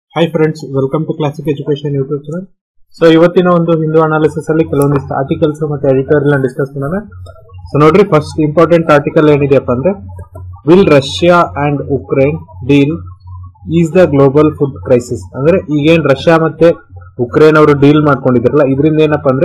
hi friends welcome to classic education YouTube channel so ಇವತ್ತಿನ ಒಂದು Hindu analysis ಅಲ್ಲಿ ಕೆಲವೊಂದಿಷ್ಟು ಆರ್ಟಿಕಲ್ಸ್ ಮತ್ತೆ ಎಡಿಟೋರಿಯಲ್ ಡಿಸ್ಕಸ್ ಮಾಡೋಣ ಸೊ ನೋಡ್ರಿ ಫಸ್ಟ್ ಇಂಪಾರ್ಟೆಂಟ್ ಆರ್ಟಿಕಲ್ ಏನಿದೆಯಪ್ಪ ಅಂದ್ರೆ will Russia and Ukraine deal is the global food crisis ಅಂದ್ರೆ ಈಗೇನ್ ರಷ್ಯಾ ಮತ್ತೆ ಉಕ್ರೇನ್ ಅವರು ಡೀಲ್ ಮಾಡ್ಕೊಂಡಿದ್ರಲ್ಲ ಇದರಿಂದ ಏನಪ್ಪ ಅಂದ್ರೆ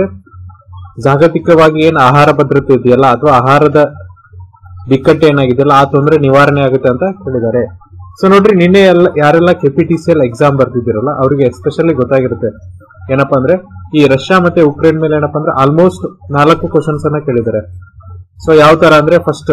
ಜಾಗತಿಕವಾಗಿ ಏನ್ ಆಹಾರ ಭದ್ರತೆ ಇದೆಯಲ್ಲ ಅಥವಾ ಆಹಾರದ ಬಿಕ್ಕಟ್ಟು ಏನಾಗಿದೆಯಲ್ಲ ಆ ತೊಂದರೆ ನಿವಾರಣೆ ಆಗುತ್ತೆ ಅಂತ ಹೇಳಿದ್ದಾರೆ ಸೊ ನೋಡ್ರಿ ನಿನ್ನೆ ಎಲ್ಲ ಯಾರೆಲ್ಲ ಕೆಪಿಟಿಸಿಎಲ್ ಎಕ್ಸಾಮ್ ಬರ್ತಿದ್ದೀರಲ್ಲ ಅವರಿಗೆ ಎಸ್ಪೆಷಲಿ ಗೊತ್ತಾಗಿರುತ್ತೆ ಏನಪ್ಪಾ ಅಂದ್ರೆ ಈ ರಷ್ಯಾ ಮತ್ತೆ ಉಕ್ರೇನ್ ಮೇಲೆ ಏನಪ್ಪಾ ಅಂದ್ರೆ ಆಲ್ಮೋಸ್ಟ್ ನಾಲ್ಕು ಕ್ವಶನ್ಸ್ ಅನ್ನ ಕೇಳಿದ್ದಾರೆ ಸೊ ಯಾವ ತರ ಅಂದ್ರೆ ಫಸ್ಟ್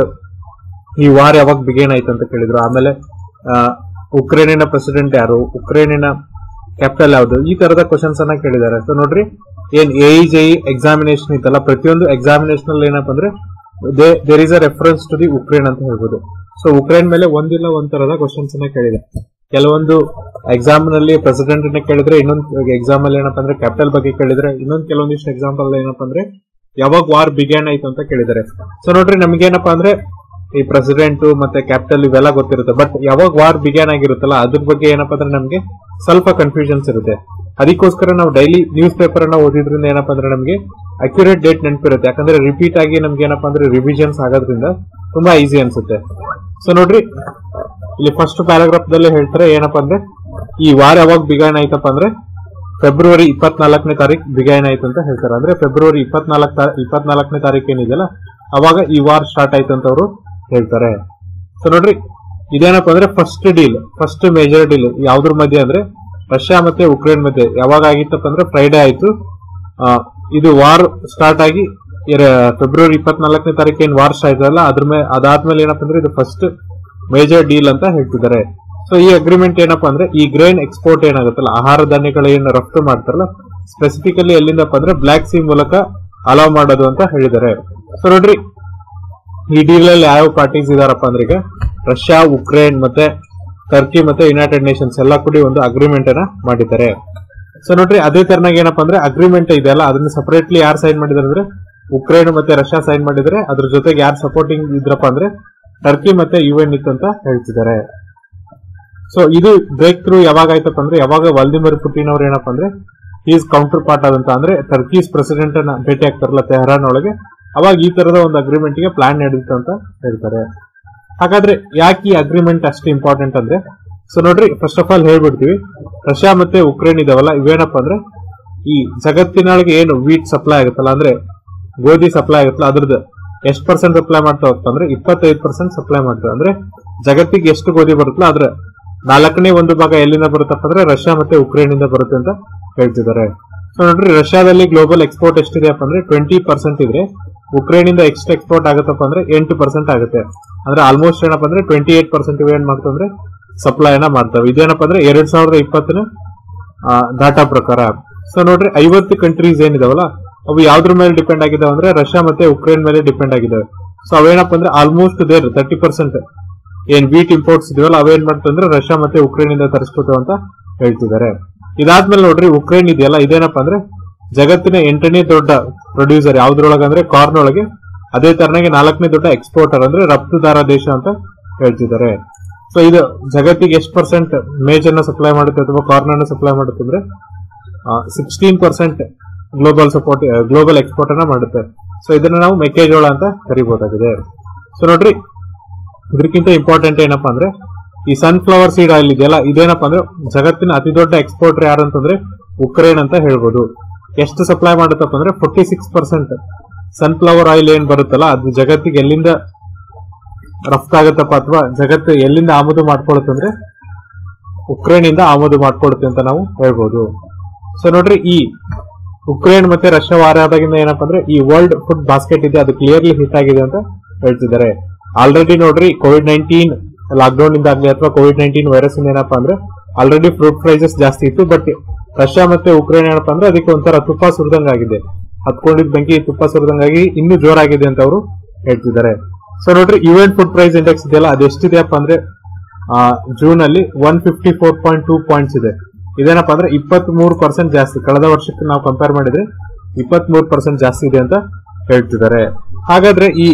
ಈ ವಾರ್ ಯಾವಾಗ ಬಿಗೇನ್ ಆಯ್ತು ಅಂತ ಕೇಳಿದ್ರು ಆಮೇಲೆ ಆ, ಉಕ್ರೇನಿನ ಪ್ರೆಸಿಡೆಂಟ್ ಯಾರು ಉಕ್ರೇನಿನ ಕ್ಯಾಪಿಟಲ್ ಯಾವುದು ಈ ತರದ ಕ್ವಶನ್ಸ್ ಅನ್ನ ಕೇಳಿದ್ದಾರೆ ಸೊ ನೋಡ್ರಿ ಏನ್ ಎ ಜೆ ಎಕ್ಸಾಮಿನೇಷನ್ ಇತ್ತಲ್ಲ ಪ್ರತಿಯೊಂದು ಎಕ್ಸಾಮಿನೇಷನ್ ಅಲ್ಲಿ ಏನಪ್ಪ ಅಂದ್ರೆ there is a reference to the Ukraine ಅಂತ ಹೇಳ್ಬೋದು ಸೊ ಉಕ್ರೇನ್ ಮೇಲೆ ಒಂದಿಲ್ಲ ಒಂದ್ ತರದ ಕ್ವಶನ್ಸ್ ಅನ್ನ ಕೇಳಿದೆ ಕೆಲವೊಂದು ಎಕ್ಸಾಮ್ ನಲ್ಲಿ ಪ್ರೆಸಿಡೆಂಟ್ ನ ಕೇಳಿದ್ರೆ ಇನ್ನೊಂದು ಎಕ್ಸಾಮ್ ಅಲ್ಲಿ ಏನಪ್ಪಾ ಅಂದ್ರೆ ಕ್ಯಾಪಿಟಲ್ ಬಗ್ಗೆ ಕೇಳಿದ್ರೆ ಇನ್ನೊಂದು ಕೆಲವೊಂದಿಷ್ಟು ಎಕ್ಸಾಂಪಲ್ ಏನಪ್ಪಾ ಅಂದ್ರೆ ಯಾವಾಗ ವಾರ್ ಬಿಗ್ಯಾನ್ ಆಯ್ತು ಅಂತ ಕೇಳಿದ್ದಾರೆ ಸೊ ನೋಡ್ರಿ ನಮ್ಗೇನಪ್ಪಾ ಅಂದ್ರೆ ಈ ಪ್ರೆಸಿಡೆಂಟ್ ಮತ್ತೆ ಕ್ಯಾಪಿಟಲ್ ಇವೆಲ್ಲ ಗೊತ್ತಿರುತ್ತೆ ಬಟ್ ಯಾವಾಗ ವಾರ್ ಬಿಗ್ಯಾನ್ ಆಗಿರುತ್ತಲ್ಲ ಅದ್ರ ಬಗ್ಗೆ ಏನಪ್ಪಾ ಅಂದ್ರೆ ನಮ್ಗೆ ಸ್ವಲ್ಪ ಕನ್ಫ್ಯೂಷನ್ಸ್ ಇರುತ್ತೆ ಅದಕ್ಕೋಸ್ಕರ ನಾವು ಡೈಲಿ ನ್ಯೂಸ್ ಪೇಪರ್ ಅನ್ನ ಓದಿದ್ರಿಂದ ಏನಪ್ಪಾ ಅಂದ್ರೆ ನಮಗೆ ಅಕ್ಯುರೇಟ್ ಡೇಟ್ ನೆನಪಿರುತ್ತೆ ಯಾಕಂದ್ರೆ ರಿಪೀಟ್ ಆಗಿ ನಮ್ಗೆ ಏನಪ್ಪಾ ಅಂದ್ರೆ ರಿವಿಷನ್ಸ್ ಆಗೋದ್ರಿಂದ ತುಂಬಾ ಈಸಿ ಅನ್ಸುತ್ತೆ ಸೊ ನೋಡ್ರಿ ಇಲ್ಲಿ ಫಸ್ಟ್ ಪ್ಯಾರಾಗ್ರಾಫ್ ದಲ್ಲಿ ಹೇಳ್ತಾರೆ ಏನಪ್ಪಾ ಅಂದ್ರೆ ಈ ವಾರ ಯಾವಾಗ ಬಿಗೈನ್ ಆಯ್ತಪ್ಪ ಅಂದ್ರೆ ಫೆಬ್ರವರಿ ಇಪ್ಪತ್ನಾಲ್ಕನೇ ತಾರೀಕು ಬಿಗೈನ್ ಆಯ್ತು ಅಂತ ಹೇಳ್ತಾರೆ ಅಂದ್ರೆ ಫೆಬ್ರವರಿ ಇಪ್ಪತ್ನಾಲ್ಕ ಇಪ್ಪತ್ನಾಲ್ಕನೇ ತಾರೀಕು ಏನಿದೆಯಲ್ಲ ಅವಾಗ ಈ ವಾರ್ ಸ್ಟಾರ್ಟ್ ಆಯ್ತು ಅಂತ ಅವರು ಹೇಳ್ತಾರೆ ಸೊ ನೋಡ್ರಿ ಇದೇನಪ್ಪ ಅಂದ್ರೆ first deal first major deal ಯಾವ್ದ್ರ ಮಧ್ಯೆ ಅಂದ್ರೆ ರಷ್ಯಾ ಮತ್ತೆ ಉಕ್ರೇನ್ ಮಧ್ಯೆ ಯಾವಾಗ ಆಗಿತ್ತಪ್ಪ ಅಂದ್ರೆ ಫ್ರೈಡೆ ಆಯ್ತು ಆ, ಇದು ವಾರ್ ಸ್ಟಾರ್ಟ್ ಆಗಿ ಇರ- ಫೆಬ್ರವರಿ ಇಪ್ಪತ್ನಾಲ್ಕನೇ ತಾರೀಕು ಏನ್ ವಾರ್ ಸ್ಟಾರ್ಟ್ ಆಯ್ತಲ್ಲ ಅದ್ರ ಮೇಲೆ ಅದಾದ್ಮೇಲೆ ಏನಪ್ಪ ಅಂದ್ರೆ ಇದು ಫಸ್ಟ್ ಮೇಜರ್ ಡೀಲ್ ಅಂತ ಹೇಳ್ತಿದ್ದಾರೆ ಸೊ ಈ ಅಗ್ರಿಮೆಂಟ್ ಏನಪ್ಪಾ ಅಂದ್ರೆ ಈ ಗ್ರೇನ್ ಎಕ್ಸ್ಪೋರ್ಟ್ ಏನಾಗುತ್ತಲ್ಲ ಆಹಾರ ಧಾನ್ಯಗಳು ಏನು ರಫ್ತು ಮಾಡ್ತಾರಲ್ಲ ಸ್ಪೆಸಿಫಿಕಲಿ ಎಲ್ಲಿಂದಪ್ಪ ಅಂದ್ರೆ ಬ್ಲಾಕ್ ಸಿ ಮೂಲಕ ಅಲೌ ಮಾಡೋದು ಅಂತ ಹೇಳಿದ್ದಾರೆ ಸೊ ನೋಡ್ರಿ ಈ ಡೀಲ್ ಅಲ್ಲಿ ಯಾವ ಪಾರ್ಟೀಸ್ ಇದಾರಪ್ಪ ಅಂದ್ರೆ ಈಗ ರಷ್ಯಾ ಉಕ್ರೇನ್ ಮತ್ತೆ ಟರ್ಕಿ ಮತ್ತೆ ಯುನೈಟೆಡ್ ನೇಷನ್ಸ್ ಎಲ್ಲ ಕೂಡಿ ಒಂದು ಅಗ್ರಿಮೆಂಟ್ ಅನ್ನ ಮಾಡಿದ್ದಾರೆ ಸೊ ನೋಡ್ರಿ ಅದೇ ತರನಾಗಿ ಏನಪ್ಪಾ ಅಂದ್ರೆ ಅಗ್ರಿಮೆಂಟ್ ಇದೆಯಲ್ಲ ಅದನ್ನ ಸಪರೇಟ್ಲಿ ಯಾರು ಸೈನ್ ಮಾಡಿದಾರೆ ಅಂದ್ರೆ ಉಕ್ರೇನ್ ಮತ್ತೆ ರಷ್ಯಾ ಸೈನ್ ಮಾಡಿದ್ರೆ ಅದ್ರ ಜೊತೆಗೆ ಯಾರು ಸಪೋರ್ಟಿಂಗ್ ಇದ್ರಪ್ಪ ಅಂದ್ರೆ ಟರ್ಕಿ ಮತ್ತೆ ಯು ಎನ್ ಇತ್ತು ಅಂತ ಹೇಳ್ತಿದ್ದಾರೆ ಸೊ ಇದು ಬ್ರೇಕ್ ಥ್ರೂ ಯಾವಾಗ ಆಯ್ತಪ್ಪ ಅಂದ್ರೆ ಯಾವಾಗ ವಾಲ್ದಿಮಿರ್ ಪುಟಿನ್ ಅವ್ರು ಏನಪ್ಪಾ ಅಂದ್ರೆ ಈಸ್ ಕೌಂಟರ್ ಪಾರ್ಟ್ ಆದಂತ ಅಂದ್ರೆ ಟರ್ಕೀಸ್ ಪ್ರೆಸಿಡೆಂಟ್ ಅನ್ನ ಭೇಟಿ ಆಗ್ತಾರಲ್ಲ ತೆಹರಾನ್ ಒಳಗೆ ಅವಾಗ ಈ ತರದ ಒಂದು ಅಗ್ರಿಮೆಂಟ್ ಗೆ ಪ್ಲಾನ್ ನಡೆದಿತ್ತು ಅಂತ ಹೇಳ್ತಾರೆ ಹಾಗಾದ್ರೆ ಯಾಕೆ ಈ ಅಗ್ರಿಮೆಂಟ್ ಅಷ್ಟು ಇಂಪಾರ್ಟೆಂಟ್ ಅಂದ್ರೆ ಸೊ ನೋಡ್ರಿ ಫಸ್ಟ್ ಆಫ್ ಆಲ್ ಹೇಳ್ಬಿಡ್ತೀವಿ ರಷ್ಯಾ ಮತ್ತೆ ಉಕ್ರೇನ್ ಇದಾವಲ್ಲ ಇವೇನಪ್ಪ ಅಂದ್ರೆ ಈ ಜಗತ್ತಿನೊಳಗೆ ಏನು ವೀಟ್ ಸಪ್ಲೈ ಆಗುತ್ತಲ್ಲ ಅಂದ್ರೆ ಗೋಧಿ ಸಪ್ಲೈ ಆಗುತ್ತಲ್ಲ ಅದ್ರದ್ದು ಎಷ್ಟು ಪರ್ಸೆಂಟ್ ಸಪ್ಲೈ ಮಾಡ್ತಾವಪ್ಪ ಅಂದ್ರೆ ಇಪ್ಪತ್ತೈದು ಪರ್ಸೆಂಟ್ ಸಪ್ಲೈ ಮಾಡ್ತವೆ ಅಂದ್ರೆ ಜಗತ್ತಿಗೆ ಎಷ್ಟು ಗೋಧಿ ಬರುತ್ತಲ್ಲ ಅದ್ರ ನಾಲ್ಕನೇ ಒಂದು ಭಾಗ ಎಲ್ಲಿಂದ ಬರುತ್ತಪ್ಪ ಅಂದ್ರೆ ರಷ್ಯಾ ಮತ್ತೆ ಉಕ್ರೇನ್ ಇಂದ ಬರುತ್ತೆ ಅಂತ ಹೇಳ್ತಿದ್ದಾರೆ ಸೊ ನೋಡ್ರಿ ರಷ್ಯಾದಲ್ಲಿ ಗ್ಲೋಬಲ್ ಎಕ್ಸ್ಪೋರ್ಟ್ ಎಷ್ಟಿದೆಯಪ್ಪ ಅಂದ್ರೆ ಟ್ವೆಂಟಿ ಪರ್ಸೆಂಟ್ ಇದ್ರೆ ಉಕ್ರೇನ್ ಇಂದ ಎಷ್ಟು ಎಕ್ಸ್ಪೋರ್ಟ್ ಆಗುತ್ತಪ್ಪ ಅಂದ್ರೆ ಎಂಟು ಪರ್ಸೆಂಟ್ ಆಗುತ್ತೆ ಅಂದ್ರೆ ಆಲ್ಮೋಸ್ಟ್ ಏನಪ್ಪ ಅಂದ್ರೆ ಟ್ವೆಂಟಿ ಏಟ್ ಪರ್ಸೆಂಟ್ ಇವೆ ಏನ್ ಮಾಡ್ತವೆ ಅಂದ್ರೆ ಸಪ್ಲೈನ ಮಾಡ್ತವೆ ಇದೇನಪ್ಪ ಅಂದ್ರೆ ಎರಡ್ ಸಾವಿರದ ಇಪ್ಪತ್ತನ ಡಾಟಾ ಪ್ರಕಾರ ಸೊ ನೋಡ್ರಿ ಐವತ್ತು ಕಂಟ್ರೀಸ್ ಏನಿದಾವಲ್ಲ ಅವು ಯಾವ್ದ್ರ ಮೇಲೆ ಡಿಪೆಂಡ್ ಆಗಿದಾವೆ ಅಂದ್ರೆ ರಷ್ಯಾ ಮತ್ತೆ ಉಕ್ರೇನ್ ಮೇಲೆ ಡಿಪೆಂಡ್ ಆಗಿದಾವೆ ಸೊ ಅವೇನಪ್ಪ ಅಂದ್ರೆ ಆಲ್ಮೋಸ್ಟ್ ದೇರ್ ತರ್ಟಿ ಪರ್ಸೆಂಟ್ ಏನ್ ವೀಟ್ ಇಂಪೋರ್ಟ್ಸ್ ಇದೆಯಲ್ಲ ಅವೇನ್ ಮಾಡ್ತಂದ್ರೆ ರಷ್ಯಾ ಮತ್ತೆ ಉಕ್ರೇನ್ ಇಂದ ತರಿಸ್ಕೊತಾವ ಅಂತ ಹೇಳ್ತಿದ್ದಾರೆ ಇದಾದ್ಮೇಲೆ ನೋಡ್ರಿ ಉಕ್ರೇನ್ ಇದೆಯಲ್ಲ ಇದೇನಪ್ಪ ಅಂದ್ರೆ ಜಗತ್ತಿನ ಎಂಟನೇ ದೊಡ್ಡ ಪ್ರೊಡ್ಯೂಸರ್ ಯಾವ್ದ್ರೊಳಗೆ ಅಂದ್ರೆ ಕಾರ್ನ್ ಒಳಗೆ ಅದೇ ತರನಾಗಿ ನಾಲ್ಕನೇ ದೊಡ್ಡ ಎಕ್ಸ್ಪೋರ್ಟರ್ ಅಂದ್ರೆ ರಫ್ತುದಾರ ದೇಶ ಅಂತ ಹೇಳ್ತಿದ್ದಾರೆ ಸೊ ಇದು ಜಗತ್ತಿಗೆ ಎಷ್ಟು ಪರ್ಸೆಂಟ್ ಮೇಜ್ ಅನ್ನ ಸಪ್ಲೈ ಮಾಡುತ್ತೆ ಅಥವಾ ಕಾರ್ನ್ ಅನ್ನ ಸಪ್ಲೈ ಮಾಡುತ್ತೆ ಅಂದ್ರೆ sixteen percent global support global export ಅನ್ನ ಮಾಡುತ್ತೆ ಸೊ ಇದನ್ನ ನಾವು ಮೆಕ್ಕೆಜೋಳ ಅಂತ ಕರಿಬಹುದಾಗಿದೆ ಸೊ ನೋಡ್ರಿ ಇದಕ್ಕಿಂತ ಇಂಪಾರ್ಟೆಂಟ್ ಏನಪ್ಪಾ ಅಂದ್ರೆ ಈ ಸನ್ಫ್ಲವರ್ ಸೀಡ್ ಆಯಿಲ್ ಇದೆಯಲ್ಲ ಇದೇನಪ್ಪ ಅಂದ್ರೆ ಜಗತ್ತಿನ ಅತಿ ದೊಡ್ಡ ಎಕ್ಸ್ಪೋರ್ಟರ್ ಯಾರು ಅಂತಂದ್ರೆ ಉಕ್ರೇನ್ ಅಂತ ಹೇಳ್ಬೋದು ಎಷ್ಟು ಸಪ್ಲೈ ಮಾಡುತ್ತಪ್ಪ ಅಂದ್ರೆ forty six percent sunflower oil ಏನ್ ಬರುತ್ತಲ್ಲ ಅದು ಜಗತ್ತಿಗೆ ಎಲ್ಲಿಂದ ರಫ್ತಾಗತ್ತಪ್ಪ ಅಥವಾ ಜಗತ್ತು ಎಲ್ಲಿಂದ ಆಮದು ಮಾಡ್ಕೊಳುತ್ತೆ ಅಂದ್ರೆ ಉಕ್ರೇನ್ ಇಂದ ಆಮದು ಮಾಡ್ಕೊಳುತ್ತೆ ಅಂತ ನಾವು ಹೇಳ್ಬೋದು ಸೊ ನೋಡ್ರಿ ಈ ಉಕ್ರೇನ್ ಮತ್ತೆ ರಷ್ಯಾ ವಾರ ಆದಾಗಿಂದ ಏನಪ್ಪಾ ಅಂದ್ರೆ ಈ ವರ್ಲ್ಡ್ ಫುಡ್ ಬಾಸ್ಕೆಟ್ ಇದೆ ಅದು ಕ್ಲಿಯರ್ಲಿ ಹಿಟ್ ಆಗಿದೆ ಅಂತ ಹೇಳ್ತಿದ್ದಾರೆ ಆಲ್ರೆಡಿ ನೋಡ್ರಿ ಕೋವಿಡ್ ನೈನ್ಟೀನ್ ಲಾಕ್ಡೌನ್ ಇಂದ ಆಗ್ಲಿ ಅಥವಾ ಕೋವಿಡ್ ನೈನ್ಟೀನ್ ವೈರಸ್ ಇಂದ ಏನಪ್ಪಾ ಅಂದ್ರೆ ಆಲ್ರೆಡಿ ಫ್ರೂಟ್ ಪ್ರೈಸಸ್ ಜಾಸ್ತಿ ಇತ್ತು ಬಟ್ ರಷ್ಯಾ ಮತ್ತೆ ಉಕ್ರೇನ್ ಏನಪ್ಪಾ ಅಂದ್ರೆ ಅದಕ್ಕೆ ಒಂಥರ ತುಪ್ಪ ಸುರಿದಂಗಾಗಿದೆ ಹತ್ಕೊಂಡಿದ್ ಬೆಂಕಿ ತುಪ್ಪ ಸುರಿದಂಗಾಗಿ ಇನ್ನೂ ಜೋರಾಗಿದೆ ಅಂತ ಅವರು ಹೇಳ್ತಿದ್ದಾರೆ ಸೊ ನೋಡ್ರಿ ಯುಎನ್ ಫುಡ್ ಪ್ರೈಸ್ ಇಂಡೆಕ್ಸ್ ಇದೆಯಲ್ಲ ಅದೆಷ್ಟಿದೆಯಪ್ಪ ಅಂದ್ರೆ ಜೂನ್ ಅಲ್ಲಿ one fifty four point two points ಇದೆ ಇದೇನಪ್ಪ ಅಂದ್ರೆ ಇಪ್ಪತ್ತ್ ಮೂರು ಪರ್ಸೆಂಟ್ ಜಾಸ್ತಿ ಕಳೆದ ವರ್ಷಕ್ಕೆ ನಾವು ಕಂಪೇರ್ ಮಾಡಿದ್ರೆ ಇಪ್ಪತ್ತ್ ಮೂರು ಪರ್ಸೆಂಟ್ ಜಾಸ್ತಿ ಇದೆ ಅಂತ ಹೇಳ್ತಿದ್ದಾರೆ ಹಾಗಾದ್ರೆ ಈ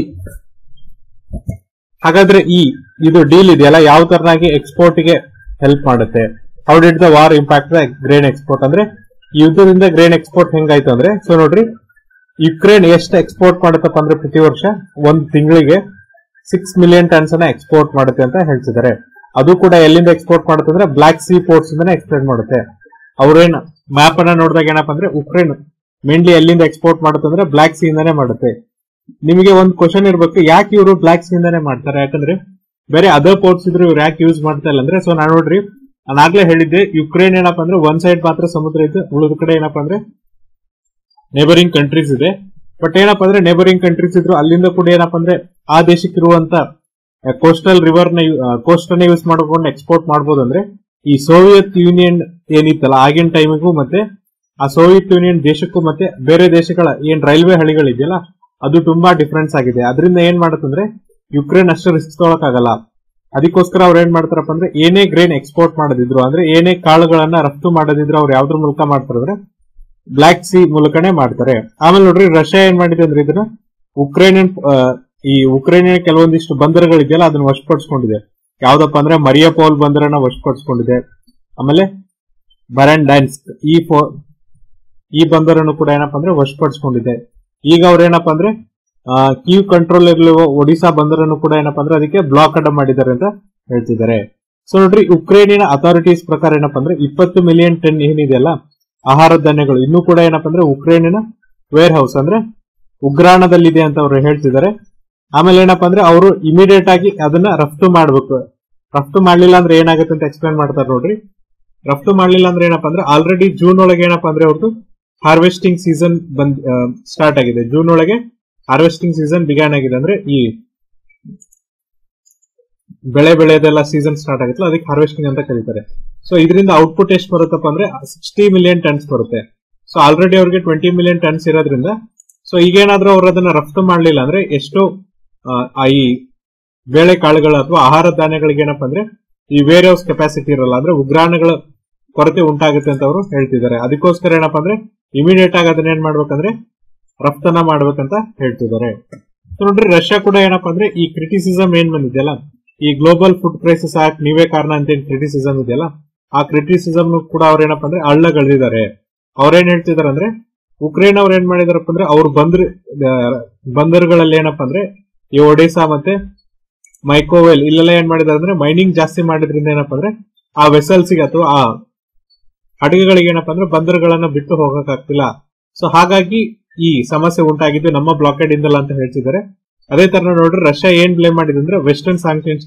ಹಾಗಾದ್ರೆ ಈ ಇದು ಡೀಲ್ ಇದೆಯಲ್ಲ ಯಾವ ತರನಾಗಿ ಎಕ್ಸ್ಪೋರ್ಟ್ ಗೆ ಹೆಲ್ಪ್ ಮಾಡುತ್ತೆ how did the war impact the grain export ಅಂದ್ರೆ ಈ ಯುದ್ಧದಿಂದ ಗ್ರೇನ್ ಎಕ್ಸ್ಪೋರ್ಟ್ ಹೆಂಗಾಯ್ತು ಅಂದ್ರೆ ಸೊ ನೋಡ್ರಿ ಯುಕ್ರೇನ್ ಎಷ್ಟು ಎಕ್ಸ್ಪೋರ್ಟ್ ಮಾಡುತ್ತಪ್ಪ ಅಂದ್ರೆ ಪ್ರತಿ ವರ್ಷ ಒಂದ್ ತಿಂಗಳಿಗೆ ಸಿಕ್ಸ್ ಮಿಲಿಯನ್ ಟನ್ಸ್ ಅನ್ನ ಎಕ್ಸ್ಪೋರ್ಟ್ ಮಾಡುತ್ತೆ ಅಂತ ಹೇಳ್ತಿದ್ದಾರೆ ಅದು ಕೂಡ ಎಲ್ಲಿಂದ ಎಕ್ಸ್ಪೋರ್ಟ್ ಮಾಡುತ್ತೆ ಅಂದ್ರೆ ಬ್ಲಾಕ್ ಸಿ ಪೋರ್ಟ್ಸ್ ಇಂದಾನೆ ಎಕ್ಸ್ಪೋರ್ಟ್ ಮಾಡುತ್ತೆ ಅವ್ರೇನ್ ಮ್ಯಾಪ್ ಅನ್ನ ನೋಡಿದಾಗ ಏನಪ್ಪ ಅಂದ್ರೆ ಉಕ್ರೇನ್ ಮೇನ್ಲಿ ಎಲ್ಲಿಂದ ಎಕ್ಸ್ಪೋರ್ಟ್ ಮಾಡುತ್ತೆ ಅಂದ್ರೆ ಬ್ಲಾಕ್ ಸಿ ಇಂದಾನೆ ಮಾಡುತ್ತೆ ನಿಮಗೆ ಒಂದು ಕ್ವಶನ್ ಇರ್ಬೇಕು ಯಾಕೆ ಇವರು ಬ್ಲಾಕ್ ಸಿ ಇಂದಾನೆ ಮಾಡ್ತಾರೆ ಯಾಕಂದ್ರೆ ಬೇರೆ ಅದರ್ ಪೋರ್ಟ್ಸ್ ಇದ್ರು ಇವ್ರು ಯಾಕೆ ಯೂಸ್ ಮಾಡ್ತಾ ಇಲ್ಲ ಅಂದ್ರೆ ಸೊ ನಾನು ನೋಡ್ರಿ ನಾನು ಆಗ್ಲೇ ಹೇಳಿದ್ದೆ ಯುಕ್ರೇನ್ ಏನಪ್ಪಾ ಅಂದ್ರೆ ಒಂದ್ ಸೈಡ್ ಮಾತ್ರ ಸಮುದ್ರ ಇದ್ದು ಉಳಿದ ಕಡೆ ಏನಪ್ಪಾ ಅಂದ್ರೆ ನೇಬರಿಂಗ್ ಕಂಟ್ರೀಸ್ ಇದೆ ಬಟ್ ಏನಪ್ಪಾ ಅಂದ್ರೆ ನೇಬರಿಂಗ್ ಕಂಟ್ರೀಸ್ ಇದ್ರು ಅಲ್ಲಿಂದ ಕೂಡ ಏನಪ್ಪಾ ಅಂದ್ರೆ ಆ ದೇಶಕ್ಕೆ ಇರುವಂತ ಕೋಸ್ಟಲ್ ರಿವರ್ ನ ಕೋಸ್ಟ್ ಅನ್ನ ಯೂಸ್ ಮಾಡ್ಕೊಂಡು ಎಕ್ಸ್ಪೋರ್ಟ್ ಮಾಡಬಹುದು ಅಂದ್ರೆ ಈ ಸೋವಿಯತ್ ಯೂನಿಯನ್ ಏನಿತ್ತಲ್ಲ ಆಗಿನ ಟೈಮಿಗೂ ಮತ್ತೆ ಆ ಸೋವಿಯತ್ ಯೂನಿಯನ್ ದೇಶಕ್ಕೂ ಮತ್ತೆ ಬೇರೆ ದೇಶಗಳ ಏನ್ ರೈಲ್ವೆ ಹಳಿಗಳಿದೆಯಲ್ಲ ಅದು ತುಂಬಾ ಡಿಫ್ರೆನ್ಸ್ ಆಗಿದೆ ಅದರಿಂದ ಏನ್ ಮಾಡುತ್ತಂದ್ರೆ ಯುಕ್ರೇನ್ ಅಷ್ಟು ರಿಸ್ಕ್ ತೊಗೊಳಕ್ಕಾಗಲ್ಲ ಅದಕ್ಕೋಸ್ಕರ ಅವ್ರು ಏನ್ ಮಾಡ್ತಾರಪ್ಪ ಅಂದ್ರೆ ಏನೇ ಗ್ರೇನ್ ಎಕ್ಸ್ಪೋರ್ಟ್ ಮಾಡೋದಿದ್ರು ಅಂದ್ರೆ ಏನೇ ಕಾಳುಗಳನ್ನ ರಫ್ತು ಮಾಡೋದಿದ್ರು ಅವ್ರು ಯಾವ್ದ್ರ ಮೂಲಕ ಮಾಡ್ತಾರೆ ಅಂದ್ರೆ ಬ್ಲಾಕ್ ಸಿ ಮೂಲಕನೇ ಮಾಡ್ತಾರೆ ಆಮೇಲೆ ನೋಡ್ರಿ ರಷ್ಯಾ ಏನ್ ಮಾಡಿದೆ ಅಂದ್ರೆ ಇದನ್ನ ಉಕ್ರೇನಿಯನ್ ಈ ಉಕ್ರೇನಿಯನ್ ಕೆಲವೊಂದಿಷ್ಟು ಬಂದರುಗಳಿದೆಯಲ್ಲ ಅದನ್ನ ವಶಪಡಿಸ್ಕೊಂಡಿದೆ ಯಾವ್ದಪ್ಪ ಅಂದ್ರೆ ಮರಿಯಪೋಲ್ ಬಂದರನ್ನ ವಶಪಡಿಸ್ಕೊಂಡಿದೆ ಆಮೇಲೆ ಬರನ್ ಡ್ಯಾನ್ಸ್ಕ್ ಈ ಫೋ ಈ ಬಂದರನ್ನು ಕೂಡ ಏನಪ್ಪಾ ಅಂದ್ರೆ ವಶಪಡಿಸ್ಕೊಂಡಿದೆ ಈಗ ಅವ್ರ ಏನಪ್ಪಾ ಅಂದ್ರೆ ಕ್ಯೂ ಕಂಟ್ರೋಲ್ ಇರಲಿರುವ ಒಡಿಶಾ ಬಂದರನ್ನು ಕೂಡ ಏನಪ್ಪಾ ಅಂದ್ರೆ ಅದಕ್ಕೆ ಬ್ಲಾಕ್ ಅಡ್ಡ ಮಾಡಿದ್ದಾರೆ ಅಂತ ಹೇಳ್ತಿದ್ದಾರೆ ಸೊ ನೋಡ್ರಿ ಉಕ್ರೇನಿನ ಅಥಾರಿಟೀಸ್ ಪ್ರಕಾರ ಏನಪ್ಪಾ ಅಂದ್ರೆ ಇಪ್ಪತ್ತು ಮಿಲಿಯನ್ ಟನ್ ಏನಿದೆಯಲ್ಲ ಆಹಾರ ಧಾನ್ಯಗಳು ಇನ್ನೂ ಕೂಡ ಏನಪ್ಪಾ ಅಂದ್ರೆ ಉಕ್ರೇನಿನ ವೇರ್ ಹೌಸ್ ಅಂದ್ರೆ ಉಗ್ರಾಣದಲ್ಲಿದೆ ಅಂತ ಅವರು ಹೇಳ್ತಿದ್ದಾರೆ ಆಮೇಲೆ ಏನಪ್ಪಾ ಅಂದ್ರೆ ಅವರು ಇಮಿಡಿಯೇಟ್ ಆಗಿ ಅದನ್ನ ರಫ್ತು ಮಾಡ್ಬೇಕು ರಫ್ತು ಮಾಡ್ಲಿಲ್ಲ ಅಂದ್ರೆ ಏನಾಗುತ್ತೆ ಅಂತ ಎಕ್ಸ್ಪ್ಲೇನ್ ಮಾಡ್ತಾರೆ ನೋಡ್ರಿ ರಫ್ತು ಮಾಡ್ಲಿಲ್ಲ ಅಂದ್ರೆ ಏನಪ್ಪಾ ಅಂದ್ರೆ ಆಲ್ರೆಡಿ ಜೂನ್ ಒಳಗೆ ಏನಪ್ಪಾ ಅಂದ್ರೆ ಅವ್ರದ್ದು ಹಾರ್ವೆಸ್ಟಿಂಗ್ ಸೀಸನ್ ಬಂದ್ ಸ್ಟಾರ್ಟ್ ಆಗಿದೆ ಜೂನ್ ಒಳಗೆ ಹಾರ್ವೆಸ್ಟಿಂಗ್ ಸೀಸನ್ ಬಿಗಾನ್ ಆಗಿದೆ ಅಂದ್ರೆ ಈ ಬೆಳೆ ಬೆಳೆದೆಲ್ಲ ಸೀಸನ್ ಸ್ಟಾರ್ಟ್ ಆಗುತ್ತಲ್ಲ ಅದಕ್ಕೆ ಹಾರ್ವೆಸ್ಟಿಂಗ್ ಅಂತ ಕರೀತಾರೆ ಸೊ ಇದರಿಂದ ಔಟ್ಪುಟ್ ಎಷ್ಟು ಬರುತ್ತಪ್ಪ ಅಂದ್ರೆ ಸಿಕ್ಸ್ಟಿ ಮಿಲಿಯನ್ ಟನ್ಸ್ ಬರುತ್ತೆ ಸೊ ಆಲ್ರೆಡಿ ಅವ್ರಿಗೆ ಟ್ವೆಂಟಿ ಮಿಲಿಯನ್ ಟನ್ಸ್ ಇರೋದ್ರಿಂದ ಸೊ ಈಗೇನಾದ್ರೂ ಅವ್ರು ಅದನ್ನ ರಫ್ತು ಮಾಡ್ಲಿಲ್ಲ ಅಂದ್ರೆ ಎಷ್ಟು ಆ, ಈ ಬೇಳೆ ಕಾಳುಗಳು ಅಥವಾ ಆಹಾರ ಧಾನ್ಯಗಳಿಗೆ ಏನಪ್ಪಾ ಅಂದ್ರೆ ಈ ವೇರ್ ಹೌಸ್ ಕೆಪಾಸಿಟಿ ಇರಲ್ಲ ಅಂದ್ರೆ ಉಗ್ರಾಣಗಳ ಕೊರತೆ ಉಂಟಾಗುತ್ತೆ ಅಂತ ಅವರು ಹೇಳ್ತಿದ್ದಾರೆ ಅದಕ್ಕೋಸ್ಕರ ಏನಪ್ಪಾ ಅಂದ್ರೆ ಇಮಿಡಿಯೇಟ್ ಆಗಿ ಅದನ್ನ ಏನ್ ಮಾಡ್ಬೇಕಂದ್ರೆ ರಫ್ತನ್ನ ಮಾಡ್ಬೇಕಂತ ಹೇಳ್ತಿದ್ದಾರೆ So ನೋಡ್ರಿ ರಷ್ಯಾ ಕೂಡ ಏನಪ್ಪಾ ಅಂದ್ರೆ ಈ ಕ್ರಿಟಿಸಿಸಮ್ ಏನ್ ಬಂದಿದೆಯಲ್ಲ ಈ ಗ್ಲೋಬಲ್ ಫುಡ್ ಕ್ರೈಸಿಸ್ ಆಕ್ಟ್ ನೀವೇ ಕಾರಣ ಅಂತ ಏನ್ ಕ್ರಿಟಿಸಿಸಮ್ ಇದೆಯಲ್ಲ ಆ ಕ್ರಿಟಿಸಿಸಮ್ ಕೂಡ ಅವ್ರ ಏನಪ್ಪಾ ಅಂದ್ರೆ ಅಳ್ಳಗಳೆದಿದ್ದಾರೆ ಅವ್ರೇನ್ ಹೇಳ್ತಿದಾರೆ ಅಂದ್ರೆ ಉಕ್ರೇನ್ ಅವ್ರು ಏನ್ ಮಾಡಿದಾರಪ್ಪ ಅಂದ್ರೆ ಅವ್ರು ಬಂದ್ರ ಬಂದರುಗಳಲ್ಲಿ ಏನಪ್ಪಾ ಅಂದ್ರೆ ಈ ಒಡಿಶಾ ಮತ್ತೆ ಮೈಕೋವೆಲ್ ಇಲ್ಲೆಲ್ಲ ಏನ್ ಮಾಡಿದಾರೆ ಅಂದ್ರೆ ಮೈನಿಂಗ್ ಜಾಸ್ತಿ ಮಾಡಿದ್ರಿಂದ ಏನಪ್ಪಾ ಅಂದ್ರೆ ಆ ವೆಸಲ್ಸ್ ಗೆ ಅಥವಾ ಆ ಹಡಗುಗಳಿಗೆ ಏನಪ್ಪಾ ಅಂದ್ರೆ ಬಂದರುಗಳನ್ನ ಬಿಟ್ಟು ಹೋಗಕ್ಕಾಗ್ತಿಲ್ಲ ಸೊ ಹಾಗಾಗಿ ಈ ಸಮಸ್ಯೆ ಉಂಟಾಗಿದ್ದು ನಮ್ಮ ಬ್ಲಾಕೆಡ್ ಇಂದಲ್ಲ ಅಂತ ಹೇಳ್ತಿದ್ದಾರೆ ಅದೇ ತರ ನೋಡ್ರಿ ರಷ್ಯಾ ಏನ್ ಬ್ಲೇಮ್ ಮಾಡಿದೆ ಅಂದ್ರೆ ವೆಸ್ಟರ್ನ್ ಸ್ಯಾಂಕ್ಷನ್ಸ್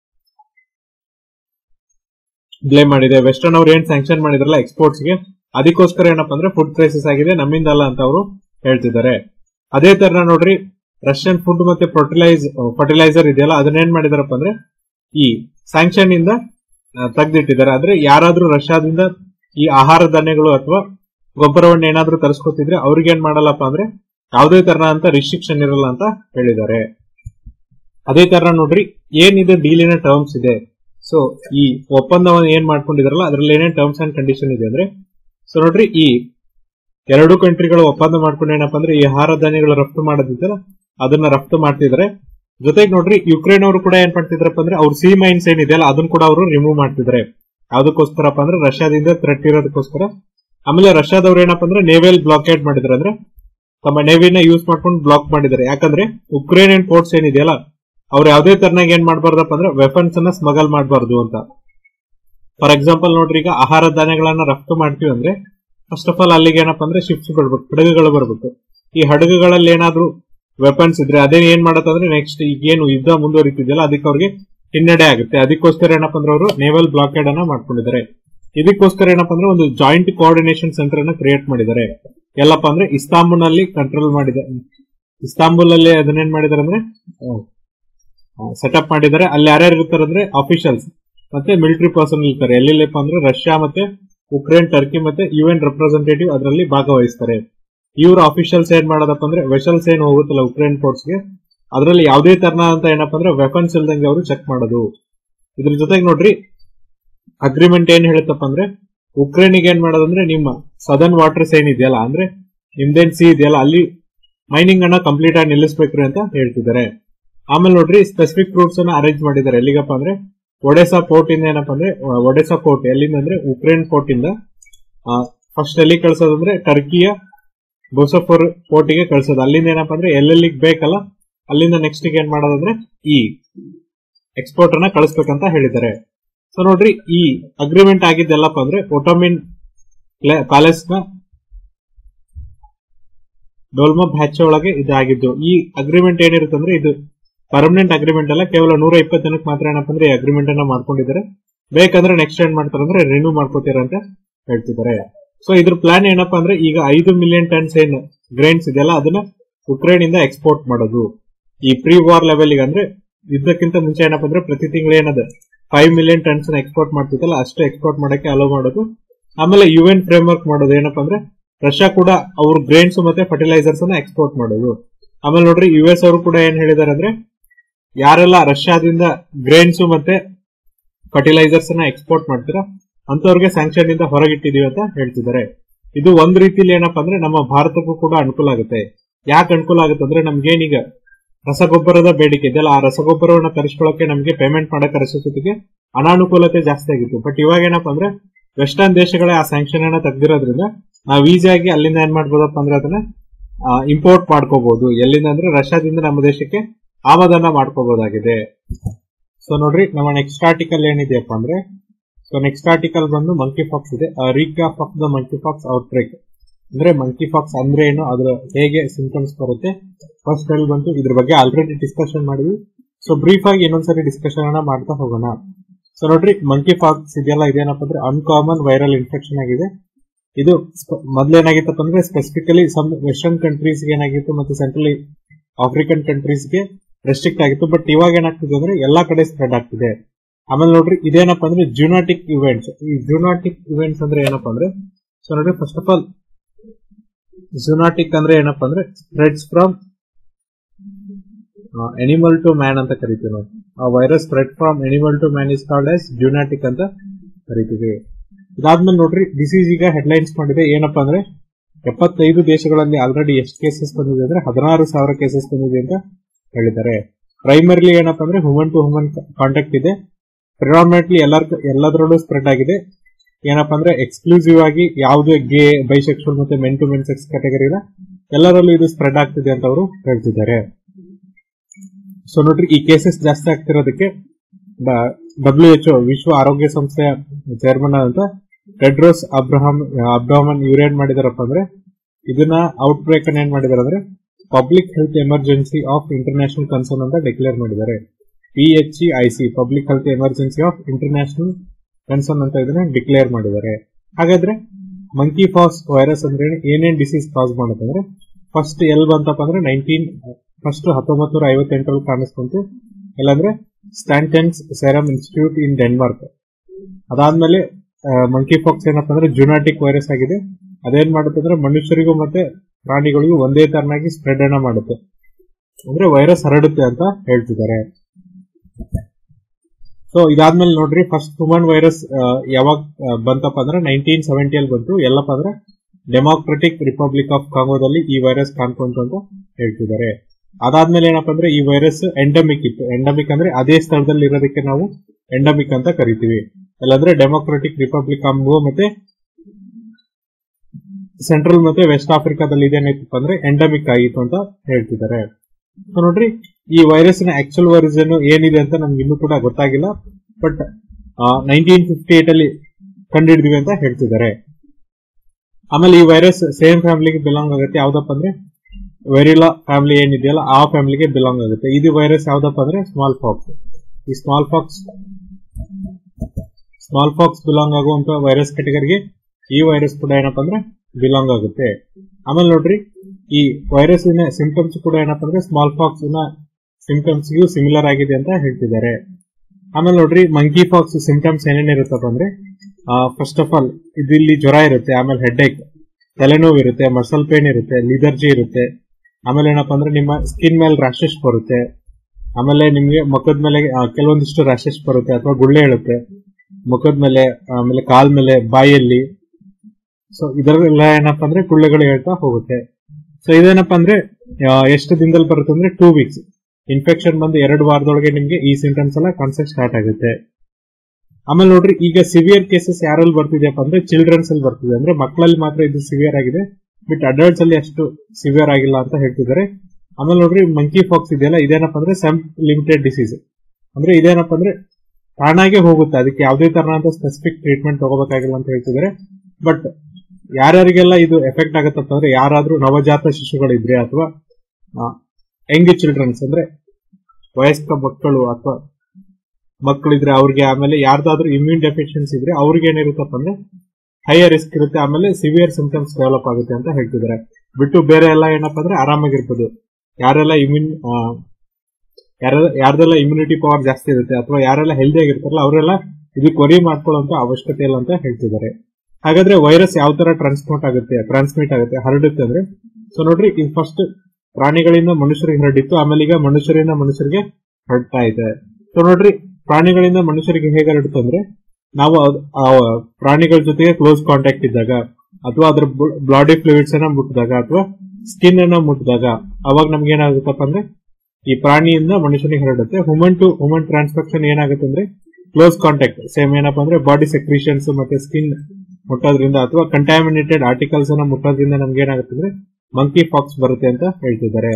ಬ್ಲೇಮ್ ಮಾಡಿದೆ ವೆಸ್ಟರ್ನ್ ಅವ್ರು ಏನ್ ಸ್ಯಾಂಕ್ಷನ್ ಮಾಡಿದ್ರಲ್ಲ ಎಕ್ಸ್ಪೋರ್ಟ್ಸ್ ಗೆ ಅದಕ್ಕೋಸ್ಕರ ಏನಪ್ಪಾ ಅಂದ್ರೆ ಫುಡ್ ಕ್ರೈಸಿಸ್ ಆಗಿದೆ ನಮ್ಮಿಂದ ಅಲ್ಲ ಅಂತ ಅವರು ಹೇಳ್ತಿದ್ದಾರೆ ಅದೇ ತರ ನೋಡ್ರಿ ರಷ್ಯನ್ ಫುಡ್ ಮತ್ತೆ ಫರ್ಟಿಲೈಸ್ ಫರ್ಟಿಲೈಸರ್ ಇದೆಯಲ್ಲ ಅದನ್ನೇನ್ ಮಾಡಿದಾರಪ್ಪ ಅಂದ್ರೆ ಈ ಸ್ಯಾಂಕ್ಷನ್ ಇಂದ ಆ, ತೆಗ್ದಿಟ್ಟಿದ್ದಾರೆ ಆದ್ರೆ ಯಾರಾದ್ರೂ ರಷ್ಯಾದಿಂದ ಈ ಆಹಾರ ಧಾನ್ಯಗಳು ಅಥವಾ ಗೊಬ್ಬರವನ್ನ ಏನಾದ್ರೂ ತರಿಸ್ಕೊತಿದ್ರೆ ಅವ್ರಿಗೆ ಏನ್ ಮಾಡಲ್ಲಪ್ಪ ಅಂದ್ರೆ ಯಾವುದೇ ತರ ಅಂತ ರಿಸ್ಟ್ರಿಕ್ಷನ್ ಇರಲ್ಲ ಅಂತ ಹೇಳಿದ್ದಾರೆ ಅದೇ ತರ ನೋಡ್ರಿ ಏನಿದೆ ಡೀಲಿನ ಟರ್ಮ್ಸ್ ಇದೆ ಸೊ ಈ ಒಪ್ಪಂದವನ್ನು ಏನ್ ಮಾಡ್ಕೊಂಡಿದಾರಲ್ಲ ಅದ್ರಲ್ಲಿ ಏನೇನ್ ಟರ್ಮ್ಸ್ ಅಂಡ್ ಕಂಡೀಷನ್ ಇದೆ ಅಂದ್ರೆ ಸೊ ನೋಡ್ರಿ ಈ ಎರಡು ಕಂಟ್ರಿಗಳು ಒಪ್ಪಂದ ಮಾಡ್ಕೊಂಡು ಏನಪ್ಪಾ ಅಂದ್ರೆ ಈ ಆಹಾರ ಧಾನ್ಯಗಳು ರಫ್ತು ಮಾಡೋದಿದ್ದಲ್ಲ ಅದನ್ನ ರಫ್ತು ಮಾಡ್ತಿದ್ದಾರೆ ಜೊತೆಗೆ ನೋಡ್ರಿ ಯುಕ್ರೇನ್ ಅವರು ಕೂಡ ಏನ್ ಮಾಡ್ತಿದ್ರಪ್ಪ ಅಂದ್ರೆ ಅವ್ರ ಸಿ ಮೈನ್ಸ್ ಏನಿದೆಯಲ್ಲ ಅದನ್ನ ಕೂಡ ಅವರು ರಿಮೂವ್ ಮಾಡ್ತಿದ್ದಾರೆ ಯಾವ್ದಕ್ಕೋಸ್ಕರಪ್ಪ ಅಂದ್ರೆ ರಷ್ಯಾದಿಂದ ಥ್ರೆಟ್ ಇರೋದಕ್ಕೋಸ್ಕರ ಆಮೇಲೆ ರಷ್ಯಾದವ್ರು ಏನಪ್ಪಾ ಅಂದ್ರೆ ನೇವಲ್ ಬ್ಲಾಕೇಡ್ ಮಾಡಿದ್ರು ಅಂದ್ರೆ ತಮ್ಮ ನೇವಿನ ಯೂಸ್ ಮಾಡ್ಕೊಂಡು ಬ್ಲಾಕ್ ಮಾಡಿದ್ದಾರೆ ಯಾಕಂದ್ರೆ ಉಕ್ರೇನಿಯನ್ ಪೋರ್ಟ್ಸ್ ಏನಿದೆಯಲ್ಲ ಅವ್ರು ಯಾವ್ದೇ ತರನಾಗ ಏನ್ ಮಾಡ್ಬಾರ್ದಪ್ಪ ಅಂದ್ರೆ ವೆಪನ್ಸ್ ಅನ್ನ ಸ್ಮಗಲ್ ಮಾಡಬಾರ್ದು ಅಂತ ಫಾರ್ ಎಕ್ಸಾಂಪಲ್ ನೋಡ್ರಿ ಈಗ ಆಹಾರ ಧಾನ್ಯಗಳನ್ನ ರಫ್ತು ಮಾಡ್ತೀವಿ ಅಂದ್ರೆ ಫಸ್ಟ್ ಆಫ್ ಆಲ್ ಅಲ್ಲಿಗೆ ಏನಪ್ಪಾ ಅಂದ್ರೆ ಶಿಪ್ಸ್ ಬರ್ಬೇಕು ಹಡಗುಗಳು ಬರ್ಬೇಕು ಈ ಹಡಗುಗಳಲ್ಲಿ ಏನಾದ್ರೂ ವೆಪನ್ಸ್ ಇದ್ರೆ ಅದೇ ಏನ್ ಮಾಡತ್ತಂದ್ರೆ ನೆಕ್ಸ್ಟ್ ಈಗ ಏನು ಯುದ್ಧ ಮುಂದುವರಿತಿದೆಯಲ್ಲ ಅದಕ್ಕೆ ಅವ್ರಿಗೆ ಹಿನ್ನಡೆ ಆಗುತ್ತೆ ಅದಕ್ಕೋಸ್ಕರ ಏನಪ್ಪಾ ಅಂದ್ರೆ ಅವರು ನೇವಲ್ ಬ್ಲಾಕೇಡ್ ಅನ್ನ ಮಾಡ್ಕೊಂಡಿದ್ದಾರೆ ಇದಕ್ಕೋಸ್ಕರ ಏನಪ್ಪಾ ಅಂದ್ರೆ ಒಂದು ಜಾಯಿಂಟ್ ಕೋಆರ್ಡಿನೇಷನ್ ಸೆಂಟರ್ ಅನ್ನ ಕ್ರಿಯೇಟ್ ಮಾಡಿದ್ದಾರೆ ಎಲ್ಲಪ್ಪ ಅಂದ್ರೆ ಇಸ್ತಾಂಬುಲ್ ನಲ್ಲಿ ಕಂಟ್ರೋಲ್ ಮಾಡಿದೆ ಇಸ್ತಾಂಬುಲ್ ಅಲ್ಲಿ ಅದನ್ನೇನ್ ಮಾಡಿದಾರೆ ಅಂದ್ರೆ ಸೆಟಪ್ ಮಾಡಿದ್ದಾರೆ ಅಲ್ಲಿ ಯಾರ್ಯಾರು ಇರ್ತಾರೆ ಅಂದ್ರೆ ಅಫಿಷಿಯಲ್ಸ್ ಮತ್ತೆ ಮಿಲಿಟರಿ ಪರ್ಸನ್ ಇರ್ತಾರೆ ಎಲ್ಲಿಲ್ಲಪ್ಪ ಅಂದ್ರೆ ರಷ್ಯಾ ಮತ್ತೆ ಉಕ್ರೇನ್ ಟರ್ಕಿ ಮತ್ತೆ ಯು ಎನ್ ರೆಪ್ರೆಸೆಂಟೇಟಿವ್ ಅದರಲ್ಲಿ ಭಾಗವಹಿಸ್ತಾರೆ ಇವ್ರ ಅಫಿಷಿಯಲ್ಸ್ ಏನ್ ಮಾಡೋದಪ್ಪ ಅಂದ್ರೆ ವೆಸಲ್ಸ್ ಏನ್ ಹೋಗುತ್ತಲ್ಲ ಉಕ್ರೇನ್ ಪೋರ್ಟ್ಸ್ ಗೆ ಅದರಲ್ಲಿ ಯಾವುದೇ ತರನ ಅಂತ ಏನಪ್ಪಾ ಅಂದ್ರೆ ವೆಪನ್ಸ್ ಇಲ್ದಂಗೆ ಅವರು ಚೆಕ್ ಮಾಡೋದು ಇದ್ರ ಜೊತೆಗೆ ನೋಡ್ರಿ ಅಗ್ರಿಮೆಂಟ್ ಏನ್ ಹೇಳುತ್ತಪ್ಪ ಅಂದ್ರೆ ಉಕ್ರೇನಿಗೆ ಏನ್ ಮಾಡೋದಂದ್ರೆ ನಿಮ್ಮ ಸದರ್ನ್ ವಾಟರ್ಸ್ ಏನಿದೆಯಲ್ಲ ಅಂದ್ರೆ ನಿಮ್ದೇನ್ ಸಿ ಇದೆಯಲ್ಲ ಅಲ್ಲಿ ಮೈನಿಂಗ್ ಅನ್ನ ಕಂಪ್ಲೀಟ್ ಆಗಿ ನಿಲ್ಲಿಸ್ಬೇಕ್ರಿ ಅಂತ ಹೇಳ್ತಿದ್ದಾರೆ ಆಮೇಲೆ ನೋಡ್ರಿ ಸ್ಪೆಸಿಫಿಕ್ ರೂಟ್ಸ್ ಅನ್ನ ಅರೇಂಜ್ ಮಾಡಿದ್ದಾರೆ ಎಲ್ಲಿಗಪ್ಪ ಅಂದ್ರೆ ಒಡೆಸಾ ಪೋರ್ಟ್ ಇಂದ ಏನಪ್ಪಾ ಅಂದ್ರೆ ಆ, ಒಡೆಸಾ ಪೋರ್ಟ್ ಎಲ್ಲಿಂದ ಅಂದ್ರೆ ಉಕ್ರೇನ್ ಪೋರ್ಟ್ ಇಂದ ಫಸ್ಟ್ ಎಲ್ಲಿ ಕಳ್ಸೋದಂದ್ರೆ ಟರ್ಕಿಯ ಬೋಸಫೋರ್ ಪೋರ್ಟ್ ಗೆ ಕಳ್ಸೋದು ಅಲ್ಲಿಂದ ಏನಪ್ಪಾ ಅಂದ್ರೆ ಎಲ್ಲೆಲ್ಲಿಗೆ ಬೇಕಲ್ಲ ಅಲ್ಲಿಂದ ನೆಕ್ಸ್ಟ್ ಏನ್ ಮಾಡೋದಂದ್ರೆ ಈ ಎಕ್ಸ್ಪೋರ್ಟ್ ಅನ್ನ ಕಳಿಸ್ಬೇಕಂತ ಹೇಳಿದ್ದಾರೆ ಸೊ ನೋಡ್ರಿ ಈ ಅಗ್ರಿಮೆಂಟ್ ಆಗಿದ್ದೆಲ್ಲಪ್ಪ ಅಂದ್ರೆ ಒಟೋಮಿನ್ ಪ್ಯಾಲೇಸ್ ನ ಡೋಲ್ಮಾ ಬ್ಯಾಚ್ ಒಳಗೆ ಇದಾಗಿದ್ದು ಈ ಅಗ್ರಿಮೆಂಟ್ ಏನಿರುತ್ತೆ ಅಂದ್ರೆ ಇದು ಪರ್ಮನೆಂಟ್ ಅಗ್ರಿಮೆಂಟ್ ಅಲ್ಲ ಕೇವಲ ನೂರ ಇಪ್ಪತ್ತು ಜನಕ್ಕೆ ಮಾತ್ರ ಏನಪ್ಪ ಅಂದ್ರೆ ಈ ಅಗ್ರಿಮೆಂಟ್ ಅನ್ನ ಮಾಡ್ಕೊಂಡಿದ್ದಾರೆ ಬೇಕಂದ್ರೆ ನೆಕ್ಸ್ಟ್ ಏನ್ ಮಾಡ್ತಾರೆ ಅಂದ್ರೆ ರಿನ್ಯೂ ಮಾಡ್ಕೋತೀರ ಅಂತ ಹೇಳ್ತಿದ್ದಾರೆ ಸೊ ಇದ್ರ ಪ್ಲಾನ್ ಏನಪ್ಪಾ ಅಂದ್ರೆ ಈಗ ಐದು ಮಿಲಿಯನ್ ಟನ್ಸ್ ಏನ್ ಗ್ರೈನ್ಸ್ ಇದೆಯಲ್ಲ ಅದನ್ನ ಉಕ್ರೇನ್ ಇಂದ ಎಕ್ಸ್ಪೋರ್ಟ್ ಮಾಡೋದು ಈ ಪ್ರೀ ವಾರ್ ಲೆವೆಲ್ ಅಂದ್ರೆ ಯುದ್ಧಕ್ಕಿಂತ ಮುಂಚೆ ಏನಪ್ಪಾ ಅಂದ್ರೆ ಪ್ರತಿ ತಿಂಗಳು ಏನದ ಫೈವ್ ಮಿಲಿಯನ್ ಟನ್ಸ್ ಎಕ್ಸ್ಪೋರ್ಟ್ ಮಾಡ್ತಿದ್ದಲ್ಲ ಅಷ್ಟು ಎಕ್ಸ್ಪೋರ್ಟ್ ಮಾಡಕ್ಕೆ ಅಲೋ ಮಾಡೋದು ಆಮೇಲೆ ಯು ಎನ್ ಫ್ರೇಮ್ ವರ್ಕ್ ಮಾಡೋದು ಏನಪ್ಪಾ ಅಂದ್ರೆ ರಷ್ಯಾ ಕೂಡ ಅವ್ರ ಗ್ರೇನ್ಸ್ ಮತ್ತೆ ಫರ್ಟಿಲೈಸರ್ಸ್ ಅನ್ನ ಎಕ್ಸ್ಪೋರ್ಟ್ ಮಾಡೋದು ಆಮೇಲೆ ನೋಡ್ರಿ ಯು ಎಸ್ ಅವರು ಕೂಡ ಏನ್ ಹೇಳಿದಾರೆ ಅಂದ್ರೆ ಯಾರೆಲ್ಲ ರಷ್ಯಾದಿಂದ ಗ್ರೇನ್ಸ್ ಮತ್ತೆ ಫರ್ಟಿಲೈಸರ್ಸ್ ಅನ್ನ ಎಕ್ಸ್ಪೋರ್ಟ್ ಮಾಡ್ತೀರಾ ಅಂತವ್ರಿಗೆ ಸ್ಯಾಂಕ್ಷನ್ ಇಂದ ಹೊರಗಿಟ್ಟಿದೀವಿ ಅಂತ ಹೇಳ್ತಿದ್ದಾರೆ ಇದು ಒಂದ್ ರೀತಿಲಿ ಏನಪ್ಪಾ ಅಂದ್ರೆ ನಮ್ಮ ಭಾರತಕ್ಕೂ ಕೂಡ ಅನುಕೂಲ ಆಗುತ್ತೆ ಯಾಕೆ ಅನುಕೂಲ ಆಗುತ್ತೆ ಅಂದ್ರೆ ನಮ್ಗೇನೀಗ ರಸಗೊಬ್ಬರದ ಬೇಡಿಕೆ ಇದೆಯಲ್ಲ ಆ ರಸಗೊಬ್ಬರವನ್ನ ತರಿಸ್ಕೊಳ್ಳೋಕೆ ನಮಗೆ ಪೇಮೆಂಟ್ ಮಾಡಕ್ಕೆ ರಸಗೊತ್ತಿಗೆ ಅನಾನುಕೂಲತೆ ಜಾಸ್ತಿ ಆಗಿತ್ತು ಬಟ್ ಇವಾಗ ಏನಪ್ಪಾ ಅಂದ್ರೆ ವೆಸ್ಟರ್ನ್ ದೇಶಗಳೇ ಆ ಸ್ಯಾಂಕ್ಷನ್ ಅನ್ನ ತೆಗ್ದಿರೋದ್ರಿಂದ ನಾವು ಈಸಿಯಾಗಿ ಅಲ್ಲಿಂದ ಏನ್ ಮಾಡ್ಬೋದಪ್ಪ ಅಂದ್ರೆ ಅದನ್ನ ಇಂಪೋರ್ಟ್ ಮಾಡ್ಕೋಬಹುದು ಎಲ್ಲಿಂದ ಅಂದ್ರೆ ರಷ್ಯಾದಿಂದ ನಮ್ಮ ದೇಶಕ್ಕೆ ಆಮದನ್ನ ಮಾಡ್ಕೋಬಹುದಾಗಿದೆ ಸೊ ನೋಡ್ರಿ ನಮ್ಮ ನೆಕ್ಸ್ಟ್ ಆರ್ಟಿಕಲ್ ಏನಿದೆಯಪ್ಪ ಅಂದ್ರೆ ಸೊ ನೆಕ್ಸ್ಟ್ ಆರ್ಟಿಕಲ್ ಬಂದು ಮಂಕಿ ಫಾಕ್ಸ್ ಇದೆ recap of the monkeypox outbreak ಅಂದ್ರೆ ಮಂಕಿ ಫಾಕ್ಸ್ ಅಂದ್ರೆ ಏನು ಅದ್ರ ಹೇಗೆ ಸಿಂಪ್ಟಮ್ಸ್ ಬರುತ್ತೆ ಫಸ್ಟ್ ಹೇಳಿ ಬಂತು ಇದ್ರ ಬಗ್ಗೆ ಆಲ್ರೆಡಿ ಡಿಸ್ಕಷನ್ ಮಾಡಿದ್ವಿ ಸೊ ಬ್ರೀಫ್ ಆಗಿ ಇನ್ನೊಂದ್ಸರಿ ಡಿಸ್ಕಷನ್ ಅನ್ನ ಮಾಡ್ತಾ ಹೋಗೋಣ ಸೊ ನೋಡ್ರಿ ಮಂಕಿ ಫಾಕ್ಸ್ ಇದೆಯಲ್ಲ ಇದೇನಪ್ಪ ಅಂದ್ರೆ ಅನ್ಕಾಮನ್ ವೈರಲ್ ಇನ್ಫೆಕ್ಷನ್ ಆಗಿದೆ ಇದು ಮೊದ್ಲೇನಾಗಿತ್ತಪ್ಪ ಅಂದ್ರೆ ಸ್ಪೆಸಿಫಿಕಲಿ ಸಮ್ ವೆಸ್ಟರ್ನ್ ಕಂಟ್ರೀಸ್ ಏನಾಗಿತ್ತು ಮತ್ತೆ ಸೆಂಟ್ರಲ್ ಆಫ್ರಿಕನ್ ಕಂಟ್ರೀಸ್ ಗೆ ರೆಸ್ಟ್ರಿಕ್ಟ್ ಆಗಿತ್ತು ಬಟ್ ಇವಾಗ ಏನಾಗ್ತಿದೆ ಅಂದ್ರೆ ಎಲ್ಲಾ ಕಡೆ ಸ್ಪ್ರೆಡ್ ಆಗ್ತಿದೆ ಆಮೇಲೆ ನೋಡ್ರಿ ಇದೇನಪ್ಪ ಅಂದ್ರೆ ಜೂನಾಟಿಕ್ ಇವೆಂಟ್ಸ್ ಈ ಜೂನಾಟಿಕ್ ಇವೆಂಟ್ಸ್ ಅಂದ್ರೆ ಏನಪ್ಪಾ ಅಂದ್ರೆ ಸೊ ನೋಡ್ರಿ ಫಸ್ಟ್ ಆಫ್ ಆಲ್ ಜೂನಾಟಿಕ್ ಅಂದ್ರೆ ಏನಪ್ಪಾ ಅಂದ್ರೆ spreads from animal to man ಅಂತ ಕರಿತೀವಿ ನಾವು ಆ virus spread from animal to man is called as zoonotic ಅಂತ ಕರಿತೀವಿ ಇದಾದ್ಮೇಲೆ ನೋಡ್ರಿ ಡಿಸೀಸ್ ಈಗ ಹೆಡ್ಲೈನ್ಸ್ ಮಾಡಿದೆ ಏನಪ್ಪಾ ಅಂದ್ರೆ ಎಪ್ಪತ್ತೈದು ದೇಶಗಳಲ್ಲಿ ಆಲ್ರೆಡಿ ಎಷ್ಟು ಕೇಸಸ್ ಬಂದಿದೆ ಅಂದ್ರೆ ಹದಿನಾರು ಸಾವಿರ ಕೇಸಸ್ ಬಂದಿದೆ ಅಂತ ಹೇಳಿದ್ದಾರೆ ಪ್ರೈಮರಿಲಿ ಏನಪ್ಪಾ ಅಂದ್ರೆ ಹ್ಯೂಮನ್ ಟು ಹ್ಯೂಮನ್ ಕಾಂಟ್ಯಾಕ್ಟ್ ಇದೆ ಪ್ರಿಡಾಮಿನೆಂಟ್ಲಿ ಎಲ್ಲರ ಎಲ್ಲದರಲ್ಲೂ ಸ್ಪ್ರೆಡ್ ಆಗಿದೆ ಏನಪ್ಪಾ ಅಂದ್ರೆ ಎಕ್ಸ್ಕ್ಲೂಸಿವ್ ಆಗಿ ಯಾವುದೇ ಗೇ ಬೈಸೆಕ್ಷುವಲ್ ಮತ್ತೆ men to men sex category ಇಲ್ಲ ಎಲ್ಲರಲ್ಲೂ ಇದು ಸ್ಪ್ರೆಡ್ ಆಗ್ತಿದೆ ಅಂತ ಅವರು ಹೇಳ್ತಿದ್ದಾರೆ ಸೊ ನೋಡ್ರಿ ಈ ಕೇಸಸ್ ಜಾಸ್ತಿ ಆಗ್ತಿರೋದಕ್ಕೆ ಡಬ್ಲ್ಯೂ ಎಚ್ ವಿಶ್ವ ಆರೋಗ್ಯ ಸಂಸ್ಥೆಯ ಚೇರ್ಮನ್ ಅಂತ ಟೆಡ್ರೋಸ್ ಅಬ್ರಹಾಂ ಅಬ್ರಾಹ್ಮನ್ ಇವ್ರು ಏನ್ ಮಾಡಿದಾರಪ್ಪ ಅಂದ್ರೆ ಇದನ್ನ ಔಟ್ ಬ್ರೇಕ್ ಅನ್ನ ಏನ್ ಮಾಡಿದಾರೆ ಅಂದ್ರೆ public health emergency of international concern ಅಂತ ಡಿಕ್ಲೇರ್ ಮಾಡಿದ್ದಾರೆ P H E I C public health emergency of international concern ಅಂತ ಇದನ್ನ ಡಿಕ್ಲೇರ್ ಮಾಡಿದ್ದಾರೆ ಹಾಗಾದ್ರೆ ಮಂಕಿ ಫಾಸ್ ವೈರಸ್ ಅಂದ್ರೆ ಏನೇನ್ ಡಿಸೀಸ್ ಕಾಸ್ ಮಾಡುತ್ತಂದ್ರೆ ಫಸ್ಟ್ ಎಲ್ ಬಂತಪ್ಪ ಅಂದ್ರೆ ನೈನ್ಟೀನ್ ಫಸ್ಟ್ ಹತ್ತೊಂಬತ್ತು ನೂರ ಐವತ್ತೆಂಟರಲ್ಲಿ ಕಾಣಿಸ್ಕೊಂತು ಇಲ್ಲಾಂದ್ರೆ Statens serum institute in Denmark ಅದಾದ್ಮೇಲೆ ಮಂಕಿ ಫಾಕ್ಸ್ ಏನಪ್ಪಾ ಅಂದ್ರೆ ಜುನಾಟಿಕ್ ವೈರಸ್ ಆಗಿದೆ ಅದೇನ್ ಮಾಡುತ್ತೆ ಅಂದ್ರೆ ಮನುಷ್ಯರಿಗೂ ಮತ್ತೆ ಪ್ರಾಣಿಗಳಿಗೂ ಒಂದೇ ತರನಾಗಿ ಸ್ಪ್ರೆಡ್ ಅನ್ನ ಮಾಡುತ್ತೆ ಅಂದ್ರೆ ವೈರಸ್ ಹರಡುತ್ತೆ ಅಂತ ಹೇಳ್ತಿದ್ದಾರೆ ಸೊ ಇದಾದ್ಮೇಲೆ ನೋಡ್ರಿ ಫಸ್ಟ್ ಹ್ಯೂಮನ್ ವೈರಸ್ ಯಾವಾಗ ಬಂತಪ್ಪ ಅಂದ್ರೆ ನೈನ್ಟೀನ್ ಸೆವೆಂಟಿಯಲ್ಲಿ ಬಂತು ಎಲ್ಲಪ್ಪ ಅಂದ್ರೆ ಡೆಮಾಕ್ರೆಟಿಕ್ ರಿಪಬ್ಲಿಕ್ ಆಫ್ ಕಾಂಗೋದಲ್ಲಿ ಈ ವೈರಸ್ ಕಾಣ್ಕೊಂತು ಅಂತ ಹೇಳ್ತಿದ್ದಾರೆ ಅದಾದ್ಮೇಲೆ ಏನಪ್ಪಾ ಅಂದ್ರೆ ಈ ವೈರಸ್ ಎಂಡಮಿಕ್ ಇತ್ತು ಎಂಡಮಿಕ್ ಅಂದ್ರೆ ಅದೇ ಸ್ಥಳದಲ್ಲಿ ಇರೋದಕ್ಕೆ ನಾವು ಎಂಡಮಿಕ್ ಅಂತ ಕರಿತೀವಿ ಅಲ್ಲಂದ್ರೆ ಡೆಮೋಕ್ರೆಟಿಕ್ ರಿಪಬ್ಲಿಕ್ ಕಾಂಗೋ ಮತ್ತೆ ಸೆಂಟ್ರಲ್ ಮತ್ತೆ ವೆಸ್ಟ್ ಆಫ್ರಿಕಾದಲ್ಲಿ ಇದೇನಾಯ್ತಪ್ಪ ಅಂದ್ರೆ ಎಂಡಮಿಕ್ ಆಗಿತ್ತು ಅಂತ ಹೇಳ್ತಿದ್ದಾರೆ ಸೊ ನೋಡ್ರಿ ಈ ವೈರಸ್ ನ ಆಕ್ಚುಲ್ ವರ್ಜನ್ ಏನಿದೆ ಅಂತ ನಮ್ಗೆ ಇನ್ನೂ ಕೂಡ ಗೊತ್ತಾಗಿಲ್ಲ ಬಟ್ ನೈನ್ಟೀನ್ ಫಿಫ್ಟಿ ಏಟ್ ಅಲ್ಲಿ ಕಂಡುಹಿಡಿದಿವಿ ಅಂತ ಹೇಳ್ತಿದ್ದಾರೆ ಆಮೇಲೆ ಈ ವೈರಸ್ ಸೇಮ್ ಫ್ಯಾಮಿಲಿಗೆ ಬಿಲಾಂಗ್ ಆಗುತ್ತೆ ಯಾವ್ದಪ್ಪ ಅಂದ್ರೆ ವೆರಿಲಾ ಫ್ಯಾಮಿಲಿ ಏನಿದೆಯಲ್ಲ ಆ ಫ್ಯಾಮಿಲಿಗೆ ಬಿಲಾಂಗ್ ಆಗುತ್ತೆ ಇದು ವೈರಸ್ ಯಾವ್ದಪ್ಪ ಅಂದ್ರೆ ಸ್ಮಾಲ್ ಫಾಕ್ಸ್ ಈ smallpox smallpox belong ಆಗುವಂತ ವೈರಸ್ ಕ್ಯಾಟಗರಿಗೆ ಈ ವೈರಸ್ ಕೂಡ ಏನಪ್ಪಾ ಅಂದ್ರೆ ಬಿಲಾಂಗ್ ಆಗುತ್ತೆ ಆಮೇಲೆ ನೋಡ್ರಿ ಈ ವೈರಸ್ ಸಿಂಪ್ಟಮ್ಸ್ ಕೂಡ ಏನಪ್ಪಾ ಅಂದ್ರೆ ಸ್ಮಾಲ್ ಫಾಕ್ಸ್ ನ ಸಿಂಪ್ಟಮ್ಸ್ ಗೂ ಸಿಮಿಲರ್ ಆಗಿದೆ ಅಂತ ಹೇಳ್ತಿದ್ದಾರೆ ಆಮೇಲೆ ನೋಡ್ರಿ ಮಂಕಿ ಫಾಕ್ಸ್ ಸಿಂಪ್ಟಮ್ಸ್ ಏನೇನಿರುತ್ತಪ್ಪ ಅಂದ್ರೆ ಫಸ್ಟ್ ಆಫ್ ಆಲ್ ಇದು ಇಲ್ಲಿ ಜ್ವರ ಇರುತ್ತೆ ಆಮೇಲೆ ಹೆಡ್ ಏಕ್ ತಲೆನೋವು ಇರುತ್ತೆ ಮಸಲ್ ಪೇನ್ ಇರುತ್ತೆ ಲಿದರ್ಜಿ ಇರುತ್ತೆ ಆಮೇಲೆ ಏನಪ್ಪಾ ಅಂದ್ರೆ ನಿಮ್ಮ ಸ್ಕಿನ್ ಮೇಲೆ ರ್ಯಾಶಸ್ ಬರುತ್ತೆ ಆಮೇಲೆ ನಿಮ್ಗೆ ಮುಖದ ಮೇಲೆ ಕೆಲವೊಂದಿಷ್ಟು ರ್ಯಾಶಸ್ ಬರುತ್ತೆ ಅಥವಾ ಗುಳ್ಳೆ ಇಳುತ್ತೆ ಮುಖದ ಮೇಲೆ ಆಮೇಲೆ ಕಾಲ್ ಮೇಲೆ ಬಾಯಲ್ಲಿ ಸೊ ಇದರೆಲ್ಲ ಏನಪ್ಪಾ ಅಂದ್ರೆ ಗುಳ್ಳೆಗಳು ಹೇಳ್ತಾ ಹೋಗುತ್ತೆ ಸೊ ಇದೇನಪ್ಪಾ ಅಂದ್ರೆ ಎಷ್ಟು ದಿನದಲ್ಲಿ ಬರುತ್ತೆ ಅಂದ್ರೆ ಟೂ ವೀಕ್ಸ್ ಇನ್ಫೆಕ್ಷನ್ ಬಂದು ಎರಡು ವಾರದೊಳಗೆ ನಿಮ್ಗೆ ಈ ಸಿಂಟಮ್ಸ್ ಎಲ್ಲ ಕಾನ್ಸೆಪ್ಟ್ ಸ್ಟಾರ್ಟ್ ಆಗುತ್ತೆ ಆಮೇಲೆ ನೋಡ್ರಿ ಈಗ ಸಿವಿಯರ್ ಕೇಸಸ್ ಯಾರಲ್ಲಿ ಬರ್ತಿದೆಯಪ್ಪ ಅಂದ್ರೆ ಚಿಲ್ಡ್ರನ್ಸ್ ಅಲ್ಲಿ ಬರ್ತಿದೆ ಅಂದ್ರೆ ಮಕ್ಕಳಲ್ಲಿ ಮಾತ್ರ ಇದು ಸಿವಿಯರ್ ಆಗಿದೆ ಬಟ್ ಅಡಲ್ಟ್ಸ್ ಅಲ್ಲಿ ಅಷ್ಟು ಸಿವಿಯರ್ ಆಗಿಲ್ಲ ಅಂತ ಹೇಳ್ತಿದ್ದಾರೆ ಆಮೇಲೆ ನೋಡ್ರಿ ಮಂಕಿ ಫಾಕ್ಸ್ ಇದೆಯಲ್ಲ ಇದೇನಪ್ಪ ಅಂದ್ರೆ ಸಮ್ ಲಿಮಿಟೆಡ್ ಡಿಸೀಸ್ ಅಂದ್ರೆ ಇದೇನಪ್ಪ ಅಂದ್ರೆ ತಾನಾಗೆ ಹೋಗುತ್ತೆ ಅದಕ್ಕೆ ಯಾವುದೇ ತರನಾದ ಸ್ಪೆಸಿಫಿಕ್ ಟ್ರೀಟ್ಮೆಂಟ್ ತಗೋಬೇಕಾಗಿಲ್ಲ ಅಂತ ಹೇಳ್ತಿದ್ದಾರೆ ಬಟ್ ಯಾರ್ಯಾರಿಗೆಲ್ಲ ಇದು ಎಫೆಕ್ಟ್ ಆಗತ್ತಪ್ಪ ಅಂದ್ರೆ ಯಾರಾದ್ರೂ ನವಜಾತ ಶಿಶುಗಳಿದ್ರೆ ಅಥವಾ ಯಂಗ್ ಚಿಲ್ಡ್ರನ್ಸ್ ಅಂದ್ರೆ ವಯಸ್ಕ ಮಕ್ಕಳು ಅಥವಾ ಮಕ್ಕಳಿದ್ರೆ ಅವ್ರಿಗೆ ಆಮೇಲೆ ಯಾರ್ದಾದ್ರೂ ಇಮ್ಯೂನ್ ಡೆಫಿಷಿಯನ್ಸಿ ಇದ್ರೆ ಅವ್ರಿಗೆ ಏನಿರುತ್ತಪ್ಪ ಅಂದ್ರೆ ಹೈಯರ್ ರಿಸ್ಕ್ ಇರುತ್ತೆ ಆಮೇಲೆ ಸಿವಿಯರ್ ಸಿಂಪ್ಟಮ್ಸ್ ಡೆವಲಪ್ ಆಗುತ್ತೆ ಅಂತ ಹೇಳ್ತಿದ್ದಾರೆ ಬಿಟ್ಟು ಬೇರೆ ಎಲ್ಲ ಏನಪ್ಪಾ ಅಂದ್ರೆ ಆರಾಮಾಗಿರ್ಬೋದು ಯಾರೆಲ್ಲ ಇಮ್ಯೂನ್ ಯಾರ ಯಾರ್ದೆಲ್ಲ ಇಮ್ಯುನಿಟಿ ಪವರ್ ಜಾಸ್ತಿ ಇರುತ್ತೆ ಅಥವಾ ಯಾರೆಲ್ಲ ಹೆಲ್ದಿ ಆಗಿರ್ತಾರಲ್ಲ ಅವರೆಲ್ಲ ಇದಕ್ಕೆ ವರಿ ಮಾಡ್ಕೊಳ್ಳುವಂತ ಅವಶ್ಯಕತೆ ಇಲ್ಲ ಅಂತ ಹೇಳ್ತಿದ್ದಾರೆ ಹಾಗಾದ್ರೆ ವೈರಸ್ ಯಾವ ತರ ಟ್ರಾನ್ಸ್ಪೋರ್ಟ್ ಆಗುತ್ತೆ ಟ್ರಾನ್ಸ್ಮಿಟ್ ಆಗುತ್ತೆ ಹರಡುತ್ತೆ ಅಂದ್ರೆ ಸೊ ನೋಡ್ರಿ ಇದು ಫಸ್ಟ್ ಪ್ರಾಣಿಗಳಿಂದ ಮನುಷ್ಯರಿಗೆ ಹರಡಿತ್ತು ಆಮೇಲೆ ಈಗ ಮನುಷ್ಯರಿಂದ ಮನುಷ್ಯರಿಗೆ ಹರಡ್ತಾ ಇದೆ ಸೊ ನೋಡ್ರಿ ಪ್ರಾಣಿಗಳಿಂದ ಮನುಷ್ಯರಿಗೆ ಹೇಗೆ ಹರಡುತ್ತೆ ಅಂದ್ರೆ ನಾವು ಅದ್- ಆ ಪ್ರಾಣಿಗಳ ಜೊತೆಗೆ ಕ್ಲೋಸ್ ಕಾಂಟ್ಯಾಕ್ಟ್ ಇದ್ದಾಗ ಅಥವಾ ಅದ್ರ ಬಾಡಿ ಫ್ಲೂಯಿಡ್ಸ್ ಅನ್ನ ಮುಟ್ಟಿದಾಗ ಅಥವಾ ಸ್ಕಿನ್ ಅನ್ನ ಮುಟ್ಟಿದಾಗ ಅವಾಗ ನಮ್ಗೆ ಏನಾಗುತ್ತಪ್ಪ ಅಂದ್ರೆ ಈ ಪ್ರಾಣಿಯಿಂದ ಮನುಷ್ಯನಿಗೆ ಹರಡುತ್ತೆ ಹ್ಯೂಮನ್ ಟು ಹ್ಯೂಮನ್ ಟ್ರಾನ್ಸ್ಫೆಕ್ಷನ್ ಏನಾಗುತ್ತೆ ಅಂದ್ರೆ ಕ್ಲೋಸ್ ಕಾಂಟ್ಯಾಕ್ಟ್ ಸೇಮ್ ಏನಪ್ಪಾ ಅಂದ್ರೆ ಬಾಡಿ ಸೆಕ್ರೀಷನ್ಸ್ ಮತ್ತೆ ಸ್ಕಿನ್ ಮುಟ್ಟೋದ್ರಿಂದ ಅಥವಾ ಕಂಟಾಮಿನೇಟೆಡ್ ಆರ್ಟಿಕಲ್ಸ್ ಅನ್ನ ಮುಟ್ಟೋದ್ರಿಂದ ನಮ್ಗೆ ಏನಾಗುತ್ತೆ ಅಂದ್ರೆ ಮಂಕಿ ಫಾಕ್ಸ್ ಬರುತ್ತೆ ಅಂತ ಹೇಳ್ತಿದ್ದಾರೆ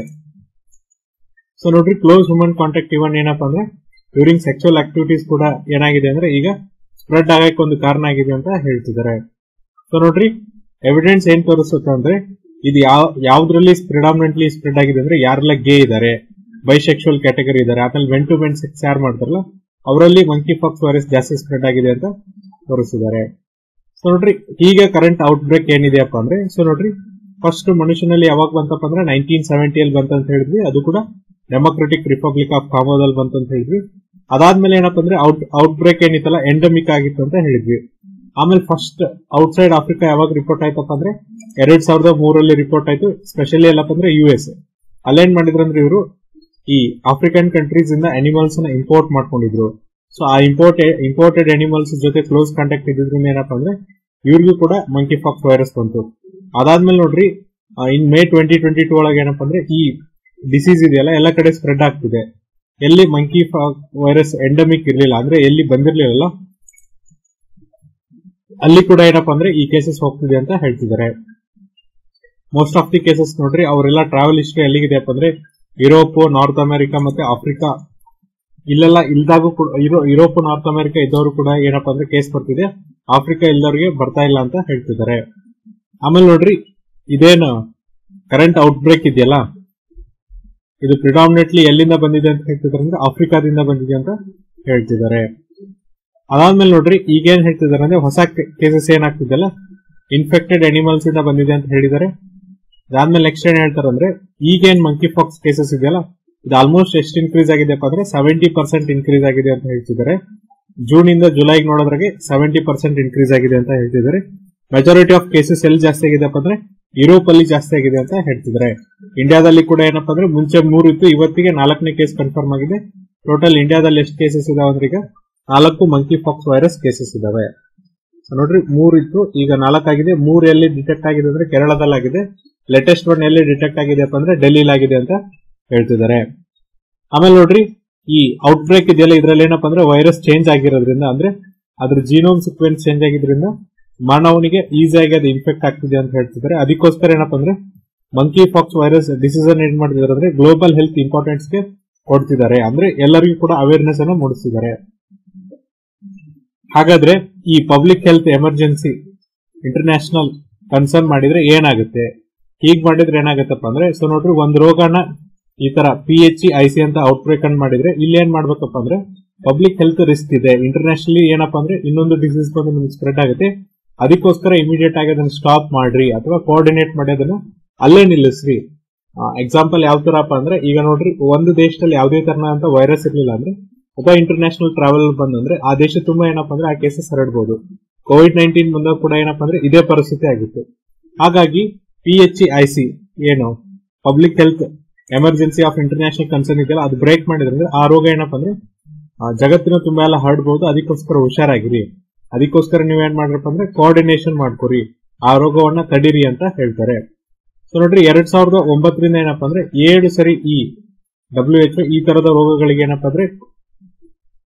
ಸೊ ನೋಡ್ರಿ ಕ್ಲೋಸ್ ಹ್ಯೂಮನ್ ಕಾಂಟ್ಯಾಕ್ಟ್ ಇವನ್ ಏನಪ್ಪಾ ಅಂದ್ರೆ ಡ್ಯೂರಿಂಗ್ ಸೆಕ್ಸುವಲ್ ಆಕ್ಟಿವಿಟೀಸ್ ಕೂಡ ಏನಾಗಿದೆ ಅಂದ್ರೆ ಈಗ ಸ್ಪ್ರೆಡ್ ಆಗಕ್ಕೆ ಒಂದು ಕಾರಣ ಆಗಿದೆ ಅಂತ ಹೇಳ್ತಿದ್ದಾರೆ ಸೊ ನೋಡ್ರಿ ಎವಿಡೆನ್ಸ್ ಏನ್ ತೋರಿಸುತ್ತೆ ಅಂದ್ರೆ ಇದು ಯಾವ ಯಾವ್ದ್ರಲ್ಲಿ ಪ್ರಿಡಾಮಿನೆಂಟ್ಲಿ ಸ್ಪ್ರೆಡ್ ಆಗಿದೆ ಅಂದ್ರೆ ಯಾರೆಲ್ಲ ಗೇ ಇದಾರೆ ಬೈಸೆಕ್ಷುವಲ್ ಕ್ಯಾಟಗರಿ ಇದಾರೆ ಆಮೇಲೆ ಮೆನ್ ಟು ಮೆನ್ ಸೆಕ್ಸ್ ಯಾರು ಮಾಡ್ತಾರಲ್ಲ ಅವರಲ್ಲಿ ಮಂಕಿ ಫಾಕ್ಸ್ ವೈರಸ್ ಜಾಸ್ತಿ ಸ್ಪ್ರೆಡ್ ಆಗಿದೆ ಅಂತ ತೋರಿಸಿದ್ದಾರೆ ಸೊ ನೋಡ್ರಿ ಈಗ ಕರೆಂಟ್ ಔಟ್ ಬ್ರೇಕ್ ಏನಿದೆಯಪ್ಪ ಅಂದ್ರೆ ಸೊ ನೋಡ್ರಿ ಫಸ್ಟ್ ಮನುಷ್ಯನಲ್ಲಿ ಯಾವಾಗ ಬಂತಪ್ಪ ಅಂದ್ರೆ ನೈನ್ಟೀನ್ ಸೆವೆಂಟಿಯಲ್ಲಿ ಬಂತಂತ ಹೇಳಿದ್ವಿ ಅದು ಕೂಡ ಡೆಮೊಕ್ರೆಟಿಕ್ ರಿಪಬ್ಲಿಕ್ ಆಫ್ ಕಾಮೋದಲ್ಲಿ ಬಂತಂತ ಹೇಳಿದ್ವಿ ಅದಾದ್ಮೇಲೆ ಏನಪ್ಪ ಅಂದ್ರೆ ಔಟ್ ಔಟ್ ಬ್ರೇಕ್ ಏನಿತ್ತಲ್ಲ ಎಂಡಮಿಕ್ ಆಗಿತ್ತು ಅಂತ ಹೇಳಿದ್ವಿ ಆಮೇಲೆ ಫಸ್ಟ್ ಔಟ್ಸೈಡ್ ಆಫ್ರಿಕಾ ಯಾವಾಗ ರಿಪೋರ್ಟ್ ಆಯ್ತಪ್ಪ ಅಂದ್ರೆ ಎರಡ್ ಸಾವಿರದ ಮೂರಲ್ಲಿ ರಿಪೋರ್ಟ್ ಆಯ್ತು ಸ್ಪೆಷಲಿ ಎಲ್ಲಪ್ಪ ಅಂದ್ರೆ ಯು ಎಸ್ ಅಲ್ಲೇನ್ ಮಾಡಿದ್ರಂದ್ರೆ ಇವರು ಈ ಆಫ್ರಿಕನ್ ಕಂಟ್ರೀಸ್ ಇಂದ ಅನಿಮಲ್ಸ್ ನ ಇಂಪೋರ್ಟ್ ಮಾಡ್ಕೊಂಡಿದ್ರು ಸೊ ಆ ಇಂಪೋರ್ಟ್ ಇಂಪೋರ್ಟೆಡ್ ಅನಿಮಲ್ಸ್ ಜೊತೆ ಕ್ಲೋಸ್ ಕಾಂಟ್ಯಾಕ್ಟ್ ಇದ್ರಿಂದ ಏನಪ್ಪಾ ಅಂದ್ರೆ ಇವ್ರಿಗೂ ಕೂಡ ಮಂಕಿ ಫಾಕ್ಸ್ ವೈರಸ್ ಬಂತು ಅದಾದ್ಮೇಲೆ ನೋಡ್ರಿ in May twenty twenty two ಒಳಗೆ ಏನಪ್ಪಾ ಅಂದ್ರೆ ಈ ಡಿಸೀಸ್ ಇದೆಯಲ್ಲ ಎಲ್ಲ ಕಡೆ ಸ್ಪ್ರೆಡ್ ಆಗ್ತಿದೆ ಎಲ್ಲಿ ಮಂಕಿ ವೈರಸ್ ಎಂಡಮಿಕ್ ಇರ್ಲಿಲ್ಲ ಅಂದ್ರೆ ಎಲ್ಲಿ ಬಂದಿರ್ಲಿಲ್ಲ ಅಲ್ಲಿ ಕೂಡ ಏನಪ್ಪಾ ಅಂದ್ರೆ ಈ ಕೇಸಸ್ ಹೋಗ್ತಿದೆ ಅಂತ ಹೇಳ್ತಿದ್ದಾರೆ ಮೋಸ್ಟ್ ಆಫ್ ದಿ ಕೇಸಸ್ ನೋಡ್ರಿ ಅವರೆಲ್ಲ ಟ್ರಾವೆಲ್ ಹಿಸ್ಟ್ರಿ ಎಲ್ಲಿಗಿದೆಯಪ್ಪ ಅಂದ್ರೆ ಯುರೋಪ್ ನಾರ್ತ್ ಅಮೆರಿಕಾ ಮತ್ತೆ ಆಫ್ರಿಕಾ ಇಲ್ಲೆಲ್ಲ ಇಲ್ದಾಗೂ ಕೂಡ ಯುರೋ- ಯುರೋಪ್ ನಾರ್ತ್ ಅಮೆರಿಕಾ ಇದ್ದವರು ಕೂಡ ಏನಪ್ಪಾ ಅಂದ್ರೆ ಕೇಸ್ ಬರ್ತಿದೆ ಆಫ್ರಿಕಾ ಇಲ್ದವ್ರಿಗೆ ಬರ್ತಾ ಇಲ್ಲ ಅಂತ ಹೇಳ್ತಿದ್ದಾರೆ ಆಮೇಲೆ ನೋಡ್ರಿ ಇದೇನು ಕರೆಂಟ್ ಔಟ್ ಬ್ರೇಕ್ ಇದೆಯಲ್ಲ ಇದು ಪ್ರಿಡಾಮಿನೆಟ್ಲಿ ಎಲ್ಲಿಂದ ಬಂದಿದೆ ಅಂತ ಹೇಳ್ತಿದ್ದಾರೆ ಅಂದ್ರೆ ಆಫ್ರಿಕಾದಿಂದ ಬಂದಿದೆ ಅಂತ ಹೇಳ್ತಿದ್ದಾರೆ ಅದಾದ್ಮೇಲೆ ನೋಡ್ರಿ ಈಗ ಏನ್ ಹೇಳ್ತಿದ್ದಾರೆ ಅಂದ್ರೆ ಹೊಸ ಕೇಸಸ್ ಏನಾಗ್ತಿದೆಯಲ್ಲ ಇನ್ಫೆಕ್ಟೆಡ್ ಅನಿಮಲ್ಸ್ ಇಂದ ಬಂದಿದೆ ಅಂತ ಹೇಳಿದ್ದಾರೆ ಅದಾದ್ಮೇಲೆ ನೆಕ್ಸ್ಟ್ ಏನ್ ಹೇಳ್ತಾರೆ ಅಂದ್ರೆ ಈಗೇನ್ ಮಂಕಿ ಫಾಕ್ಸ್ ಕೇಸಸ್ ಇದೆಯಲ್ಲ ಇದು ಆಲ್ಮೋಸ್ಟ್ ಎಷ್ಟು ಇನ್ಕ್ರೀಸ್ ಆಗಿದೆಪ್ಪ ಅಂದ್ರೆ ಸೆವೆಂಟಿ ಪರ್ಸೆಂಟ್ ಇನ್ಕ್ರೀಸ್ ಆಗಿದೆ ಅಂತ ಹೇಳ್ತಿದ್ದಾರೆ ಜೂನ್ ಇಂದ ಜುಲೈಗೆ ನೋಡೋದ್ರಾಗೆ ಸೆವೆಂಟಿ ಪರ್ಸೆಂಟ್ ಇನ್ಕ್ರೀಸ್ ಆಗಿದೆ ಅಂತ ಹೇಳ್ತಿದ್ದಾರೆ ಮೆಜಾರಿಟಿ ಆಫ್ ಕೇಸಸ್ ಎಲ್ಲಿ ಜಾಸ್ತಿ ಆಗಿದೆಪ್ಪ ಅಂದ್ರೆ ಯುರೋಪ್ ಅಲ್ಲಿ ಜಾಸ್ತಿ ಆಗಿದೆ ಅಂತ ಹೇಳ್ತಿದ್ದಾರೆ ಇಂಡಿಯಾದಲ್ಲಿ ಕೂಡ ಏನಪ್ಪಾ ಅಂದ್ರೆ ಮುಂಚೆ ಮೂರು ಇತ್ತು ಇವತ್ತಿಗೆ ನಾಲ್ಕನೇ ಕೇಸ್ ಕನ್ಫರ್ಮ್ ಆಗಿದೆ ಟೋಟಲ್ ಇಂಡಿಯಾದಲ್ಲಿ ಎಷ್ಟು ಕೇಸಸ್ ಇದಾವೆ ಅಂದ್ರೆ ಈಗ ನಾಲ್ಕು ಮಂಕಿ ಫಾಕ್ಸ್ ವೈರಸ್ ಕೇಸಸ್ ಇದಾವೆ So ನೋಡ್ರಿ ಮೂರ್ ಇತ್ತು ಈಗ ನಾಲ್ಕಾಗಿದೆ ಮೂರ್ ಎಲ್ಲಿ ಡಿಟೆಕ್ಟ್ ಆಗಿದೆ ಅಂದ್ರೆ ಕೇರಳದಲ್ಲಿ ಆಗಿದೆ ಲೇಟೆಸ್ಟ್ ಒನ್ ಎಲ್ಲಿ ಡಿಟೆಕ್ಟ್ ಆಗಿದೆಯಪ್ಪ ಅಂದ್ರೆ ಡೆಲ್ಲಿಲಿ ಆಗಿದೆ ಅಂತ ಹೇಳ್ತಿದ್ದಾರೆ ಆಮೇಲೆ ನೋಡ್ರಿ ಈ ಔಟ್ ಬ್ರೇಕ್ ಇದೆಯಲ್ಲ ಇದ್ರಲ್ಲಿ ಏನಪ್ಪಾ ಅಂದ್ರೆ ವೈರಸ್ ಚೇಂಜ್ ಆಗಿರೋದ್ರಿಂದ ಅಂದ್ರೆ ಅದ್ರ ಜೀನೋಮ್ ಸೀಕ್ವೆನ್ಸ್ ಚೇಂಜ್ ಆಗಿದ್ರಿಂದ ಮಾನವನಿಗೆ ಈಸಿಯಾಗಿ ಅದು ಇನ್ಫೆಕ್ಟ್ ಆಗ್ತಿದೆ ಅಂತ ಹೇಳ್ತಿದ್ದಾರೆ ಅದಕ್ಕೋಸ್ಕರ ಏನಪ್ಪಾ ಅಂದ್ರೆ ಮಂಕಿ ಫಾಕ್ಸ್ ವೈರಸ್ ಡಿಸಿಷನ್ ಏನ್ ಮಾಡ್ತಿದ್ದಾರೆ ಅಂದ್ರೆ ಗ್ಲೋಬಲ್ ಹೆಲ್ತ್ ಇಂಪಾರ್ಟೆನ್ಸ್ ಗೆ ಕೊಡ್ತಿದ್ದಾರೆ ಅಂದ್ರೆ ಎಲ್ಲರಿಗೂ ಕೂಡ ಅವೇರ್ನೆಸ್ ಅನ್ನ ಮೂಡಿಸ್ತಿದ್ದಾರೆ ಹಾಗಾದ್ರೆ ಈ public health emergency international concern ಮಾಡಿದ್ರೆ ಏನಾಗುತ್ತೆ ಹೀಗ್ ಮಾಡಿದ್ರೆ ಏನಾಗತ್ತಪ್ಪ ಅಂದ್ರೆ ಸೊ ನೋಡ್ರಿ ಒಂದ್ ರೋಗನ ಈ ತರ P H E I C ಅಂತ ಔಟ್ಬ್ರೇಕ್ ಅನ್ನು ಮಾಡಿದ್ರೆ ಇಲ್ಲಿ ಏನ್ ಮಾಡ್ಬೇಕಪ್ಪ ಅಂದ್ರೆ ಪಬ್ಲಿಕ್ ಹೆಲ್ತ್ ರಿಸ್ಕ್ ಇದೆ ಇಂಟರ್ನ್ಯಾಷನಲಿ ಏನಪ್ಪಾ ಅಂದ್ರೆ ಇನ್ನೊಂದು ಡಿಸೀಸ್ ಬಂದು ನಿಮ್ಗೆ ಸ್ಪ್ರೆಡ್ ಆಗುತ್ತೆ ಅದಕ್ಕೋಸ್ಕರ ಇಮಿಡಿಯೇಟ್ ಆಗಿ ಅದನ್ನ ಸ್ಟಾಪ್ ಮಾಡ್ರಿ ಅಥವಾ ಕೋಆರ್ಡಿನೇಟ್ ಮಾಡಿ ಅದನ್ನ ಅಲ್ಲೇ ನಿಲ್ಲಿಸ್ರಿ ಎಕ್ಸಾಂಪಲ್ ಯಾವ ತರಪ್ಪ ಅಂದ್ರೆ ಈಗ ನೋಡ್ರಿ ಒಂದು ದೇಶದಲ್ಲಿ ಯಾವುದೇ ತರನಾದಂತ ವೈರಸ್ ಇರ್ಲಿಲ್ಲ ಅಂದ್ರೆ ಒಬ್ಬ ಇಂಟರ್ನ್ಯಾಷನಲ್ ಟ್ರಾವೆಲ್ ಬಂದಂದ್ರೆ ಆ ದೇಶ ತುಂಬಾ ಏನಪ್ಪಾ ಅಂದ್ರೆ ಆ ಕೇಸಸ್ ಹರಡ್ಬೋದು ಕೋವಿಡ್ ನೈನ್ಟೀನ್ ಬಂದಾಗ ಕೂಡ ಏನಪ್ಪಾ ಅಂದ್ರೆ ಇದೇ ಪರಿಸ್ಥಿತಿ ಆಗಿತ್ತು ಹಾಗಾಗಿ P H E I C ಏನು public health emergency of international concern ಇದೆಯಲ್ಲ ಅದು ಬ್ರೇಕ್ ಮಾಡಿದ್ರೆ ಆ ರೋಗ ಏನಪ್ಪಾ ಅಂದ್ರೆ ಆ, ಜಗತ್ತಿನ ತುಂಬಾ ಎಲ್ಲ ಹರಡ್ಬಹುದು ಅದಕ್ಕೋಸ್ಕರ ಹುಷಾರಾಗಿರಿ ಅದಕ್ಕೋಸ್ಕರ ನೀವೇನ್ ಮಾಡ್ರಪ್ಪ ಅಂದ್ರೆ ಕೋಆರ್ಡಿನೇಷನ್ ಮಾಡ್ಕೊರಿ ಆ ರೋಗವನ್ನ ತಡೀರಿ ಅಂತ ಹೇಳ್ತಾರೆ ಸೊ ನೋಡ್ರಿ ಎರಡ್ ಸಾವಿರದ ಒಂಬತ್ತರಿಂದ ಏನಪ್ಪಾ ಅಂದ್ರೆ ಏಳು ಸರಿ ಈ ಡಬ್ಲ್ಯೂ ಎಚ್ ಈ ತರದ ರೋಗಗಳಿಗೆ ಏನಪ್ಪಾ ಅಂದ್ರೆ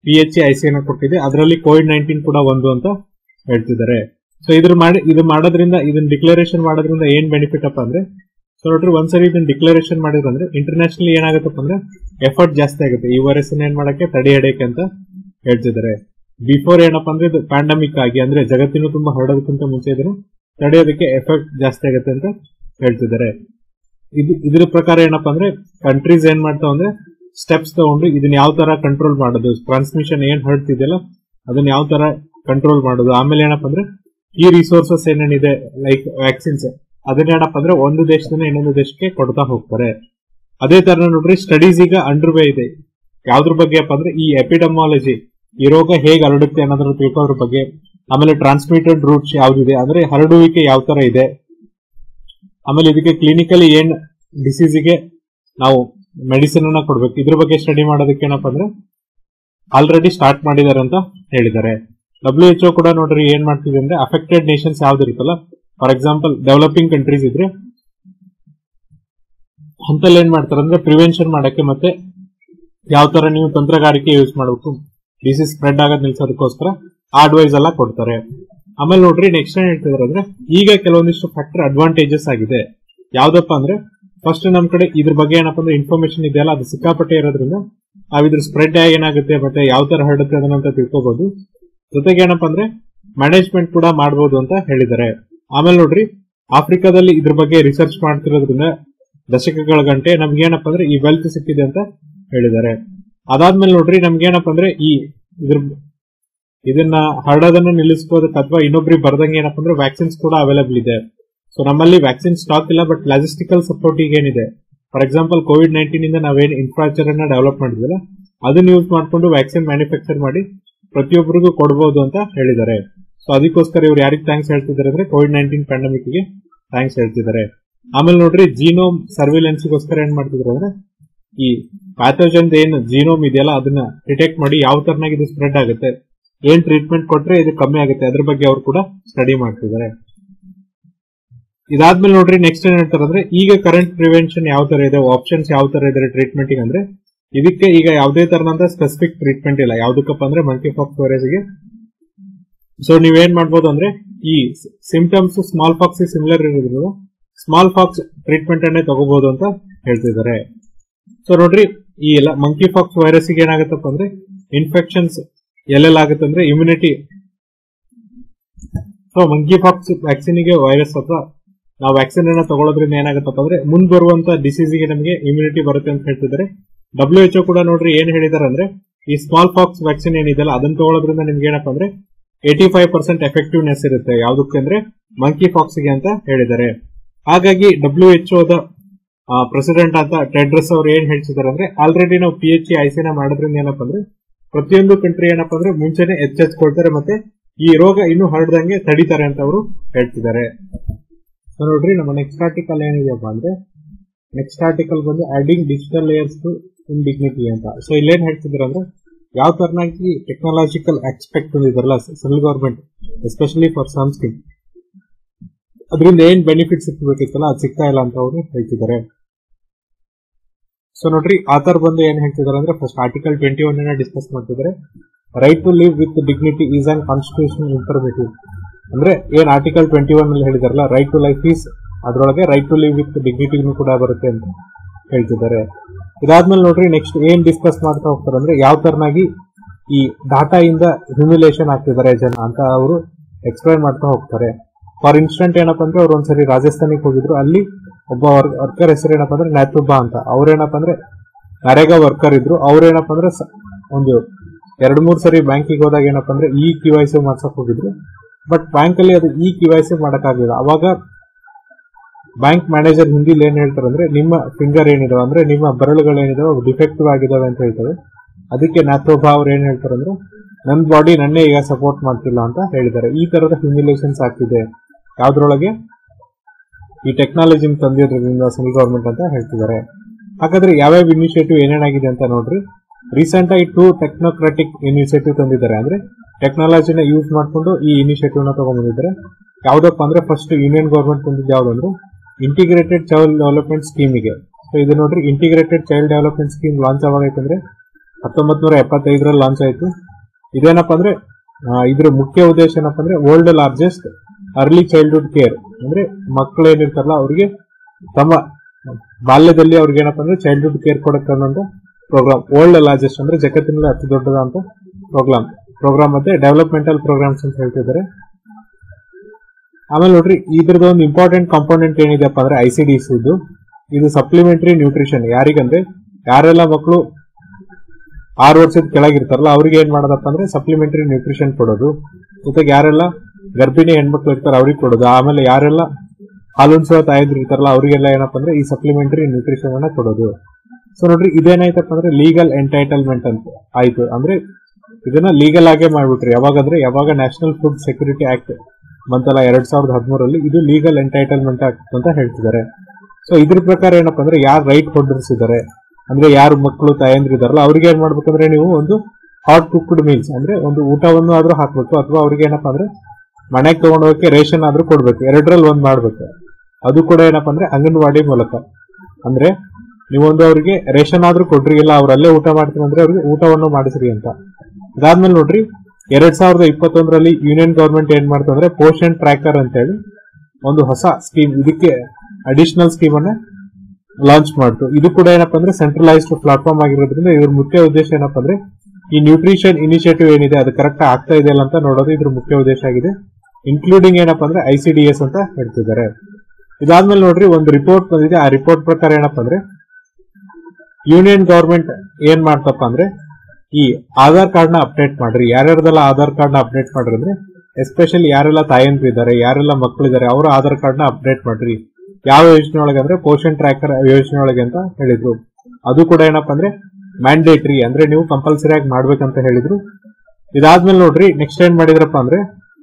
ಪಿ ಎಚ್ ಐ ಸಿ ಕೊಟ್ಟಿದೆ ಅದರಲ್ಲಿ ಕೋವಿಡ್ ನೈನ್ಟೀನ್ ಕೂಡ ಒಂದು ಅಂತ ಹೇಳ್ತಿದ್ದಾರೆ ಸೊ ಇದ್ರ ಮಾಡಿ ಇದು ಮಾಡೋದ್ರಿಂದ ಇದನ್ನ ಡಿಕ್ಲರೇಷನ್ ಮಾಡೋದ್ರಿಂದ ಏನ್ ಬೆನಿಫಿಟ್ ಅಪ್ಪ ಅಂದ್ರೆ ಸೊ ನೋಡ್ರಿ ಒಂದ್ಸರಿ ಇದನ್ನ ಡಿಕ್ಲರೇಷನ್ ಮಾಡಿದ್ರಂದ್ರೆ ಇಂಟರ್ನ್ಯಾಷನಲ್ ಏನಾಗುತ್ತಪ್ಪ ಅಂದ್ರೆ ಎಫರ್ಟ್ ಜಾಸ್ತಿ ಆಗುತ್ತೆ ಈ ವೈರಸ್ ಏನ್ ಮಾಡಕ್ಕೆ ತಡೆ ಹಿಡಿಯಕ್ಕೆ ಅಂತ ಹೇಳ್ತಿದ್ದಾರೆ ಬಿಫೋರ್ ಏನಪ್ಪಾ ಅಂದ್ರೆ ಇದು ಪ್ಯಾಂಡಮಿಕ್ ಆಗಿ ಅಂದ್ರೆ ಜಗತ್ತಿನ ತುಂಬಾ ಹರಡೋದಕ್ಕಿಂತ ಮುಂಚೆ ಇದನ್ನು ತಡೆಯೋದಕ್ಕೆ ಎಫೆಕ್ಟ್ ಜಾಸ್ತಿ ಆಗುತ್ತೆ ಅಂತ ಹೇಳ್ತಿದ್ದಾರೆ ಇದು ಇದ್ರ ಪ್ರಕಾರ ಏನಪ್ಪಾ ಅಂದ್ರೆ ಕಂಟ್ರೀಸ್ ಏನ್ ಮಾಡ್ತಾವ ಅಂದ್ರೆ ಸ್ಟೆಪ್ಸ್ ತಗೊಂಡು ಇದನ್ನ ಯಾವ ತರ ಕಂಟ್ರೋಲ್ ಮಾಡೋದು ಟ್ರಾನ್ಸ್ಮಿಷನ್ ಏನ್ ಹರಡ್ತಿದೆಯಲ್ಲ ಅದನ್ನ ಯಾವ ತರ ಕಂಟ್ರೋಲ್ ಮಾಡೋದು ಆಮೇಲೆ ಏನಪ್ಪಾ ಅಂದ್ರೆ ಈ ರಿಸೋರ್ಸಸ್ ಏನೇನಿದೆ ಲೈಕ್ ವ್ಯಾಕ್ಸಿನ್ಸ್ ಅದನ್ನ ಏನಪ್ಪಾ ಅಂದ್ರೆ ಒಂದು ದೇಶದಿಂದ ಇನ್ನೊಂದು ದೇಶಕ್ಕೆ ಕೊಡ್ತಾ ಹೋಗ್ತಾರೆ ಅದೇ ತರ ನೋಡ್ರಿ ಸ್ಟಡೀಸ್ ಈಗ ಅಂಡರ್ ವೇ ಇದೆ ಯಾವ್ದ್ರ ಬಗ್ಗೆ ಅಪ್ಪ ಅಂದ್ರೆ ಈ ಎಪಿಡಮಾಲಜಿ ಈ ರೋಗ ಹೇಗೆ ಹರಡುತ್ತೆ ಅನ್ನೋದ್ರ ತಿಳ್ಕೋದ್ರ ಬಗ್ಗೆ ಆಮೇಲೆ ಟ್ರಾನ್ಸ್ಮಿಟೆಡ್ ರೂಟ್ಸ್ ಯಾವ್ದಿದೆ ಅಂದ್ರೆ ಹರಡುವಿಕೆ ಯಾವ ತರ ಇದೆ ಆಮೇಲೆ ಇದಕ್ಕೆ ಕ್ಲಿನಿಕಲಿ ಏನ್ ಡಿಸೀಸಿಗೆ ನಾವು ಮೆಡಿಸಿನ್ ಅನ್ನ ಕೊಡ್ಬೇಕು ಇದ್ರ ಬಗ್ಗೆ ಸ್ಟಡಿ ಮಾಡೋದಕ್ಕೆ ಏನಪ್ಪಾ ಅಂದ್ರೆ ಆಲ್ರೆಡಿ ಸ್ಟಾರ್ಟ್ ಮಾಡಿದ್ದಾರೆ ಅಂತ ಹೇಳಿದ್ದಾರೆ ಡಬ್ಲ್ಯೂ ಎಚ್ ಕೂಡ ನೋಡ್ರಿ ಏನ್ ಮಾಡ್ತಿದೆ ಅಂದ್ರೆ ಅಫೆಕ್ಟೆಡ್ ನೇಷನ್ಸ್ ಯಾವ್ದು ಇರುತ್ತಲ್ಲ ಫಾರ್ ಎಕ್ಸಾಂಪಲ್ ಡೆವಲಪಿಂಗ್ ಕಂಟ್ರೀಸ್ ಇದ್ರೆ ಅಂತಲ್ಲಿ ಏನ್ ಮಾಡ್ತಾರೆ ಅಂದ್ರೆ ಪ್ರಿವೆನ್ಷನ್ ಮಾಡಕ್ಕೆ ಮತ್ತೆ ಯಾವ ತರ ನೀವು ತಂತ್ರಗಾರಿಕೆ ಯೂಸ್ ಮಾಡಬೇಕು ಡಿಸೀಸ್ ಸ್ಪ್ರೆಡ್ ಆಗೋದ್ ನಿಲ್ಸೋದಕ್ಕೋಸ್ಕರ ಅಡ್ವೈಸ್ ಎಲ್ಲ ಕೊಡ್ತಾರೆ ಆಮೇಲೆ ನೋಡ್ರಿ ನೆಕ್ಸ್ಟ್ ಏನ್ ಹೇಳ್ತಿದಾರೆ ಅಂದ್ರೆ ಈಗ ಕೆಲವೊಂದಿಷ್ಟು ಫ್ಯಾಕ್ಟರ್ ಅಡ್ವಾಂಟೇಜಸ್ ಆಗಿದೆ ಯಾವ್ದಪ್ಪ ಅಂದ್ರೆ ಫಸ್ಟ್ ನಮ್ ಕಡೆ ಇದ್ರ ಬಗ್ಗೆ ಏನಪ್ಪಾ ಅಂದ್ರೆ ಇನ್ಫಾರ್ಮೇಶನ್ ಇದೆಯಲ್ಲ ಅದು ಸಿಕ್ಕಾಪಟ್ಟೆ ಇರೋದ್ರಿಂದ ನಾವ್ ಇದ್ರ ಸ್ಪ್ರೆಡ್ ಏನಾಗುತ್ತೆ ಮತ್ತೆ ಯಾವ ತರ ಹರಡುತ್ತೆ ಅದನ್ನಂತ ತಿಳ್ಕೊಬಹುದು ಜೊತೆಗೆ ಏನಪ್ಪಾ ಅಂದ್ರೆ ಮ್ಯಾನೇಜ್ಮೆಂಟ್ ಕೂಡ ಮಾಡಬಹುದು ಅಂತ ಹೇಳಿದ್ದಾರೆ ಆಮೇಲೆ ನೋಡ್ರಿ ಆಫ್ರಿಕಾದಲ್ಲಿ ಇದ್ರ ಬಗ್ಗೆ ರಿಸರ್ಚ್ ಮಾಡ್ತಿರೋದ್ರಿಂದ ದಶಕಗಳ ಗಂಟೆ ನಮ್ಗೆ ಏನಪ್ಪಾ ಅಂದ್ರೆ ಈ ವೆಲ್ತ್ ಸಿಕ್ಕಿದೆ ಅಂತ ಹೇಳಿದ್ದಾರೆ ಅದಾದ್ಮೇಲೆ ನೋಡ್ರಿ ನಮ್ಗೆ ಏನಪ್ಪಾ ಅಂದ್ರೆ ಈ ಇದ್ರ ಇದನ್ನ ಹರಡೋದನ್ನ ನಿಲ್ಲಿಸಬಹುದಕ್ಕೆ ಅಥವಾ ಇನ್ನೊಬ್ರಿಗೆ ಬರ್ದಂಗೆ ಏನಪ್ಪಾ ಅಂದ್ರೆ ವ್ಯಾಕ್ಸಿನ್ಸ್ ಕೂಡ ಅವೈಲೇಬಲ್ ಇದೆ ಸೊ ನಮ್ಮಲ್ಲಿ ವ್ಯಾಕ್ಸಿನ್ ಸ್ಟಾಕ್ ಇಲ್ಲ ಬಟ್ ಲಾಜಿಸ್ಟಿಕಲ್ ಸಪೋರ್ಟ್ ಈಗ ಏನಿದೆ ಫಾರ್ ಎಕ್ಸಾಂಪಲ್ ಕೋವಿಡ್ ನೈನ್ಟೀನ್ ಇಂದ ನಾವೇನ್ ಇನ್ಫ್ರಾಸ್ಟ್ರಕ್ಚರ್ ಅನ್ನ ಡೆವಲಪ್ ಮಾಡಿದ್ವಲ್ಲ ಅದನ್ನ ಯೂಸ್ ಮಾಡ್ಕೊಂಡು ವ್ಯಾಕ್ಸಿನ್ ಮ್ಯಾನುಫ್ಯಾಕ್ಚರ್ ಮಾಡಿ ಪ್ರತಿಯೊಬ್ಬರಿಗೂ ಕೊಡಬಹುದು ಅಂತ ಹೇಳಿದ್ದಾರೆ ಸೊ ಅದಕ್ಕೋಸ್ಕರ ಇವ್ರು ಯಾರಿಗೆ ಥ್ಯಾಂಕ್ಸ್ ಹೇಳ್ತಿದ್ದಾರೆ ಅಂದ್ರೆ ಕೋವಿಡ್ ನೈನ್ಟೀನ್ ಪ್ಯಾಂಡಮಿಕ್ ಗೆ ಥ್ಯಾಂಕ್ಸ್ ಹೇಳ್ತಿದ್ದಾರೆ ಆಮೇಲೆ ನೋಡ್ರಿ ಜೀನೋಮ್ ಸರ್ವಿಲೆನ್ಸ್ ಗೋಸ್ಕರ ಏನ್ ಮಾಡ್ತಿದ್ರು ಅಂದ್ರೆ ಈ ಪ್ಯಾಥೋಜನ್ ಏನು ಜೀನೋಮ್ ಇದೆಯಲ್ಲ ಅದನ್ನ ಡಿಟೆಕ್ಟ್ ಮಾಡಿ ಯಾವ ತರನಾಗಿ ಇದು ಸ್ಪ್ರೆಡ್ ಆಗುತ್ತೆ ಏನ್ ಟ್ರೀಟ್ಮೆಂಟ್ ಕೊಟ್ರೆ ಇದು ಕಮ್ಮಿ ಆಗುತ್ತೆ ಅದ್ರ ಬಗ್ಗೆ ಅವ್ರು ಕೂಡ ಸ್ಟಡಿ ಮಾಡ್ತಿದ್ದಾರೆ ಇದಾದ್ಮೇಲೆ ನೋಡ್ರಿ ನೆಕ್ಸ್ಟ್ ಏನ್ ಹೇಳ್ತಾರೆ ಅಂದ್ರೆ ಈಗ ಕರೆಂಟ್ ಪ್ರಿವೆನ್ಷನ್ ಯಾವ ತರ ಇದೆ ಆಪ್ಷನ್ಸ್ ಯಾವ ತರ ಇದೆ ಟ್ರೀಟ್ಮೆಂಟ್ ಅಂದ್ರೆ ಇದಕ್ಕೆ ಈಗ ಯಾವುದೇ ತರನಂತ ಸ್ಪೆಸಿಫಿಕ್ ಟ್ರೀಟ್ಮೆಂಟ್ ಇಲ್ಲ ಯಾವ್ದಕ್ಕಪ್ಪ ಅಂದ್ರೆ ಮಂಕಿ ಫಾಕ್ಸ್ ವೈರಸ್ಗೆ ಸೊ ನೀವೇನ್ ಮಾಡ್ಬೋದು ಅಂದ್ರೆ ಈ ಸಿಂಪ್ಟಮ್ಸ್ ಸ್ಮಾಲ್ ಫಾಕ್ಸ್ ಸಿಮಿಲರ್ ಇರೋದ್ರಿಂದ ಸ್ಮಾಲ್ ಫಾಕ್ಸ್ ಟ್ರೀಟ್ಮೆಂಟ್ ಅನ್ನೇ ತಗೋಬಹುದು ಅಂತ ಹೇಳ್ತಿದ್ದಾರೆ ಸೊ ನೋಡ್ರಿ ಈ ಎಲ್ಲ ಮಂಕಿ ಫಾಕ್ಸ್ ವೈರಸ್ ಗೆ ಏನಾಗುತ್ತಪ್ಪ ಅಂದ್ರೆ ಇನ್ಫೆಕ್ಷನ್ಸ್ ಎಲ್ಲೆಲ್ಲಾಗುತ್ತೆ ಅಂದ್ರೆ immunity so monkeypox vaccine ಗೆ ವೈರಸ್ ಅಥವಾ ನಾವು ವ್ಯಾಕ್ಸಿನ್ ಅನ್ನ ತಗೊಳ್ಳೋದ್ರಿಂದ ಏನಾಗುತ್ತಪ್ಪ ಅಂದ್ರೆ ಮುಂದ್ ಬರುವಂತ ಡಿಸೀಸ್ ಗೆ ನಮಗೆ ಇಮ್ಯುನಿಟಿ ಬರುತ್ತೆ ಅಂತ ಹೇಳ್ತಿದ್ದಾರೆ ಡಬ್ಲ್ಯೂ ಎಚ್ ಕೂಡ ನೋಡ್ರಿ ಏನ್ ಹೇಳಿದಾರೆ ಅಂದ್ರೆ ಈ ಸ್ಮಾಲ್ ಫಾಕ್ಸ್ ವ್ಯಾಕ್ಸಿನ್ ಏನಿದೆಯಲ್ಲ ಅದನ್ನ ತಗೊಳ್ಳೋದ್ರಿಂದ ನಿಮ್ಗೆ ಏನಪ್ಪಾ ಅಂದ್ರೆ ಏಟಿ ಫೈವ್ ಪರ್ಸೆಂಟ್ ಎಫೆಕ್ಟಿವ್ನೆಸ್ ಇರುತ್ತೆ ಯಾವ್ದಕ್ಕೆ ಅಂದ್ರೆ ಮಂಕಿ ಫಾಕ್ಸ್ ಗೆ ಅಂತ ಹೇಳಿದ್ದಾರೆ ಹಾಗಾಗಿ ಡಬ್ಲ್ಯೂ ಎಚ್ ದ ಪ್ರೆಸಿಡೆಂಟ್ ಅಂತ ಟೆಡ್ರಸ್ ಅವ್ರು ಏನ್ ಹೇಳ್ತಿದ್ದಾರೆ ಅಂದ್ರೆ ಆಲ್ರೆಡಿ ನಾವು ಪಿ ಎಚ್ ಐಸಿನ ಮಾಡೋದ್ರಿಂದ ಏನಪ್ಪಾ ಅಂದ್ರೆ ಪ್ರತಿಯೊಂದು ಕಂಟ್ರಿ ಏನಪ್ಪಾ ಅಂದ್ರೆ ಮುಂಚೆನೆ ಎಚ್ಚೆತ್ಕೊಳ್ತಾರೆ ಮತ್ತೆ ಈ ರೋಗ ಇನ್ನೂ ಹರಡ್ದಂಗೆ ತಡಿತಾರೆ ಅಂತ ಅವರು ಹೇಳ್ತಿದ್ದಾರೆ ಸೊ ನೋಡ್ರಿ ನಮ್ಮ ನೆಕ್ಸ್ಟ್ ಆರ್ಟಿಕಲ್ ಏನಿದೆಯಪ್ಪ ಅಂದ್ರೆ ನೆಕ್ಸ್ಟ್ ಆರ್ಟಿಕಲ್ ಬಂದು adding digital layers to indignity ಅಂತ ಸೊ ಇಲ್ಲೇನ್ ಹೇಳ್ತಿದ್ರು ಅಂದ್ರೆ ಯಾವ ತರನಾಗಿ ಟೆಕ್ನಾಲಜಿಕಲ್ ಆಸ್ಪೆಕ್ಟ್ ಇದಾರಲ್ಲ central government especially for some scheme ಅದರಿಂದ ಏನ್ ಬೆನಿಫಿಟ್ ಸಿಕ್ಬೇಕಿತ್ತಲ್ಲ ಅದು ಸಿಗ್ತಾ ಇಲ್ಲ ಅಂತ ಅವರು ಹೇಳ್ತಿದ್ದಾರೆ ಸೊ ನೋಡ್ರಿ ಆತರ ಬಂದು ಏನ್ ಹೇಳ್ತಿದ್ದಾರೆ ಅಂದ್ರೆ first article twenty one discuss ಮಾಡ್ತಿದ್ದಾರೆ right to live with dignity is on constitution informative ಅಂದ್ರೆ ಏನ್ ಆರ್ಟಿಕಲ್ ಟ್ವೆಂಟಿ ಒನ್ ಅಲ್ಲಿ ಹೇಳಿದಾರಲ್ಲ ರೈಟ್ ಟು ಲೈಫ್ ಈಸ್ ಅದರೊಳಗೆ ರೈಟ್ ಟು ಲಿವ್ ವಿತ್ ಡಿಗ್ನಿಟಿನೂ ಕೂಡ ಬರುತ್ತೆ ಅಂತ ಹೇಳ್ತಿದ್ದಾರೆ ಇದಾದ್ಮೇಲೆ ನೋಡ್ರಿ ನೆಕ್ಸ್ಟ್ ಏನ್ ಡಿಸ್ಕಸ್ ಮಾಡ್ತಾ ಹೋಗ್ತಾರೆ ಅಂದ್ರೆ ಯಾವ ತರನಾಗಿ ಈ ಡಾಟಾ ಇಂದ ಹ್ಯೂಮಿಲೇಷನ್ ಆಗ್ತಿದ್ದಾರೆ ಜನ ಅಂತ ಅವರು ಎಕ್ಸ್ಪ್ಲೈನ್ ಮಾಡ್ತಾ ಹೋಗ್ತಾರೆ ಫಾರ್ ಇನ್ಸ್ಟೆಂಟ್ ಏನಪ್ಪಾ ಅಂದ್ರೆ ಅವ್ರು ಒಂದ್ಸರಿ ರಾಜಸ್ಥಾನಿಗೆ ಹೋಗಿದ್ರು ಅಲ್ಲಿ ಒಬ್ಬ ವರ್ಕರ್ ಹೆಸರು ಏನಪ್ಪಾ ಅಂದ್ರೆ ನ್ಯಾತುಬಾ ಅಂತ ಅವ್ರೇನಪ್ಪ ಅಂದ್ರೆ ನರೇಗಾ ವರ್ಕರ್ ಇದ್ರು ಅವ್ರೇನಪ್ಪ ಅಂದ್ರೆ ಸ- ಒಂದು ಎರಡ್ ಮೂರ್ ಸರಿ ಬ್ಯಾಂಕಿಗೆ ಹೋದಾಗ ಏನಪ್ಪಾ ಅಂದ್ರೆ ಈ ಕೆ ವೈ ಸಿ ಮಾಡ್ಸಕ್ ಹೋಗಿದ್ರು ಬಟ್ ಬ್ಯಾಂಕ್ ಅಲ್ಲಿ ಅದು ಈ ಕೆ ವೈ ಸಿ ಮಾಡಕ್ಕಾಗಲಿಲ್ಲ ಅವಾಗ ಬ್ಯಾಂಕ್ ಮ್ಯಾನೇಜರ್ ಹಿಂದಿಲಿ ಏನ್ ಹೇಳ್ತಾರೆ ಅಂದ್ರೆ ನಿಮ್ಮ ಫಿಂಗರ್ ಏನಿದಾವೆ ಅಂದ್ರೆ ನಿಮ್ಮ ಬೆರಳುಗಳು ಏನಿದಾವೆ ಡಿಫೆಕ್ಟಿವ್ ಆಗಿದಾವೆ ಅಂತ ಹೇಳ್ತಾರೆ ಅದಕ್ಕೆ ನ್ಯಾಥೋಬಾ ಅವ್ರು ಏನ್ ಹೇಳ್ತಾರೆ ಅಂದ್ರೆ ನನ್ನ ಬಾಡಿ ನನ್ನೇ ಈಗ ಸಪೋರ್ಟ್ ಮಾಡ್ತಿಲ್ಲ ಅಂತ ಹೇಳಿದ್ದಾರೆ ಈ ತರದ ಹ್ಯೂಮಿಲೇಷನ್ಸ್ ಆಗ್ತಿದೆ ಯಾವ್ದ್ರೊಳಗೆ ಈ ಟೆಕ್ನಾಲಜಿ ತಂದಿರೋದ್ರಿಂದ ಸೆಂಟ್ರಲ್ ಗವರ್ಮೆಂಟ್ ಅಂತ ಹೇಳ್ತಿದ್ದಾರೆ ಹಾಗಾದ್ರೆ ಯಾವ್ಯಾವ ಇನಿಷಿಯೇಟಿವ್ ಏನೇನಾಗಿದೆ ಅಂತ ನೋಡ್ರಿ ರೀಸೆಂಟ್ ಆಗಿ ಟೂ ಟೆಕ್ನೋಕ್ರಾಟಿಕ್ ಇನಿಷಿಯೇಟಿವ್ ತಂದಿದ್ದಾರೆ ಅಂದ್ರೆ ಟೆಕ್ನಾಲಜಿನ ಯೂಸ್ ಮಾಡ್ಕೊಂಡು ಈ ಇನಿಷಿಯೇಟಿವ್ ನ ತಗೊಂಡ್ಬಂದಿದ್ದಾರೆ ಯಾವ್ದಪ್ಪ ಅಂದ್ರೆ ಫಸ್ಟ್ ಯೂನಿಯನ್ ಗವರ್ಮೆಂಟ್ ತಂದಿದ್ದು ಯಾವ್ದು ಅಂದ್ರೆ ಇಂಟಿಗ್ರೇಟೆಡ್ ಚೈಲ್ಡ್ ಡೆವಲಪ್ಮೆಂಟ್ ಸ್ಕೀಮಿಗೆ ಸೊ ಇದು ನೋಡ್ರಿ integrated child development scheme launch ಆವಾಗೈತಂದ್ರೆ ಹತ್ತೊಂಬತ್ ನೂರ ಎಪ್ಪತ್ತೈದರಲ್ಲಿ ಲಾಂಚ್ ಆಯ್ತು ಇದೇನಪ್ಪ ಅಂದ್ರೆ ಆ, ಇದ್ರ ಮುಖ್ಯ ಉದ್ದೇಶ ಏನಪ್ಪ ಅಂದ್ರೆ world largest early childhood care ಅಂದ್ರೆ ಮಕ್ಕಳು ಏನಿರ್ತಾರಲ್ಲ ಅವ್ರಿಗೆ ತಮ್ಮ ಬಾಲ್ಯದಲ್ಲಿ ಅವ್ರಿಗೆ ಏನಪ್ಪ ಅಂದ್ರೆ ಚೈಲ್ಡ್ಹುಡ್ ಕೇರ್ ಕೊಡಕ್ಕೆ ಅನ್ನೋಂಥ ಪ್ರೋಗ್ರಾಮ್ ವರ್ಲ್ಡ್ ಲಾರ್ಜೆಸ್ಟ್ ಅಂದ್ರೆ ಜಗತ್ತಿನಲ್ಲಿ ಅತಿ ದೊಡ್ಡದಂತ ಪ್ರೋಗ್ರಾಮ್ ಪ್ರೋಗ್ರಾಮ್ ಮತ್ತೆ ಡೆವಲಪ್ಮೆಂಟಲ್ ಪ್ರೋಗ್ರಾಮ್ಸ್ ಅಂತ ಹೇಳ್ತಿದ್ದಾರೆ ಆಮೇಲೆ ನೋಡ್ರಿ ಇದ್ರದ್ದು ಒಂದು ಇಂಪಾರ್ಟೆಂಟ್ ಕಾಂಪೋನೆಂಟ್ ಏನಿದೆಪ್ಪ ಅಂದ್ರೆ ಐ ಸಿ ಡಿ ಇದು ಇದು ಸಪ್ಲಿಮೆಂಟರಿ ನ್ಯೂಟ್ರಿಷನ್ ಯಾರಿಗಂದ್ರೆ ಯಾರೆಲ್ಲ ಮಕ್ಕಳು ಆರು ವರ್ಷದ ಕೆಳಗಿರ್ತಾರಲ್ಲ ಅವ್ರಿಗೆ ಏನ್ ಮಾಡೋದಪ್ಪ ಅಂದ್ರೆ ಸಪ್ಲಿಮೆಂಟರಿ ನ್ಯೂಟ್ರಿಷನ್ ಕೊಡೋದು ಜೊತೆಗೆ ಯಾರೆಲ್ಲ ಗರ್ಭಿಣಿ ಹೆಣ್ಮಕ್ಳು ಇರ್ತಾರೆ ಅವ್ರಿಗೆ ಕೊಡೋದು ಆಮೇಲೆ ಯಾರೆಲ್ಲ ಹಾಲುಣಿಸುವ ತಾಯಂದ್ರು ಇರ್ತಾರಲ್ಲ ಅವರಿಗೆಲ್ಲ ಏನಪ್ಪ ಅಂದ್ರೆ ಈ ಸಪ್ಲಿಮೆಂಟರಿ ನ್ಯೂಟ್ರಿಷನ್ ಅನ್ನ ಕೊಡೋದು ಸೊ ನೋಡ್ರಿ ಇದೇನಾಯ್ತಪ್ಪ ಅಂದ್ರೆ ಲೀಗಲ್ ಎಂಟೈಟಲ್ಮೆಂಟ್ ಅಂತ ಆಯ್ತು ಅಂದ್ರೆ ಇದನ್ನ ಲೀಗಲ್ ಆಗೇ ಮಾಡ್ಬಿಟ್ರಿ ಯಾವಾಗಂದ್ರೆ ಯಾವಾಗ ನ್ಯಾಷನಲ್ ಫುಡ್ ಸೆಕ್ಯೂರಿಟಿ ಆಕ್ಟ್ ಬಂತಲ್ಲ ಎರಡ್ ಸಾವಿರದ ಹದಿಮೂರಲ್ಲಿ ಇದು ಲೀಗಲ್ ಎಂಟೈಟಲ್ಮೆಂಟ್ ಆಕ್ಟ್ ಅಂತ ಹೇಳ್ತಿದ್ದಾರೆ ಸೊ ಇದ್ರ ಪ್ರಕಾರ ಏನಪ್ಪ ಅಂದ್ರೆ ಯಾರು ರೈಟ್ ಹೋಲ್ಡರ್ಸ್ ಇದ್ದಾರೆ ಅಂದ್ರೆ ಯಾರು ಮಕ್ಕಳು ತಾಯಂದ್ರು ಇದಾರಲ್ಲ ಅವ್ರಿಗೆ ಏನ್ ಮಾಡ್ಬೇಕಂದ್ರೆ ನೀವು ಒಂದು ಹಾಟ್ ಕುಕ್ಡ್ ಮೀಲ್ಸ್ ಅಂದ್ರೆ ಒಂದು ಊಟವನ್ನು ಆದ್ರೂ ಹಾಕ್ಬೇಕು ಅಥವಾ ಅವ್ರಿಗೆ ಏನಪ್ಪಾ ಅಂದ್ರೆ ಮನೆಗೆ ತಗೊಂಡೋಗಕ್ಕೆ ರೇಷನ್ ಆದ್ರೂ ಕೊಡ್ಬೇಕು ಎರಡರಲ್ಲಿ ಒಂದ್ ಮಾಡ್ಬೇಕು ಅದು ಕೂಡ ಏನಪ್ಪಾ ಅಂದ್ರೆ ಅಂಗನವಾಡಿ ಮೂಲಕ ಅಂದ್ರೆ ನೀವೊಂದು ಅವ್ರಿಗೆ ರೇಷನ್ ಆದ್ರೂ ಕೊಡ್ರಿ ಇಲ್ಲ ಅವ್ರಲ್ಲೇ ಊಟ ಮಾಡ್ತೀನಿ ಅಂದ್ರೆ ಅವ್ರಿಗೆ ಊಟವನ್ನು ಮಾಡಿಸ್ರಿ ಅಂತ ಅದಾದ್ಮೇಲೆ ನೋಡ್ರಿ ಎರಡ್ ಸಾವಿರದ ಇಪ್ಪತ್ತೊಂದರಲ್ಲಿ ಯೂನಿಯನ್ ಗವರ್ಮೆಂಟ್ ಏನ್ ಮಾಡ್ತಂದ್ರೆ ಪೋಷನ್ ಟ್ರ್ಯಾಕರ್ ಅಂತ ಹೇಳಿ ಒಂದು ಹೊಸ ಸ್ಕೀಮ್ ಇದಕ್ಕೆ ಅಡಿಷನಲ್ ಸ್ಕೀಮ್ ಅನ್ನ ಲಾಂಚ್ ಮಾಡ್ತು ಇದು ಕೂಡ ಏನಪ್ಪಾ ಅಂದ್ರೆ ಸೆಂಟ್ರಲೈಸ್ಡ್ ಪ್ಲಾಟ್ಫಾರ್ಮ್ ಆಗಿರೋದ್ರಿಂದ ಇದ್ರ ಮುಖ್ಯ ಉದ್ದೇಶ ಏನಪ್ಪಾ ಅಂದ್ರೆ ಈ ನ್ಯೂಟ್ರಿಷನ್ ಇನಿಷಿಯೇಟಿವ್ ಏನಿದೆ ಅದು ಕರೆಕ್ಟ್ ಆಗ್ತಾ ಇದೆ ಇಲ್ಲ ಅಂತ ನೋಡೋದು ಇದ್ರ ಮುಖ್ಯ ಉದ್ದೇಶ ಆಗಿದೆ ಇನ್ಕ್ಲೂಡಿಂಗ್ ಏನಪ್ಪಾ ಅಂದ್ರೆ ಐ ಸಿ ಡಿ ಎಸ್ ಅಂತ ಹೇಳ್ತಿದ್ದಾರೆ ಇದಾದ್ಮೇಲೆ ನೋಡ್ರಿ ಒಂದು ರಿಪೋರ್ಟ್ ಬಂದಿದೆ ಆ ರಿಪೋರ್ಟ್ ಪ್ರಕಾರ ಏನಪ್ಪಾ ಅಂದ್ರೆ ಯೂನಿಯನ್ ಗವರ್ಮೆಂಟ್ ಏನ್ ಮಾಡ್ತಪ್ಪ ಅಂದ್ರೆ ಈ ಆಧಾರ್ ಕಾರ್ಡ್ ನ ಅಪ್ಡೇಟ್ ಮಾಡ್ರಿ ಯಾರ್ಯಾರ್ದೆಲ್ಲ ಆಧಾರ್ ಕಾರ್ಡ್ ನ ಅಪ್ಡೇಟ್ ಮಾಡ್ರಿ ಅಂದ್ರೆ ಎಸ್ಪೆಷಲಿ ಯಾರೆಲ್ಲ ತಾಯಂದ್ರು ಇದ್ದಾರೆ ಯಾರೆಲ್ಲ ಮಕ್ಕಳಿದ್ದಾರೆ ಅವರ ಆಧಾರ್ ಕಾರ್ಡ್ ನ ಅಪ್ಡೇಟ್ ಮಾಡ್ರಿ ಯಾವ ಯೋಜನೆ ಒಳಗೆ ಅಂದ್ರೆ ಪೋಷನ್ ಟ್ರ್ಯಾಕರ್ ಯೋಜನೆ ಒಳಗೆ ಅಂತ ಹೇಳಿದ್ರು ಅದು ಕೂಡ ಏನಪ್ಪಾ ಅಂದ್ರೆ ಮ್ಯಾಂಡೇಟ್ರಿ ಅಂದ್ರೆ ನೀವು ಕಂಪಲ್ಸರಿ ಆಗಿ ಮಾಡ್ಬೇಕಂತ ಹೇಳಿದ್ರು ಇದಾದ್ಮೇಲೆ ನೋಡ್ರಿ ನೆಕ್ಸ್ಟ್ ಏನ್ ಮಾಡಿದ್ರಪ್ಪ ಅಂದ್ರೆ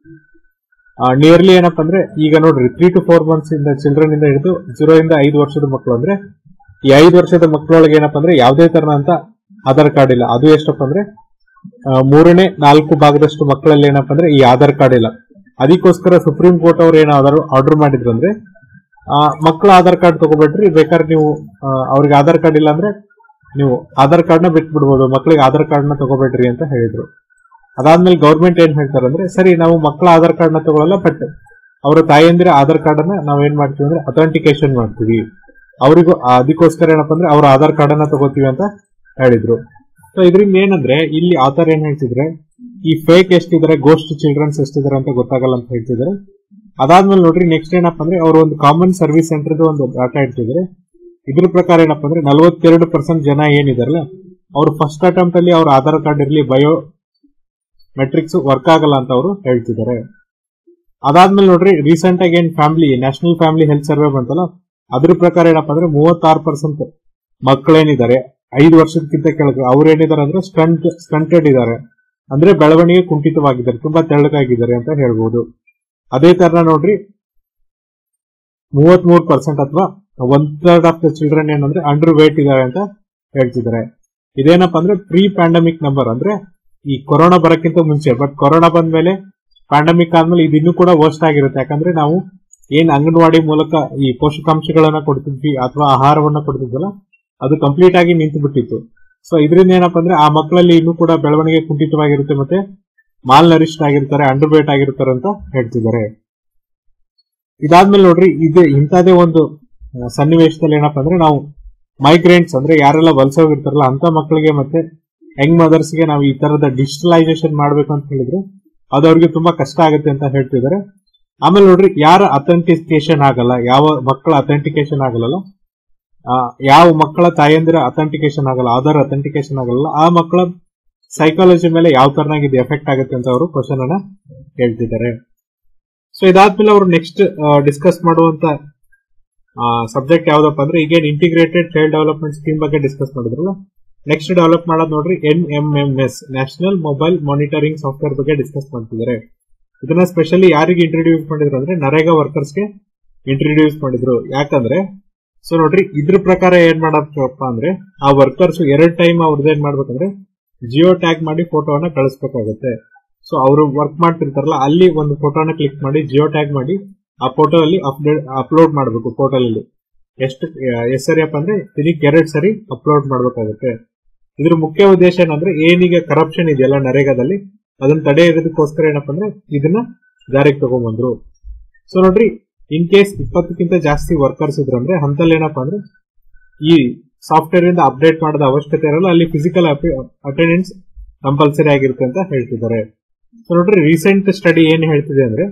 ನಿಯರ್ಲಿ ಏನಪ್ಪಾ ಅಂದ್ರೆ ಈಗ ನೋಡ್ರಿ ತ್ರೀ ಟು ಫೋರ್ ಮಂತ್ಸ್ ಇಂದ ಚಿಲ್ಡ್ರನ್ ಇಂದ ಹಿಡಿದು ಜೀರೋ ಇಂದ ಐದು ವರ್ಷದ ಮಕ್ಕಳು ಅಂದ್ರೆ ಈ ಐದು ವರ್ಷದ ಮಕ್ಕಳೊಳಗೆ ಏನಪ್ಪಾ ಅಂದ್ರೆ ಯಾವುದೇ ತರನಂತ ಆಧಾರ್ ಕಾರ್ಡ್ ಇಲ್ಲ ಅದು ಎಷ್ಟಪ್ಪ ಅಂದ್ರೆ ಆ, ಮೂರನೇ ನಾಲ್ಕು ಭಾಗದಷ್ಟು ಮಕ್ಕಳಲ್ಲಿ ಏನಪ್ಪಾ ಅಂದ್ರೆ ಈ ಆಧಾರ್ ಕಾರ್ಡ್ ಇಲ್ಲ ಅದಕ್ಕೋಸ್ಕರ ಸುಪ್ರೀಂ ಕೋರ್ಟ್ ಅವ್ರು ಏನಾದ್ರು ಆರ್ಡರ್ ಮಾಡಿದ್ರು ಅಂದ್ರೆ ಆ, ಮಕ್ಕಳ ಆಧಾರ್ ಕಾರ್ಡ್ ತಗೋಬೇಡ್ರಿ ಬೇಕಾದ್ರೆ ನೀವು ಆ, ಅವ್ರಿಗೆ ಆಧಾರ್ ಕಾರ್ಡ್ ಇಲ್ಲ ಅಂದ್ರೆ ನೀವು ಆಧಾರ್ ಕಾರ್ಡ್ ನ ಬಿಟ್ಬಿಡ್ಬೋದು ಮಕ್ಕಳಿಗೆ ಆಧಾರ್ ಕಾರ್ಡ್ ನ ತಗೋಬೇಡ್ರಿ ಅಂತ ಹೇಳಿದ್ರು ಅದಾದ್ಮೇಲೆ ಗೌರ್ಮೆಂಟ್ ಏನ್ ಹೇಳ್ತಾರೆ ಅಂದ್ರೆ ಸರಿ ನಾವು ಮಕ್ಕಳ ಆಧಾರ್ ಕಾರ್ಡ್ ನ ತಗೊಳಲ್ಲ ಬಟ್ ಅವರ ತಾಯಿಯಂದಿರ ಆಧಾರ್ ಕಾರ್ಡ್ ಅನ್ನ ನಾವ್ ಏನ್ ಮಾಡ್ತೀವಿ ಅಂದ್ರೆ ಅಥೆಂಟಿಕೇಶನ್ ಮಾಡ್ತೀವಿ ಅವರಿಗೂ ಅದಕ್ಕೋಸ್ಕರ ಏನಪ್ಪಾ ಅಂದ್ರೆ ಅವ್ರ ಆಧಾರ್ ಕಾರ್ಡ್ ಅನ್ನ ತಗೋತೀವಿ ಅಂತ ಹೇಳಿದ್ರು ಸೊ ಇದರಿಂದ ಏನಂದ್ರೆ ಇಲ್ಲಿ ಆತರ ಏನ್ ಹೇಳ್ತಿದ್ರೆ ಈ ಫೇಕ್ ಎಷ್ಟಿದ್ದಾರೆ ಗೋಸ್ಟ್ ಚಿಲ್ಡ್ರನ್ಸ್ ಎಷ್ಟಿದ್ದಾರೆ ಅಂತ ಗೊತ್ತಾಗಲ್ಲ ಅಂತ ಹೇಳ್ತಿದ್ದಾರೆ ಅದಾದ್ಮೇಲೆ ನೋಡ್ರಿ ನೆಕ್ಸ್ಟ್ ಏನಪ್ಪಾ ಅಂದ್ರೆ ಅವರು ಒಂದು ಕಾಮನ್ ಸರ್ವಿಸ್ ಸೆಂಟರ್ ಒಂದು ಡಾಟಾ ಇಡ್ತಿದ್ರೆ ಇದ್ರ ಪ್ರಕಾರ ಏನಪ್ಪಾ ಅಂದ್ರೆ ನಲವತ್ತೆರಡು ಪರ್ಸೆಂಟ್ ಜನ ಏನಿದಾರಲ್ಲ ಅವ್ರು ಫಸ್ಟ್ ಅಟೆಂಪ್ಟ್ ಅಲ್ಲಿ ಅವ್ರ ಆಧಾರ್ ಕಾರ್ಡ್ ಇರಲಿ ಬಯೋ ಮೆಟ್ರಿಕ್ಸ್ ವರ್ಕ್ ಆಗಲ್ಲ ಅಂತ ಅವರು ಹೇಳ್ತಿದ್ದಾರೆ ಅದಾದ್ಮೇಲೆ ನೋಡ್ರಿ ರೀಸೆಂಟ್ ಆಗಿ ಏನ್ family national family health survey ಬಂತಲ್ಲ ಅದ್ರ ಪ್ರಕಾರ ಏನಪ್ಪಾ ಅಂದ್ರೆ ಮೂವತ್ತಾರು ಪರ್ಸೆಂಟ್ ಮಕ್ಕಳೇನಿದ್ದಾರೆ ಐದು ವರ್ಷಕ್ಕಿಂತ ಕೆಳಗೆ ಅವ್ರು ಏನಿದ್ದಾರೆ ಅಂದ್ರೆ ಸ್ಟಂಟ್ ಸ್ಟಂಟೆಡ್ ಇದ್ದಾರೆ ಅಂದ್ರೆ ಬೆಳವಣಿಗೆ ಕುಂಠಿತವಾಗಿದ್ದಾರೆ ತುಂಬಾ ತೆಳ್ಳಗಾಗಿದ್ದಾರೆ ಅಂತ ಹೇಳ್ಬೋದು ಅದೇ ತರ ನೋಡ್ರಿ ಮೂವತ್ ಮೂರು ಪರ್ಸೆಂಟ್ ಅಥವಾ one third of the children ಏನಂದ್ರೆ ಅಂಡರ್ ವೇಟ್ ಇದಾರೆ ಅಂತ ಹೇಳ್ತಿದ್ದಾರೆ ಇದೇನಪ್ಪ ಅಂದ್ರೆ ಪ್ರೀ ಪ್ಯಾಂಡಮಿಕ್ ನಂಬರ್ ಅಂದ್ರೆ ಈ ಕೊರೋನಾ ಬರಕ್ಕಿಂತ ಮುಂಚೆ ಬಟ್ ಕೊರೋನಾ ಬಂದ್ಮೇಲೆ ಪ್ಯಾಂಡಮಿಕ್ ಆದ್ಮೇಲೆ ಇದು ಇನ್ನೂ ಕೂಡ ವರ್ಸ್ಟ್ ಆಗಿರುತ್ತೆ ಯಾಕಂದ್ರೆ ನಾವು ಏನ್ ಅಂಗನವಾಡಿ ಮೂಲಕ ಈ ಪೋಷಕಾಂಶಗಳನ್ನ ಕೊಡ್ತಿದ್ವಿ ಅಥವಾ ಆಹಾರವನ್ನ ಕೊಡ್ತಿದ್ವಲ್ಲ ಅದು ಕಂಪ್ಲೀಟ್ ಆಗಿ ನಿಂತು ಬಿಟ್ಟಿತ್ತು ಸೊ ಇದರಿಂದ ಏನಪ್ಪಾ ಅಂದ್ರೆ ಆ ಮಕ್ಕಳಲ್ಲಿ ಇನ್ನೂ ಕೂಡ ಬೆಳವಣಿಗೆ ಕುಂಠಿತವಾಗಿರುತ್ತೆ ಮತ್ತೆ ಮಾಲ್ ನರಿಷ್ಟ್ ಆಗಿರ್ತಾರೆ ಅಂಡರ್ ವೇಟ್ ಆಗಿರ್ತಾರೆ ಅಂತ ಹೇಳ್ತಿದ್ದಾರೆ ಇದಾದ್ಮೇಲೆ ನೋಡ್ರಿ ಇದು ಇಂಥದೇ ಒಂದು ಆ, ಸನ್ನಿವೇಶದಲ್ಲಿ ಏನಪ್ಪಾ ಅಂದ್ರೆ ನಾವು ಮೈಗ್ರೆಂಟ್ಸ್ ಅಂದ್ರೆ ಯಾರೆಲ್ಲ ವಲಸೆ ಹೋಗಿರ್ತಾರಲ್ಲ ಅಂತ ಮಕ್ಕಳಿಗೆ ಮತ್ತೆ ಯಂಗ್ ಮದರ್ಸ್ ಗೆ ನಾವು ಈ ತರದ ಡಿಜಿಟಲೈಸೇಷನ್ ಮಾಡ್ಬೇಕು ಅಂತ ಹೇಳಿದ್ರೆ ಅದು ಅವ್ರಿಗೆ ತುಂಬಾ ಕಷ್ಟ ಆಗುತ್ತೆ ಅಂತ ಹೇಳ್ತಿದ್ದಾರೆ ಆಮೇಲೆ ನೋಡ್ರಿ ಯಾರ ಅಥೆಂಟಿಕೇಶನ್ ಆಗಲ್ಲ ಯಾವ ಮಕ್ಕಳ ಅಥೆಂಟಿಕೇಶನ್ ಆಗಲ್ಲ ಆ, ಯಾವ ಮಕ್ಕಳ ತಾಯಂದಿರ ಅಥೆಂಟಿಕೇಶನ್ ಆಗಲ್ಲ ಆಧಾರ್ ಅಥೆಂಟಿಕೇಶನ್ ಆಗಲ್ಲ ಆ ಮಕ್ಕಳ ಸೈಕಾಲಜಿ ಮೇಲೆ ಯಾವ ತರನಾಗಿ ಇದು ಎಫೆಕ್ಟ್ ಆಗುತ್ತೆ ಅಂತ ಅವರು ಕ್ವಶನ್ ಅನ್ನ ಹೇಳ್ತಿದ್ದಾರೆ ಸೊ ಇದಾದ್ಮೇಲೆ ಅವರು ನೆಕ್ಸ್ಟ್ ಡಿಸ್ಕಸ್ ಮಾಡುವಂತ ಸಬ್ಜೆಕ್ಟ್ ಯಾವ್ದಪ್ಪ ಅಂದ್ರೆ ಈಗೇನ್ ಇಂಟಿಗ್ರೇಟೆಡ್ ಚೈಲ್ಡ್ ಡೆವಲಪ್ಮೆಂಟ್ ಸ್ಕೀಮ್ ಬಗ್ಗೆ ಡಿಸ್ಕಸ್ ಮಾಡಿದ್ರಲ್ಲ ನೆಕ್ಸ್ಟ್ ಡೆವಲಪ್ ಮಾಡೋದು ನೋಡ್ರಿ N M M S national mobile monitoring software ಬಗ್ಗೆ ಡಿಸ್ಕಸ್ ಮಾಡ್ತಿದ್ದಾರೆ ಇದನ್ನ ಸ್ಪೆಷಲಿ ಯಾರಿಗೆ ಇಂಟ್ರೊಡ್ಯೂಸ್ ಮಾಡಿದ್ರು ಅಂದ್ರೆ ನರೇಗಾ ವರ್ಕರ್ಸ್ಗೆ ಇಂಟ್ರೊಡ್ಯೂಸ್ ಮಾಡಿದ್ರು ಯಾಕಂದ್ರೆ ಸೊ ನೋಡ್ರಿ ಇದ್ರ ಪ್ರಕಾರ ಏನ್ ಮಾಡಪ್ಪ ಅಂದ್ರೆ ಆ ವರ್ಕರ್ಸ್ ಎರಡ್ ಟೈಮ್ ಅವ್ರದ್ದು ಏನ್ ಮಾಡ್ಬೇಕಂದ್ರೆ ಜಿಯೋ ಟ್ಯಾಗ್ ಮಾಡಿ ಫೋಟೋವನ್ನ ಕಳಿಸ್ಬೇಕಾಗುತ್ತೆ ಸೊ ಅವರು ವರ್ಕ್ ಮಾಡ್ತಿರ್ತಾರಲ್ಲ ಅಲ್ಲಿ ಒಂದು ಫೋಟೋನ ಕ್ಲಿಕ್ ಮಾಡಿ ಜಿಯೋ ಟ್ಯಾಗ್ ಮಾಡಿ ಆ ಫೋಟೋ ಅಲ್ಲಿ ಅಪ್ಡೇಟ್ ಅಪ್ಲೋಡ್ ಮಾಡಬೇಕು ಪೋರ್ಟಲ್ ಅಲ್ಲಿ ಎಷ್ಟು ಎಷ್ಟ್ ಸರಿಯಪ್ಪ ಅಂದ್ರೆ ದಿನಕ್ಕೆ ಎರಡ್ ಸರಿ ಅಪ್ಲೋಡ್ ಮಾಡ್ಬೇಕಾಗುತ್ತೆ ಇದ್ರ ಮುಖ್ಯ ಉದ್ದೇಶ ಏನಂದ್ರೆ ಏನೀಗ ಕರಪ್ಷನ್ ಇದೆಯಲ್ಲ ನರೇಗಾದಲ್ಲಿ ಅದನ್ನ ತಡೆಯೋದಕ್ಕೋಸ್ಕರ ಏನಪ್ಪಾ ಅಂದ್ರೆ ಇದನ್ನ ಜಾರಿಗೆ ತಗೊಂಡ್ಬಂದ್ರು ಸೊ ನೋಡ್ರಿ ಇನ್ ಕೇಸ್ ಇಪ್ಪತ್ತಕ್ಕಿಂತ ಜಾಸ್ತಿ ವರ್ಕರ್ಸ್ ಇದ್ರಂದ್ರೆ ಅಂತಲ್ಲಿ ಏನಪ್ಪಾ ಅಂದ್ರೆ ಈ ಸಾಫ್ಟ್ವೇರ್ ಇಂದ ಅಪ್ಡೇಟ್ ಮಾಡೋದ ಅವಶ್ಯಕತೆ ಇರಲ್ಲ ಅಲ್ಲಿ ಫಿಸಿಕಲ್ ಅಟೆಂಡೆನ್ಸ್ ಕಂಪಲ್ಸರಿ ಆಗಿರುತ್ತೆ ಅಂತ ಹೇಳ್ತಿದ್ದಾರೆ ಸೊ ನೋಡ್ರಿ ರೀಸೆಂಟ್ ಸ್ಟಡಿ ಏನ್ ಹೇಳ್ತಿದೆ ಅಂದ್ರೆ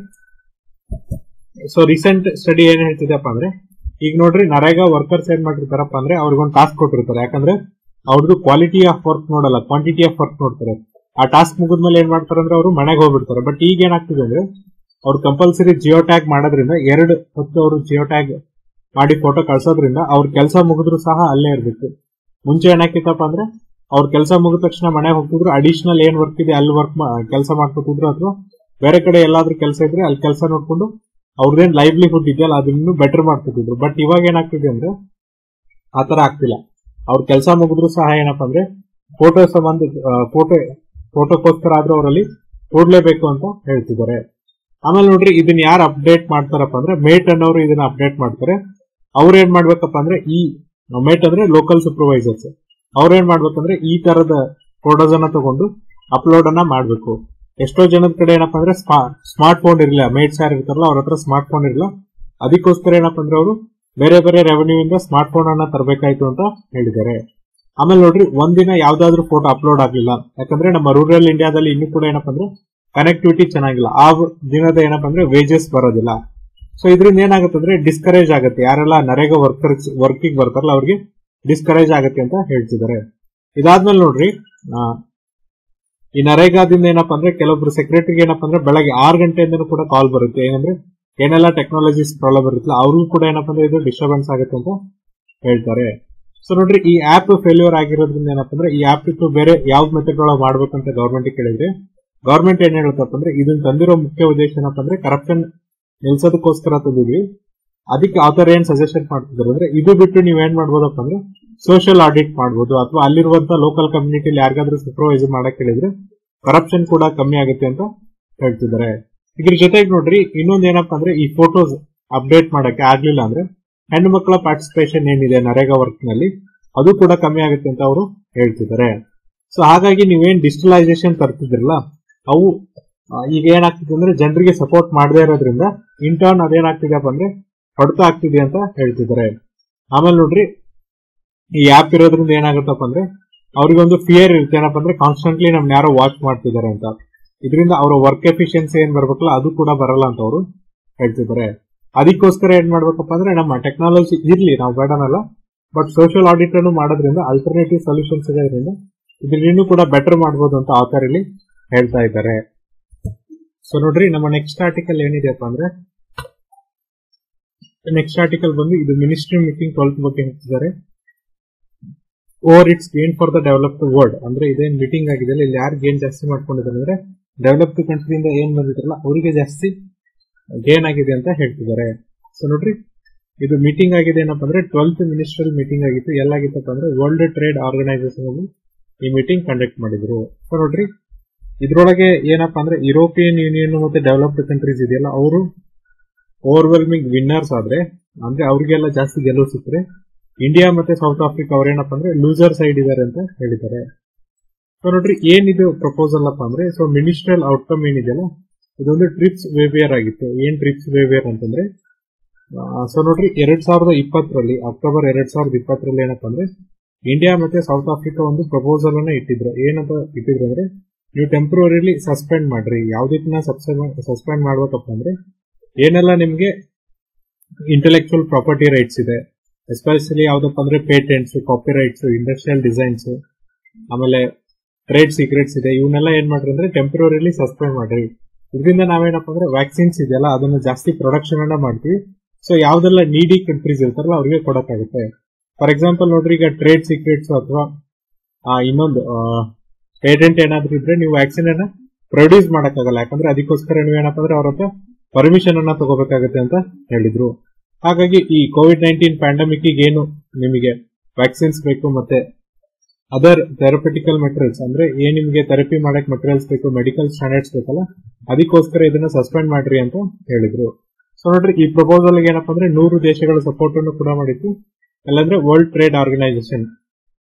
ಸೊ ರೀಸೆಂಟ್ ಸ್ಟಡಿ ಏನ್ ಹೇಳ್ತಿದೆಪ್ಪ ಅಂದ್ರೆ ಈಗ ನೋಡ್ರಿ ನರೇಗಾ ವರ್ಕರ್ಸ್ ಏನ್ ಮಾಡಿರ್ತಾರಪ್ಪ ಅಂದ್ರೆ ಅವ್ರಿಗೊಂದು ಟಾಸ್ಕ್ ಕೊಟ್ಟಿರ್ತಾರೆ ಯಾಕಂದ್ರೆ ಅವ್ರದ್ದು ಕ್ವಾಲಿಟಿ ಆಫ್ ವರ್ಕ್ ನೋಡಲ್ಲ ಕ್ವಾಂಟಿಟಿ ಆಫ್ ವರ್ಕ್ ನೋಡ್ತಾರೆ ಆ ಟಾಸ್ಕ್ ಮುಗಿದ್ಮೇಲೆ ಏನ್ ಮಾಡ್ತಾರೆ ಅಂದ್ರೆ ಅವರು ಮನೆಗೆ ಹೋಗ್ಬಿಡ್ತಾರೆ ಬಟ್ ಈಗ ಏನಾಗ್ತಿದೆ ಅಂದ್ರೆ ಅವ್ರು ಕಂಪಲ್ಸರಿ ಜಿಯೋ ಟ್ಯಾಗ್ ಮಾಡೋದ್ರಿಂದ ಎರಡು ಹೊತ್ತು ಅವರು ಜಿಯೋ ಟ್ಯಾಗ್ ಮಾಡಿ ಫೋಟೋ ಕಳ್ಸೋದ್ರಿಂದ ಅವ್ರ ಕೆಲಸ ಮುಗಿದ್ರು ಸಹ ಅಲ್ಲೇ ಇರ್ಬೇಕು ಮುಂಚೆ ಏನಾಕಿತ್ತಪ್ಪ ಅಂದ್ರೆ ಅವ್ರ ಕೆಲಸ ಮುಗಿದ ತಕ್ಷಣ ಮನೆಗೆ ಹೋಗ್ತಿದ್ರು ಅಡಿಷನಲ್ ಏನ್ ವರ್ಕ್ ಇದೆ ಅಲ್ಲಿ ವರ್ಕ್ ಕೆಲಸ ಮಾಡ್ಕೊತಿದ್ರು ಅಥವಾ ಬೇರೆ ಕಡೆ ಎಲ್ಲಾದ್ರೂ ಕೆಲಸ ಇದ್ರೆ ಅಲ್ಲಿ ಕೆಲಸ ನೋಡ್ಕೊಂಡು ಅವ್ರದ್ದೇನ್ ಲೈವ್ಲಿಹುಡ್ ಇದೆಯಲ್ಲ ಅದನ್ನು ಬೆಟರ್ ಮಾಡ್ಕೊತಿದ್ರು ಬಟ್ ಇವಾಗ ಏನಾಗ್ತಿದೆ ಅಂದ್ರೆ ಆತರ ಆಗ್ತಿಲ್ಲ ಅವ್ರ ಕೆಲಸ ಮುಗಿದ್ರು ಸಹ ಏನಪ್ಪಾ ಅಂದ್ರೆ ಫೋಟೋ ಸಂಬಂಧ ಫೋಟೋ ಫೋಟೋಕ್ಕೋಸ್ಕರ ಆದ್ರೂ ಅವರಲ್ಲಿ ಕೊಡ್ಲೇಬೇಕು ಅಂತ ಹೇಳ್ತಿದ್ದಾರೆ ಆಮೇಲೆ ನೋಡ್ರಿ ಇದನ್ನ ಯಾರು ಅಪ್ಡೇಟ್ ಮಾಡ್ತಾರಪ್ಪ ಅಂದ್ರೆ ಮೇಟ್ ಅನ್ನೋರು ಇದನ್ನ ಅಪ್ಡೇಟ್ ಮಾಡ್ತಾರೆ ಅವ್ರ ಏನ್ ಮಾಡ್ಬೇಕಪ್ಪ ಅಂದ್ರೆ ಈ ಮೇಟ್ ಅಂದ್ರೆ ಲೋಕಲ್ ಸೂಪರ್ವೈಸರ್ಸ್ ಅವ್ರ ಏನ್ ಮಾಡ್ಬೇಕಂದ್ರೆ ಈ ತರದ ಫೋಟೋಸ್ ಅನ್ನ ತಗೊಂಡು ಅಪ್ಲೋಡ್ ಅನ್ನ ಮಾಡ್ಬೇಕು ಎಷ್ಟೋ ಜನದ ಕಡೆ ಏನಪ್ಪಾ ಅಂದ್ರೆ ಸ್ಮಾರ್ಟ್ ಫೋನ್ ಇರಲಿಲ್ಲ ಮೇಟ್ಸ್ ಯಾರು ಇರ್ತಾರಲ್ಲ ಅವ್ರ ಹತ್ರ ಸ್ಮಾರ್ಟ್ ಫೋನ್ ಇರಲಿಲ್ಲ ಅದಕ್ಕೋಸ್ಕರ ಏನಪ್ಪಾ ಅಂದ್ರೆ ಅವರು ಬೇರೆ ಬೇರೆ ರೆವೆನ್ಯೂ ಇಂದ ಸ್ಮಾರ್ಟ್ ಫೋನ್ ಅನ್ನ ತರಬೇಕಾಯ್ತು ಅಂತ ಹೇಳಿದ್ದಾರೆ ಆಮೇಲೆ ನೋಡ್ರಿ ಒಂದಿನ ಯಾವ್ದಾದ್ರು ಫೋಟೋ ಅಪ್ಲೋಡ್ ಆಗ್ಲಿಲ್ಲ ಯಾಕಂದ್ರೆ ನಮ್ಮ ರೂರಲ್ ಇಂಡಿಯಾದಲ್ಲಿ ಇನ್ನೂ ಕೂಡ ಏನಪ್ಪಾ ಅಂದ್ರೆ ಕನೆಕ್ಟಿವಿಟಿ ಚೆನ್ನಾಗಿಲ್ಲ ಆ ದಿನದ ಏನಪ್ಪಾ ಅಂದ್ರೆ ವೇಜಸ್ ಬರೋದಿಲ್ಲ ಸೊ ಇದರಿಂದ ಏನಾಗುತ್ತೆ ಅಂದ್ರೆ ಡಿಸ್ಕರೇಜ್ ಆಗುತ್ತೆ ಯಾರೆಲ್ಲ ನರೇಗಾ ವರ್ಕರ್ಸ್ ವರ್ಕಿಂಗ್ ಬರ್ತಾರಲ್ಲ ಅವ್ರಿಗೆ ಡಿಸ್ಕರೇಜ್ ಆಗುತ್ತೆ ಅಂತ ಹೇಳ್ತಿದ್ದಾರೆ ಇದಾದ್ಮೇಲೆ ನೋಡ್ರಿ ಆ, ಈ ನರೇಗಾದಿಂದ ಏನಪ್ಪಾ ಅಂದ್ರೆ ಕೆಲವೊಬ್ರು ಸೆಕ್ರೆಟರಿಗೆ ಏನಪ್ಪಾ ಅಂದ್ರೆ ಬೆಳಗ್ಗೆ ಆರು ಗಂಟೆಯಿಂದನೂ ಕೂಡ ಕಾಲ್ ಬರುತ್ತೆ ಏನಂದ್ರೆ ಏನೆಲ್ಲ ಟೆಕ್ನಾಲಜೀಸ್ ಪ್ರಾಬ್ಲಮ್ ಇರುತ್ತಲ್ಲ ಅವ್ರಿಗೂ ಕೂಡ ಏನಪ್ಪಾ ಅಂದ್ರೆ ಇದು ಡಿಸ್ಟರ್ಬೆನ್ಸ್ ಆಗುತ್ತೆ ಅಂತ ಹೇಳ್ತಾರೆ ಸೊ ನೋಡ್ರಿ ಈ ಆಪ್ ಫೇಲ್ಯೂರ್ ಆಗಿರೋದ್ರಿಂದ ಏನಪ್ಪಾ ಅಂದ್ರೆ ಈ ಆಪ್ ಇಟ್ಟು ಬೇರೆ ಯಾವ ಮೆಥಡ್ ಒಳಗೆ ಮಾಡ್ಬೇಕಂತ ಗೌರ್ಮೆಂಟ್ ಕೇಳಿದ್ರೆ ಗೌರ್ಮೆಂಟ್ ಏನ್ ಹೇಳುತ್ತಪ್ಪ ಅಂದ್ರೆ ಇದನ್ನ ತಂದಿರೋ ಮುಖ್ಯ ಉದ್ದೇಶ ಏನಪ್ಪಾ ಅಂದ್ರೆ ಕರಪ್ಷನ್ ನಿಲ್ಸೋದಕ್ಕೋಸ್ಕರ ತಂದಿದ್ವಿ ಅದಕ್ಕೆ ಆತರ ಏನ್ ಸಜೆಷನ್ ಮಾಡ್ತಿದ್ರು ಅಂದ್ರೆ ಇದು ಬಿಟ್ಟು ನೀವ್ ಏನ್ ಮಾಡ್ಬೋದಪ್ಪ ಅಂದ್ರೆ ಸೋಷಿಯಲ್ ಆಡಿಟ್ ಮಾಡ್ಬೋದು ಅಥವಾ ಅಲ್ಲಿರುವಂತ ಲೋಕಲ್ ಕಮ್ಯುನಿಟಿಲಿ ಯಾರಿಗಾದ್ರೂ ಸೂಪರ್ವೈಸ್ ಮಾಡಕ್ ಹೇಳಿದ್ರೆ ಕರಪ್ಷನ್ ಕೂಡ ಕಮ್ಮಿ ಆಗುತ್ತೆ ಅಂತ ಹೇಳ್ತಿದ್ದಾರೆ ಇದ್ರ ಜೊತೆಗೆ ನೋಡ್ರಿ ಇನ್ನೊಂದ್ ಏನಪ್ಪಾ ಅಂದ್ರೆ ಈ ಫೋಟೋಸ್ ಅಪ್ಡೇಟ್ ಮಾಡಕ್ಕೆ ಆಗ್ಲಿಲ್ಲ ಅಂದ್ರೆ ಹೆಣ್ಣು ಮಕ್ಕಳ ಪಾರ್ಟಿಸಿಪೇಷನ್ ಏನಿದೆ ನರೇಗಾ ವರ್ಕ್ ನಲ್ಲಿ ಅದು ಕೂಡ ಕಮ್ಮಿ ಆಗುತ್ತೆ ಅಂತ ಅವರು ಹೇಳ್ತಿದ್ದಾರೆ ಸೊ ಹಾಗಾಗಿ ನೀವೇನ್ ಡಿಜಿಟಲೈಸೇಷನ್ ತರ್ತಿದ್ರಲ್ಲ ಅವು ಆ, ಈಗ ಏನಾಗ್ತಿದೆ ಅಂದ್ರೆ ಜನರಿಗೆ ಸಪೋರ್ಟ್ ಮಾಡದೇ ಇರೋದ್ರಿಂದ ಇಂಟರ್ನ್ ಅದೇನಾಗ್ತಿದೆಯಪ್ಪ ಅಂದ್ರೆ ಹೊಡೆತ ಆಗ್ತಿದೆ ಅಂತ ಹೇಳ್ತಿದ್ದಾರೆ ಆಮೇಲೆ ನೋಡ್ರಿ ಈ ಆಪ್ ಇರೋದ್ರಿಂದ ಏನಾಗುತ್ತಪ್ಪ ಅಂದ್ರೆ ಅವ್ರಿಗೊಂದು ಫಿಯರ್ ಇರುತ್ತೆ ಏನಪ್ಪ ಅಂದ್ರೆ ಕಾನ್ಸ್ಟೆಂಟ್ಲಿ ನಮ್ನ ಯಾರೋ ವಾಚ್ ಮಾಡ್ತಿದ್ದಾರೆ ಅಂತ ಇದರಿಂದ ಅವರ ವರ್ಕ್ ಎಫಿಷಿಯನ್ಸಿ ಏನ್ ಬರ್ಬೇಕಲ್ಲ ಅದು ಕೂಡ ಬರಲ್ಲ ಅಂತ ಅವರು ಹೇಳ್ತಿದ್ದಾರೆ ಅದಕ್ಕೋಸ್ಕರ ಏನ್ ಮಾಡ್ಬೇಕಪ್ಪ ಅಂದ್ರೆ ನಮ್ಮ ಟೆಕ್ನಾಲಜಿ ಇರ್ಲಿ ನಾವು ಬೇಡನಲ್ಲ ಬಟ್ ಸೋಷಿಯಲ್ ಆಡಿಟ್ ಅನ್ನು ಮಾಡೋದ್ರಿಂದ ಅಲ್ಟರ್ನೇಟಿವ್ ಸೊಲ್ಯೂಷನ್ಸ್ ಇರೋದ್ರಿಂದ ಇದನ್ನ ಇನ್ನೂ ಕೂಡ ಬೆಟರ್ ಮಾಡಬಹುದು ಅಂತ ಆಥರ್ ಇಲ್ಲಿ ಹೇಳ್ತಾ ಇದ್ದಾರೆ ಸೊ ನೋಡ್ರಿ ನಮ್ಮ ನೆಕ್ಸ್ಟ್ ಆರ್ಟಿಕಲ್ ಏನಿದೆಯಪ್ಪ ಅಂದ್ರೆ ನೆಕ್ಸ್ಟ್ ಆರ್ಟಿಕಲ್ ಬಂದು ಇದು ಮಿನಿಸ್ಟ್ರಿ ಮೀಟಿಂಗ್ ಟ್ವೆಲ್ತ್ ಬಗ್ಗೆ ಹೇಳ್ತಿದ್ದಾರೆ over its gain for the developed world ಅಂದ್ರೆ ಇದೇನ್ ಮೀಟಿಂಗ್ ಆಗಿದೆ ಇಲ್ಲಿ ಯಾರು ಗೇನ್ ಜಾಸ್ತಿ ಮಾಡ್ಕೊಂಡಿದ್ದಾರೆ ಅಂದ್ರೆ ಡೆವಲಪ್ಡ್ ಕಂಟ್ರಿಯಿಂದ ಏನ್ ಬಂದಿದ್ರಲ್ಲ ಅವರಿಗೆ ಜಾಸ್ತಿ ಗೇನ್ ಆಗಿದೆ ಅಂತ ಹೇಳ್ತಿದ್ದಾರೆ ಸೊ ನೋಡ್ರಿ ಇದು ಮೀಟಿಂಗ್ ಆಗಿದೆ ಏನಪ್ಪ ಅಂದ್ರೆ ಟ್ವೆಲ್ತ್ ಮಿನಿಸ್ಟ್ರಲ್ ಮೀಟಿಂಗ್ ಆಗಿತ್ತು ಎಲ್ಲಾಗಿತ್ತಪ್ಪ ಅಂದ್ರೆ ವರ್ಲ್ಡ್ ಟ್ರೇಡ್ ಆರ್ಗನೈಸೇಷನ್ ಅಲ್ಲಿ ಈ ಮೀಟಿಂಗ್ ಕಂಡಕ್ಟ್ ಮಾಡಿದ್ರು ಸೊ ನೋಡ್ರಿ ಇದ್ರೊಳಗೆ ಏನಪ್ಪಾ ಅಂದ್ರೆ ಯುರೋಪಿಯನ್ ಯೂನಿಯನ್ ಮತ್ತೆ ಡೆವಲಪ್ಡ್ ಕಂಟ್ರೀಸ್ ಇದೆಯಲ್ಲ ಅವರು ಓವರ್ವೆಲ್ಮಿಂಗ್ ವಿನ್ನರ್ಸ್ ಆದ್ರೆ ಅಂದ್ರೆ ಅವ್ರಿಗೆಲ್ಲ ಜಾಸ್ತಿ ಗೆಲುವು ಸಿಕ್ಕರೆ ಇಂಡಿಯಾ ಮತ್ತೆ ಸೌತ್ ಆಫ್ರಿಕಾ ಅವ್ರೇನಪ್ಪ ಅಂದ್ರೆ ಲೂಸರ್ ಸೈಡ್ ಇದಾರೆ ಅಂತ ಹೇಳಿದ್ದಾರೆ ಸೊ ನೋಡ್ರಿ ಏನಿದು ಪ್ರಪೋಸಲ್ ಅಪ್ಪ ಅಂದ್ರೆ ಸೊ ಮಿನಿಸ್ಟ್ರಲ್ ಔಟ್ಕಮ್ ಏನಿದೆಯಲ್ಲ ಇದೊಂದು ಟ್ರಿಪ್ಸ್ ವೇವಿಯರ್ ಆಗಿತ್ತು ಏನ್ ಟ್ರಿಪ್ಸ್ ವೇವಿಯರ್ ಅಂತಂದ್ರೆ ಸೊ ನೋಡ್ರಿ ಎರಡ್ ಸಾವಿರದ ಇಪ್ಪತ್ತರಲ್ಲಿ ಅಕ್ಟೋಬರ್ ಎರಡ್ ಸಾವಿರದ ಇಪ್ಪತ್ತರಲ್ಲಿ ಏನಪ್ಪಾ ಅಂದ್ರೆ ಇಂಡಿಯಾ ಮತ್ತೆ ಸೌತ್ ಆಫ್ರಿಕಾ ಒಂದು ಪ್ರಪೋಸಲ್ ಅನ್ನ ಇಟ್ಟಿದ್ರು ಏನಂತ ಇಟ್ಟಿದ್ರು ಅಂದ್ರೆ ನೀವು ಟೆಂಪ್ರವರಿಲಿ ಸಸ್ಪೆಂಡ್ ಮಾಡ್ರಿ ಯಾವ್ದಕ್ಕಿನ ಸಸ್ಪೆಂಡ್ ಮಾಡ್ಬೇಕಪ್ಪ ಅಂದ್ರೆ ಏನೆಲ್ಲ ನಿಮ್ಗೆ ಇಂಟೆಲೆಕ್ಚುಯಲ್ ಪ್ರಾಪರ್ಟಿ ರೈಟ್ಸ್ ಇದೆ ಎಸ್ಪೆಷಲಿ ಯಾವ್ದಪ್ಪ ಅಂದ್ರೆ patents copyrights industrial designs ಆಮೇಲೆ ಟ್ರೇಡ್ ಸೀಕ್ರೆಟ್ಸ್ ಇದೆ ಇವನ್ನೆಲ್ಲ ಏನ್ ಮಾಡ್ರಿ ಅಂದ್ರೆ ಟೆಂಪ್ರವರಿಲಿ ಸಸ್ಪೆಂಡ್ ಮಾಡ್ರಿ ಇದರಿಂದ ನಾವೇನಪ್ಪ ಅಂದ್ರೆ ವ್ಯಾಕ್ಸಿನ್ಸ್ ಇದೆಯಲ್ಲ ಅದನ್ನ ಜಾಸ್ತಿ ಪ್ರೊಡಕ್ಷನ್ ಅನ್ನ ಮಾಡ್ತೀವಿ ಸೊ ಯಾವ್ದೆಲ್ಲ ನೀಡಿ ಕಂಟ್ರೀಸ್ ಇರ್ತಾರಲ್ಲ ಅವ್ರಿಗೆ ಕೊಡಕ್ಕಾಗುತ್ತೆ ಫಾರ್ ಎಕ್ಸಾಂಪಲ್ ನೋಡ್ರಿ ಈಗ ಟ್ರೇಡ್ ಸೀಕ್ರೆಟ್ಸ್ ಅಥವಾ ಆ, ಇನ್ನೊಂದು ಪೇಟೆಂಟ್ ಏನಾದ್ರೂ ಇದ್ರೆ ನೀವು ವ್ಯಾಕ್ಸಿನ್ ಅನ್ನ ಪ್ರೊಡ್ಯೂಸ್ ಮಾಡಕ್ಕಾಗಲ್ಲ ಯಾಕಂದ್ರೆ ಅದಕ್ಕೋಸ್ಕರ ನೀವೇನಪ್ಪ ಅಂದ್ರೆ ಅವ್ರ ಹತ್ರ ಪರ್ಮಿಷನ್ ಅನ್ನ ತಗೋಬೇಕಾಗುತ್ತೆ ಅಂತ ಹೇಳಿದ್ರು ಹಾಗಾಗಿ ಈ ಕೋವಿಡ್ ನೈನ್ಟೀನ್ ಪ್ಯಾಂಡಮಿಕ್ ಏನು ನಿಮಗೆ ವ್ಯಾಕ್ಸಿನ್ಸ್ ಬೇಕು ಮತ್ತೆ ಅದರ್ ಥೆರಪಿಟಿಕಲ್ ಮೆಟೀರಿಯಲ್ಸ್ ಅಂದ್ರೆ ಏನ್ ನಿಮ್ಗೆ ಥೆರಪಿ ಮಾಡಕ್ ಮೆಟೀರಿಯಲ್ಸ್ ಬೇಕು ಮೆಡಿಕಲ್ ಸ್ಟ್ಯಾಂಡರ್ಡ್ಸ್ ಬೇಕಲ್ಲ ಅದಕ್ಕೋಸ್ಕರ ಇದನ್ನ ಸಸ್ಪೆಂಡ್ ಮಾಡ್ರಿ ಅಂತ ಹೇಳಿದ್ರು ಸೊ ನೋಡ್ರಿ ಈ ಪ್ರಪೋಸಲ್ ಏನಪ್ಪಾ ಅಂದ್ರೆ ನೂರು ದೇಶಗಳ ಸಪೋರ್ಟ್ ಅನ್ನು ಕೂಡ ಮಾಡಿತ್ತು ಅಲ್ಲಂದ್ರೆ ವರ್ಲ್ಡ್ ಟ್ರೇಡ್ ಆರ್ಗನೈಸೇಷನ್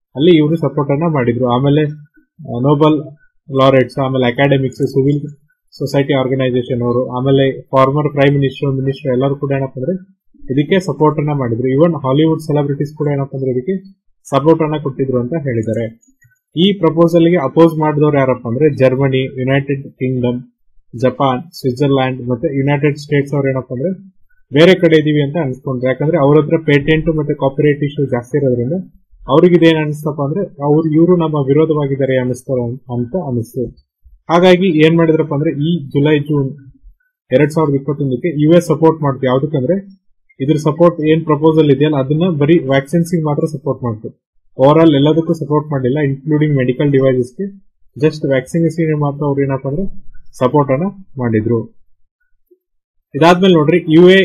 ಅಲ್ಲಿ ಇವರು ಸಪೋರ್ಟ್ ಅನ್ನ ಮಾಡಿದ್ರು ಆಮೇಲೆ ನೋಬಲ್ ಲಾರೆಟ್ಸ್ ಆಮೇಲೆ ಅಕಾಡೆಮಿಕ್ಸ್ ಸಿವಿಲ್ ಸೊಸೈಟಿ ಆರ್ಗನೈಸೇಷನ್ ಅವರು ಆಮೇಲೆ ಫಾರ್ಮರ್ ಪ್ರೈಮ್ ಮಿನಿಸ್ಟರ್ ಮಿನಿಸ್ಟರ್ ಎಲ್ಲರೂ ಕೂಡ ಏನಪ್ಪ ಅಂದ್ರೆ ಇದಕ್ಕೆ ಸಪೋರ್ಟ್ ಅನ್ನ ಮಾಡಿದ್ರು ಇವನ್ ಹಾಲಿವುಡ್ ಸೆಲೆಬ್ರಿಟೀಸ್ ಕೂಡ ಏನಪ್ಪ ಅಂದ್ರೆ ಇದಕ್ಕೆ ಸಪೋರ್ಟ್ ಅನ್ನ ಕೊಟ್ಟಿದ್ರು ಅಂತ ಹೇಳಿದ್ದಾರೆ ಈ ಪ್ರಪೋಸಲ್ ಗೆ ಅಪೋಸ್ ಮಾಡಿದವರು ಯಾರಪ್ಪ ಅಂದ್ರೆ Germany United Kingdom Japan Switzerland ಮತ್ತೆ ಯುನೈಟೆಡ್ ಸ್ಟೇಟ್ಸ್ ಅವ್ರು ಏನಪ್ಪ ಅಂದ್ರೆ ಬೇರೆ ಕಡೆ ಇದೀವಿ ಅಂತ ಅನ್ಸ್ಕೊಂಡ್ರು ಯಾಕಂದ್ರೆ ಅವ್ರ ಹತ್ರ ಪೇಟೆಂಟ್ ಮತ್ತೆ ಕಾಪಿರೈಟ್ ಇಶ್ಯೂ ಜಾಸ್ತಿ ಇರೋದ್ರಿಂದ ಅವ್ರಿಗೆ ಇದೇನ್ ಅನಿಸ್ತಪ್ಪ ಅಂದ್ರೆ ಅವ್ರು ಇವರು ನಮ್ಮ ವಿರೋಧವಾಗಿದ್ದಾರೆ ಅನಿಸ್ತಾರ ಅಂತ ಅನಿಸ್ತು ಹಾಗಾಗಿ ಏನ್ ಮಾಡಿದ್ರಪ್ಪ ಅಂದ್ರೆ ಈ ಜುಲೈ ಜೂನ್ ಎರಡ್ ಸಾವಿರದ ಇಪ್ಪತ್ತೊಂದಕ್ಕೆ ಯು ಎಸ್ ಸಪೋರ್ಟ್ ಮಾಡ್ತು ಯಾವ್ದಕ್ಕಂದ್ರೆ ಇದ್ರ ಸಪೋರ್ಟ್ ಏನ್ ಪ್ರಪೋಸಲ್ ಇದೆಯಲ್ಲ ಅದನ್ನ ಬರೀ ವ್ಯಾಕ್ಸಿನ್ಸ್ ಮಾತ್ರ ಸಪೋರ್ಟ್ ಮಾಡ್ತು ಓವರ್ ಆಲ್ ಎಲ್ಲದಕ್ಕೂ ಸಪೋರ್ಟ್ ಮಾಡಿಲ್ಲ ಇನ್ಕ್ಲೂಡಿಂಗ್ ಮೆಡಿಕಲ್ ಡಿವೈಸಸ್ಗೆ ಜಸ್ಟ್ ವ್ಯಾಕ್ಸಿನೇಷನ್ ಮಾತ್ರ ಅವ್ರು ಏನಪ್ಪ ಅಂದ್ರೆ ಸಪೋರ್ಟ್ ಅನ್ನ ಮಾಡಿದ್ರು ಇದಾದ್ಮೇಲೆ ನೋಡ್ರಿ ಯು ಎ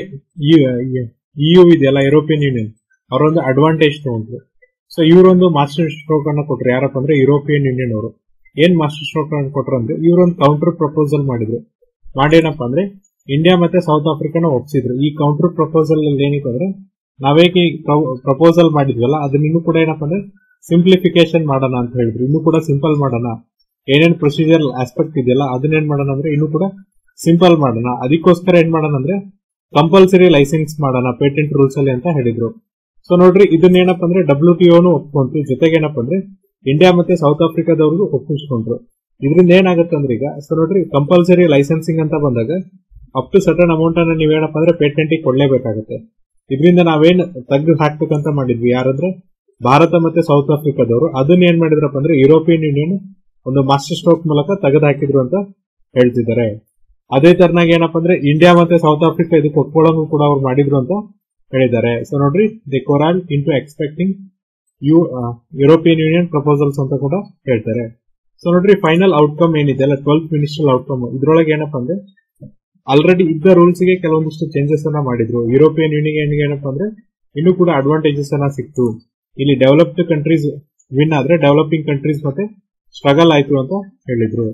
ಯು ಇದೆಯಲ್ಲ ಯುರೋಪಿಯನ್ ಯೂನಿಯನ್ ಅವರೊಂದು ಅಡ್ವಾಂಟೇಜ್ ತಗೊಂಡ್ರು ಸೊ ಇವರೊಂದು ಮಾಸ್ಟರ್ ಸ್ಟ್ರೋಕ್ ಅನ್ನ ಕೊಟ್ರು ಯಾರಪ್ಪ ಅಂದ್ರೆ ಯುರೋಪಿಯನ್ ಯೂನಿಯನ್ ಅವರು ಏನ್ ಮಾಸ್ಟರ್ ಸ್ಟ್ರೋಕ್ ಅನ್ನ ಕೊಟ್ರು ಅಂದ್ರೆ ಇವರೊಂದು ಕೌಂಟರ್ ಪ್ರಪೋಸಲ್ ಮಾಡಿದ್ರು ಮಾಡೇನಪ್ಪ ಅಂದ್ರೆ ಇಂಡಿಯಾ ಮತ್ತೆ ಸೌತ್ ಆಫ್ರಿಕಾನ ಒಪ್ಸಿದ್ರು ಈ ಕೌಂಟರ್ ಪ್ರಪೋಸಲ್ ಅಲ್ಲಿ ಏನಿತ್ತು ಅಂದ್ರೆ ನಾವೇಕೆ ಪ್ರಪೋಸಲ್ ಮಾಡಿದ್ವಲ್ಲ ಅದನ್ನ ಇನ್ನೂ ಕೂಡ ಏನಪ್ಪ ಅಂದ್ರೆ ಸಿಂಪ್ಲಿಫಿಕೇಶನ್ ಮಾಡೋಣ ಅಂತ ಹೇಳಿದ್ರು ಇನ್ನೂ ಕೂಡ ಸಿಂಪಲ್ ಮಾಡೋಣ ಏನೇನ್ ಪ್ರೊಸೀಜರ್ ಆಸ್ಪೆಕ್ಟ್ ಇದೆಯಲ್ಲ ಅದನ್ನೇನ್ ಮಾಡೋಣ ಅಂದ್ರೆ ಇನ್ನೂ ಕೂಡ ಸಿಂಪಲ್ ಮಾಡೋಣ ಅದಕ್ಕೋಸ್ಕರ ಏನ್ ಮಾಡೋಣ ಅಂದ್ರೆ ಕಂಪಲ್ಸರಿ ಲೈಸೆನ್ಸ್ ಮಾಡೋಣ ಪೇಟೆಂಟ್ ರೂಲ್ಸ್ ಅಲ್ಲಿ ಅಂತ ಹೇಳಿದ್ರು ಸೊ ನೋಡ್ರಿ ಇದನ್ನ ಏನಪ್ಪ ಅಂದ್ರೆ ಡಬ್ಲ್ಯೂ ಟಿ ಓನು ಒಪ್ಕೊಂತು ಜೊತೆಗೆ ಏನಪ್ಪ ಅಂದ್ರೆ ಇಂಡಿಯಾ ಮತ್ತೆ ಸೌತ್ ಆಫ್ರಿಕಾದವ್ರಿಗೂ ಒಪ್ಪಿಸ್ಕೊಂಡ್ರು ಇದರಿಂದ ಏನಾಗುತ್ತೆ ಅಂದ್ರೆ ಈಗ ಸೊ ನೋಡ್ರಿ ಕಂಪಲ್ಸರಿ ಲೈಸೆನ್ಸಿಂಗ್ ಅಂತ ಬಂದಾಗ ಅಪ್ ಟು ಸರ್ಟನ್ ಅಮೌಂಟ್ ಅನ್ನ ನೀವೇನಪ್ಪ ಅಂದ್ರೆ ಪೇಟೆಂಟಿಗೆ ಕೊಡ್ಲೇಬೇಕಾಗುತ್ತೆ ಇದರಿಂದ ನಾವೇನ್ ತೆಗೆದು ಹಾಕ್ಬೇಕಂತ ಮಾಡಿದ್ವಿ ಯಾರಂದ್ರೆ ಭಾರತ ಮತ್ತೆ ಸೌತ್ ಆಫ್ರಿಕಾದವರು ಅದನ್ನ ಏನ್ ಮಾಡಿದ್ರಪ್ಪ ಅಂದ್ರೆ ಯುರೋಪಿಯನ್ ಯೂನಿಯನ್ ಒಂದು ಮಾಸ್ಟರ್ ಸ್ಟ್ರೋಕ್ ಮೂಲಕ ತೆಗೆದು ಹಾಕಿದ್ರು ಅಂತ ಹೇಳ್ತಿದ್ದಾರೆ ಅದೇ ತರನಾಗಿ ಏನಪ್ಪ ಅಂದ್ರೆ ಇಂಡಿಯಾ ಮತ್ತೆ ಸೌತ್ ಆಫ್ರಿಕಾ ಇದಕ್ಕೆ ಒಪ್ಕೊಳ್ಳೋದು ಕೂಡ ಅವ್ರು ಮಾಡಿದ್ರು ಅಂತ ಹೇಳಿದ್ದಾರೆ ಸೊ ನೋಡ್ರಿ the coral into expecting you European Union proposals ಅಂತ ಕೂಡ ಹೇಳ್ತಾರೆ ಸೊ ನೋಡ್ರಿ ಫೈನಲ್ ಔಟ್ಕಮ್ ಏನಿದೆ ಅಲ್ಲ ಟ್ವೆಲ್ತ್ ಮಿನಿಸ್ಟ್ರಲ್ ಔಟ್ಕಮ್ ಇದ್ರೊಳಗೆ ಏನಪ್ಪ ಅಂದ್ರೆ ಆಲ್ರೆಡಿ ಇದ್ದ ರೂಲ್ಸ್ ಗೆ ಕೆಲವೊಂದಿಷ್ಟು ಚೇಂಜಸ್ ಅನ್ನ ಮಾಡಿದ್ರು ಯುರೋಪಿಯನ್ ಯೂನಿಯನ್ ಏನಪ್ಪ ಅಂದ್ರೆ ಇನ್ನೂ ಕೂಡ ಅಡ್ವಾಂಟೇಜಸ್ ಅನ್ನ ಸಿಕ್ತು ಇಲ್ಲಿ ಡೆವಲಪ್ಡ್ ಕಂಟ್ರೀಸ್ ವಿನ್ ಆದ್ರೆ ಡೆವಲಪಿಂಗ್ ಕಂಟ್ರೀಸ್ ಮತ್ತೆ ಸ್ಟ್ರಗಲ್ ಆಯ್ತು ಅಂತ ಹೇಳಿದ್ರು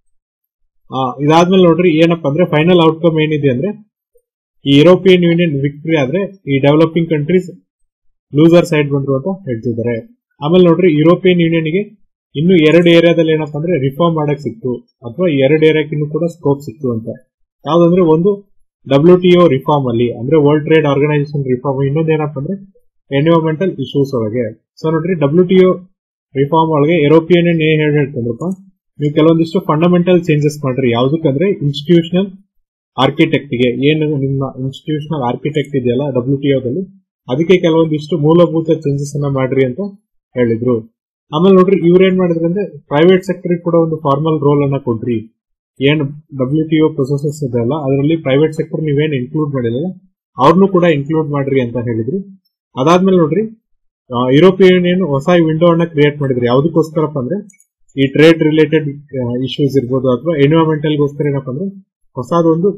ಇದಾದ್ಮೇಲೆ ನೋಡ್ರಿ ಏನಪ್ಪ ಅಂದ್ರೆ ಫೈನಲ್ ಔಟ್ಕಮ್ ಏನಿದೆ ಅಂದ್ರೆ ಈ ಯುರೋಪಿಯನ್ ಯೂನಿಯನ್ ವಿಕ್ಟರಿ ಆದ್ರೆ ಈ ಡೆವಲಪಿಂಗ್ ಕಂಟ್ರೀಸ್ ಲೂಸರ್ ಸೈಡ್ ಬಂದ್ರು ಅಂತ ಹೇಳ್ತಿದ್ದಾರೆ ಆಮೇಲೆ ನೋಡ್ರಿ ಯುರೋಪಿಯನ್ ಯೂನಿಯನ್ ಗೆ ಇನ್ನು ಎರಡು ಏರಿಯಾದಲ್ಲಿ ಏನಪ್ಪ ಅಂದ್ರೆ ರಿಫಾರ್ಮ್ ಮಾಡಕ್ ಸಿಕ್ತು ಅಥವಾ ಎರಡು ಏರಿಯಾಕ್ಕೆ ಇನ್ನೂ ಕೂಡ ಸ್ಕೋಪ್ ಸಿಕ್ತು ಅಂತ ಯಾವ್ದಂದ್ರೆ ಒಂದು ಡಬ್ಲ್ಯೂ ಟಿ ಒ ರಿಫಾರ್ಮ್ ಅಲ್ಲಿ ಅಂದ್ರೆ ವರ್ಲ್ಡ್ ಟ್ರೇಡ್ ಆರ್ಗನೈಸೇಷನ್ ರಿಫಾರ್ಮ್ ಇನ್ನೊಂದು ಏನಪ್ಪ ಅಂದ್ರೆ ಎನ್ವಿರಾನ್ಮೆಂಟಲ್ ಇಶ್ಯೂಸ್ ಒಳಗೆ ಸೊ ನೋಡ್ರಿ ಡಬ್ಲ್ಯೂ ಟಿ ಒ ರಿಫಾರ್ಮ್ ಒಳಗೆ ಯುರೋಪಿಯನ್ ಯೂನಿಯನ್ ಏನ್ ಹೇಳ್ತಂದ್ರಪ್ಪ ನೀವು ಕೆಲವೊಂದಿಷ್ಟು ಫಂಡಮೆಂಟಲ್ ಚೇಂಜಸ್ ಮಾಡ್ರಿ ಯಾವ್ದಕ್ಕಂದ್ರೆ ಇನ್ಸ್ಟಿಟ್ಯೂಷನಲ್ ಆರ್ಕಿಟೆಕ್ಟ್ ಗೆ ಏನು ನಿಮ್ಮ ಇನ್ಸ್ಟಿಟ್ಯೂಷನಲ್ ಆರ್ಕಿಟೆಕ್ಟ್ ಇದೆಯಲ್ಲ ಡಬ್ಲ್ಯೂ ಟಿ ಒದಲ್ಲಿ ಅದಕ್ಕೆ ಕೆಲವೊಂದಿಷ್ಟು ಮೂಲಭೂತ ಚೇಂಜಸ್ ಅನ್ನ ಮಾಡ್ರಿ ಅಂತ ಹೇಳಿದ್ರು ಆಮೇಲೆ ನೋಡ್ರಿ ಇವ್ರು ಏನ್ ಮಾಡಿದ್ರು ಅಂದ್ರೆ ಪ್ರೈವೇಟ್ ಸೆಕ್ಟರ್ ಕೂಡ ಒಂದು ಫಾರ್ಮಲ್ ರೋಲ್ ಅನ್ನ ಕೊಡ್ರಿ ಏನ್ ಡಬ್ಲ್ಯೂ ಟಿ ಒ ಪ್ರೊಸೆಸಸ್ ಇದೆಯಲ್ಲ ಅದರಲ್ಲಿ ಪ್ರೈವೇಟ್ ಸೆಕ್ಟರ್ ನೀವೇನ್ ಇನ್ಕ್ಲೂಡ್ ಮಾಡಿಲ್ಲ ಅವ್ರನ್ನೂ ಕೂಡ ಇನ್ಕ್ಲೂಡ್ ಮಾಡ್ರಿ ಅಂತ ಹೇಳಿದ್ರು ಅದಾದ್ಮೇಲೆ ನೋಡ್ರಿ ಯುರೋಪಿಯನ್ ಯೂನಿಯನ್ ಹೊಸ ವಿಂಡೋ ಅನ್ನ ಕ್ರಿಯೇಟ್ ಮಾಡಿದ್ರು ಯಾವ್ದಕ್ಕೋಸ್ಕರಪ್ಪ ಅಂದ್ರೆ ಈ ಟ್ರೇಡ್ ರಿಲೇಟೆಡ್ ಇಶ್ಯೂಸ್ ಇರ್ಬೋದು ಅಥವಾ ಎನ್ವಿರಾನ್ಮೆಂಟಲ್ ಗೋಸ್ಕರ ಏನಪ್ಪ ಅಂದ್ರೆ ಹೊಸದೊಂದು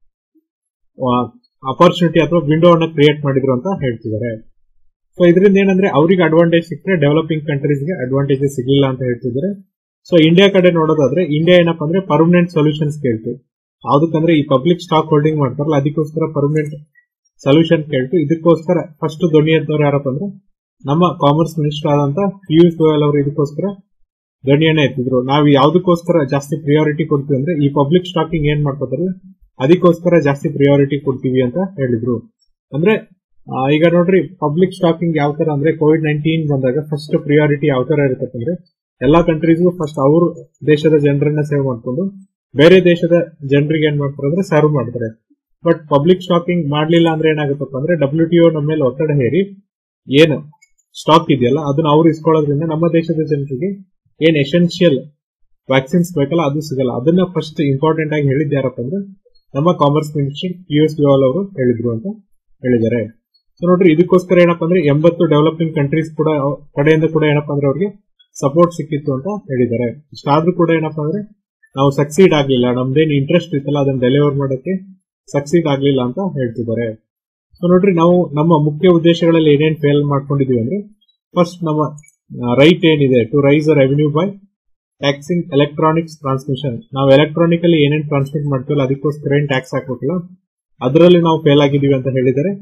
ಅಪರ್ಚುನಿಟಿ ಅಥವಾ ವಿಂಡೋ ಅನ್ನ ಕ್ರಿಯೇಟ್ ಮಾಡಿದ್ರು ಅಂತ ಹೇಳ್ತಿದ್ದಾರೆ ಸೊ ಇದರಿಂದ ಏನಂದ್ರೆ ಅವರಿಗೆ ಅಡ್ವಾಂಟೇಜ್ ಸಿಕ್ಕರೆ ಡೆವಲಪಿಂಗ್ ಕಂಟ್ರೀಸ್ಗೆ ಅಡ್ವಾಂಟೇಜಸ್ ಸಿಗಲಿಲ್ಲ ಅಂತ ಹೇಳ್ತಿದ್ದಾರೆ ಸೊ ಇಂಡಿಯಾ ಕಡೆ ನೋಡೋದಾದ್ರೆ ಇಂಡಿಯಾ ಏನಪ್ಪಾ ಅಂದ್ರೆ ಪರ್ಮನೆಂಟ್ ಸೊಲ್ಯೂಷನ್ಸ್ ಕೇಳ್ತು ಯಾವ್ದಕ್ಕಂದ್ರೆ ಈ ಪಬ್ಲಿಕ್ ಸ್ಟಾಕ್ ಹೋಲ್ಡಿಂಗ್ ಮಾಡ್ತಾರಲ್ಲ ಅದಕ್ಕೋಸ್ಕರ ಪರ್ಮನೆಂಟ್ ಸೊಲ್ಯೂಷನ್ ಕೇಳ್ತು ಇದಕ್ಕೋಸ್ಕರ ಫಸ್ಟ್ ಧ್ವನಿ ಎದ್ದವ್ರು ಯಾರಪ್ಪ ಅಂದ್ರೆ ನಮ್ಮ ಕಾಮರ್ಸ್ ಮಿನಿಸ್ಟರ್ ಆದಂತ ಪಿಯೂಷ್ ಗೋಯಲ್ ಅವರು ಇದಕ್ಕೋಸ್ಕರ ಧ್ವನಿಯನ್ನ ಎತ್ತಿದ್ರು ನಾವು ಯಾವ್ದಕ್ಕೋಸ್ಕರ ಜಾಸ್ತಿ ಪ್ರಿಯಾರಿಟಿ ಕೊಡ್ತೀವಿ ಅಂದ್ರೆ ಈ ಪಬ್ಲಿಕ್ ಸ್ಟಾಕಿಂಗ್ ಏನ್ ಮಾಡ್ಕೋತಾರೆ ಅದಕ್ಕೋಸ್ಕರ ಜಾಸ್ತಿ ಪ್ರಿಯಾರಿಟಿ ಕೊಡ್ತೀವಿ ಅಂತ ಹೇಳಿದ್ರು ಅಂದ್ರೆ ಈಗ ನೋಡ್ರಿ ಪಬ್ಲಿಕ್ ಸ್ಟಾಕಿಂಗ್ ಯಾವ ತರ ಅಂದ್ರೆ ಕೋವಿಡ್ ನೈನ್ಟೀನ್ ಬಂದಾಗ ಫಸ್ಟ್ ಪ್ರಿಯಾರಿಟಿ ಯಾವ ತರ ಇರುತ್ತೆ ಅಂದ್ರೆ ಎಲ್ಲಾ ಕಂಟ್ರೀಸ್ಗೂ ಫಸ್ಟ್ ಅವ್ರ ದೇಶದ ಜನರನ್ನ ಸೇವ್ ಮಾಡ್ಕೊಂಡು ಬೇರೆ ದೇಶದ ಜನರಿಗೆ ಏನ್ ಮಾಡ್ತಾರೆ ಅಂದ್ರೆ ಸರ್ವ್ ಮಾಡ್ತಾರೆ ಬಟ್ ಪಬ್ಲಿಕ್ ಸ್ಟಾಕಿಂಗ್ ಮಾಡ್ಲಿಲ್ಲ ಅಂದ್ರೆ ಏನಾಗುತ್ತಪ್ಪ ಅಂದ್ರೆ ಡಬ್ಲ್ಯೂ ಟಿ ಒ ನಮ್ಮ ಮೇಲೆ ಒತ್ತಡ ಹೇರಿ ಏನು ಸ್ಟಾಕ್ ಇದೆಯಲ್ಲ ಅದನ್ನ ಅವ್ರು ಇಸ್ಕೊಳ್ಳೋದ್ರಿಂದ ನಮ್ಮ ದೇಶದ ಜನರಿಗೆ ಏನ್ ಎಸೆನ್ಷಿಯಲ್ ವ್ಯಾಕ್ಸಿನ್ಸ್ ಬೇಕಲ್ಲ ಅದು ಸಿಗಲ್ಲ ಅದನ್ನ ಫಸ್ಟ್ ಇಂಪಾರ್ಟೆಂಟ್ ಆಗಿ ಹೇಳಿದ್ದು ಯಾರಪ್ಪ ಅಂದ್ರೆ ನಮ್ಮ commerce minister U S Goyal ಅವರು ಹೇಳಿದ್ರು ಅಂತ ಹೇಳಿದ್ದಾರೆ ಸೊ ನೋಡ್ರಿ ಇದಕ್ಕೋಸ್ಕರ ಏನಪ್ಪಾ ಅಂದ್ರೆ ಎಂಬತ್ತು ಡೆವಲಪಿಂಗ್ ಕಂಟ್ರೀಸ್ ಕೂಡ ಕಡೆಯಿಂದ ಕೂಡ ಏನಪ್ಪಾ ಅಂದ್ರೆ ಅವ್ರಿಗೆ ಸಪೋರ್ಟ್ ಸಿಕ್ಕಿತ್ತು ಅಂತ ಹೇಳಿದ್ದಾರೆ ಇಷ್ಟಾದ್ರೂ ಕೂಡ ಏನಪ್ಪಾ ಅಂದ್ರೆ ನಾವು ಸಕ್ಸೀಡ್ ಆಗ್ಲಿಲ್ಲ ನಮ್ದೇನ್ ಇಂಟ್ರೆಸ್ಟ್ ಇತ್ತಲ್ಲ ಅದನ್ನ ಡೆಲಿವರ್ ಮಾಡೋಕೆ ಸಕ್ಸೀಡ್ ಆಗ್ಲಿಲ್ಲ ಅಂತ ಹೇಳ್ತಿದ್ದಾರೆ ಸೊ ನೋಡ್ರಿ ನಾವು ನಮ್ಮ ಮುಖ್ಯ ಉದ್ದೇಶಗಳಲ್ಲಿ ಏನೇನ್ ಫೇಲ್ ಮಾಡ್ಕೊಂಡಿದೀವಿ ಅಂದ್ರೆ ಫಸ್ಟ್ ನಮ್ಮ ರೈಟ್ ಏನಿದೆ to raise revenue by taxing electronics transmission ನಾವು ಎಲೆಕ್ಟ್ರಾನಿಕಲಿ ಏನೇನ್ ಟ್ರಾನ್ಸ್ಮಿಟ್ ಮಾಡ್ತೀವಲ್ಲ ಅದಕ್ಕೋಸ್ಕರ ಏನ್ ಟ್ಯಾಕ್ಸ್ ಹಾಕ್ಬೇಕಲ್ಲ ಅದರಲ್ಲಿ ನಾವು ಫೇಲ್ ಆಗಿದೀವಿ ಅಂತ ಹೇಳಿದರೆ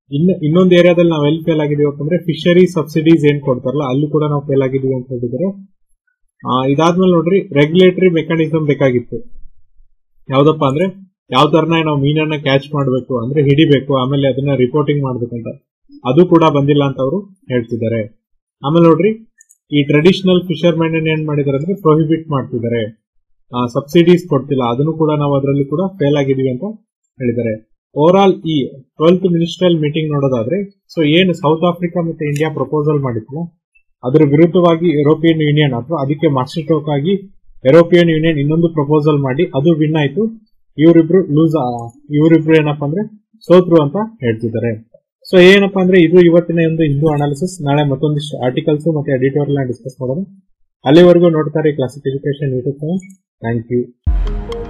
ಇನ್ನು ಇನ್ನೊಂದು ಏರಿಯಾದಲ್ಲಿ ನಾವು ಎಲ್ಲಿ ಫೇಲ್ ಆಗಿದೀವಿ ಅಂತಂದ್ರೆ ಫಿಶರಿ ಸಬ್ಸಿಡೀಸ್ ಏನ್ ಕೊಡ್ತಾರಲ್ಲ ಅಲ್ಲಿ ಕೂಡ ನಾವು ಫೇಲ್ ಆಗಿದೀವಿ ಅಂತ ಹೇಳಿದ್ರೆ ಆ, ಇದಾದ್ಮೇಲೆ ನೋಡ್ರಿ ರೆಗ್ಯುಲೇಟರಿ ಮೆಕಾನಿಸಮ್ ಬೇಕಾಗಿತ್ತು ಯಾವ್ದಪ್ಪ ಅಂದ್ರೆ ಯಾವ ತರನ ನಾವು ಮೀನನ್ನ ಕ್ಯಾಚ್ ಮಾಡಬೇಕು ಅಂದ್ರೆ ಹಿಡಿಬೇಕು ಆಮೇಲೆ ಅದನ್ನ ರಿಪೋರ್ಟಿಂಗ್ ಮಾಡ್ಬೇಕಂತ ಅದು ಕೂಡ ಬಂದಿಲ್ಲ ಅಂತ ಅವರು ಹೇಳ್ತಿದ್ದಾರೆ ಆಮೇಲೆ ನೋಡ್ರಿ ಈ ಟ್ರೆಡಿಷನಲ್ ಫಿಶರ್ ಮ್ಯಾನ್ ಏನ್ ಮಾಡಿದಾರೆ ಅಂದ್ರೆ ಪ್ರೊಹಿಬಿಟ್ ಮಾಡ್ತಿದ್ದಾರೆ ಸಬ್ಸಿಡೀಸ್ ಕೊಡ್ತಿಲ್ಲ ಅದನ್ನು ಕೂಡ ನಾವು ಅದರಲ್ಲಿ ಕೂಡ ಫೇಲ್ ಆಗಿದೀವಿ ಅಂತ ಹೇಳಿದ್ದಾರೆ ಓವರ್ ಆಲ್ ಈ ಟ್ವೆಲ್ತ್ ಮಿನಿಸ್ಟ್ರಲ್ ಮೀಟಿಂಗ್ ನೋಡೋದಾದ್ರೆ ಸೊ ಏನು ಸೌತ್ ಆಫ್ರಿಕಾ ಮತ್ತೆ ಇಂಡಿಯಾ ಪ್ರಪೋಸಲ್ ಮಾಡಿತ್ತಲ್ಲ ಅದರ ವಿರುದ್ಧವಾಗಿ ಯುರೋಪಿಯನ್ ಯೂನಿಯನ್ ಅಥವಾ ಅದಕ್ಕೆ ಮಾಸ್ಟರ್ ಸ್ಟ್ರೋಕ್ ಆಗಿ ಯುರೋಪಿಯನ್ ಯೂನಿಯನ್ ಇನ್ನೊಂದು ಪ್ರಪೋಸಲ್ ಮಾಡಿ ಅದು ವಿನ್ ಆಯ್ತು ಇವರಿಬ್ರು ಲೂಸ್ ಇವರಿಬ್ರು ಏನಪ್ಪಾ ಅಂದ್ರೆ ಸೋತ್ರು ಅಂತ ಹೇಳ್ತಿದ್ದಾರೆ ಸೊ ಏನಪ್ಪಾ ಅಂದ್ರೆ ಇದು ಇವತ್ತಿನ ಒಂದು ಹಿಂದೂ ಅನಾಲಿಸಿಸ್ ನಾಳೆ ಮತ್ತೊಂದಿಷ್ಟು ಆರ್ಟಿಕಲ್ಸ್ ಮತ್ತೆ ಎಡಿಟೋರಿಯಲ್ ಡಿಸ್ಕಸ್ ಮಾಡೋಣ ಅಲ್ಲಿವರೆಗೂ ನೋಡ್ತಾರೆ Classic education YouTube channel thank you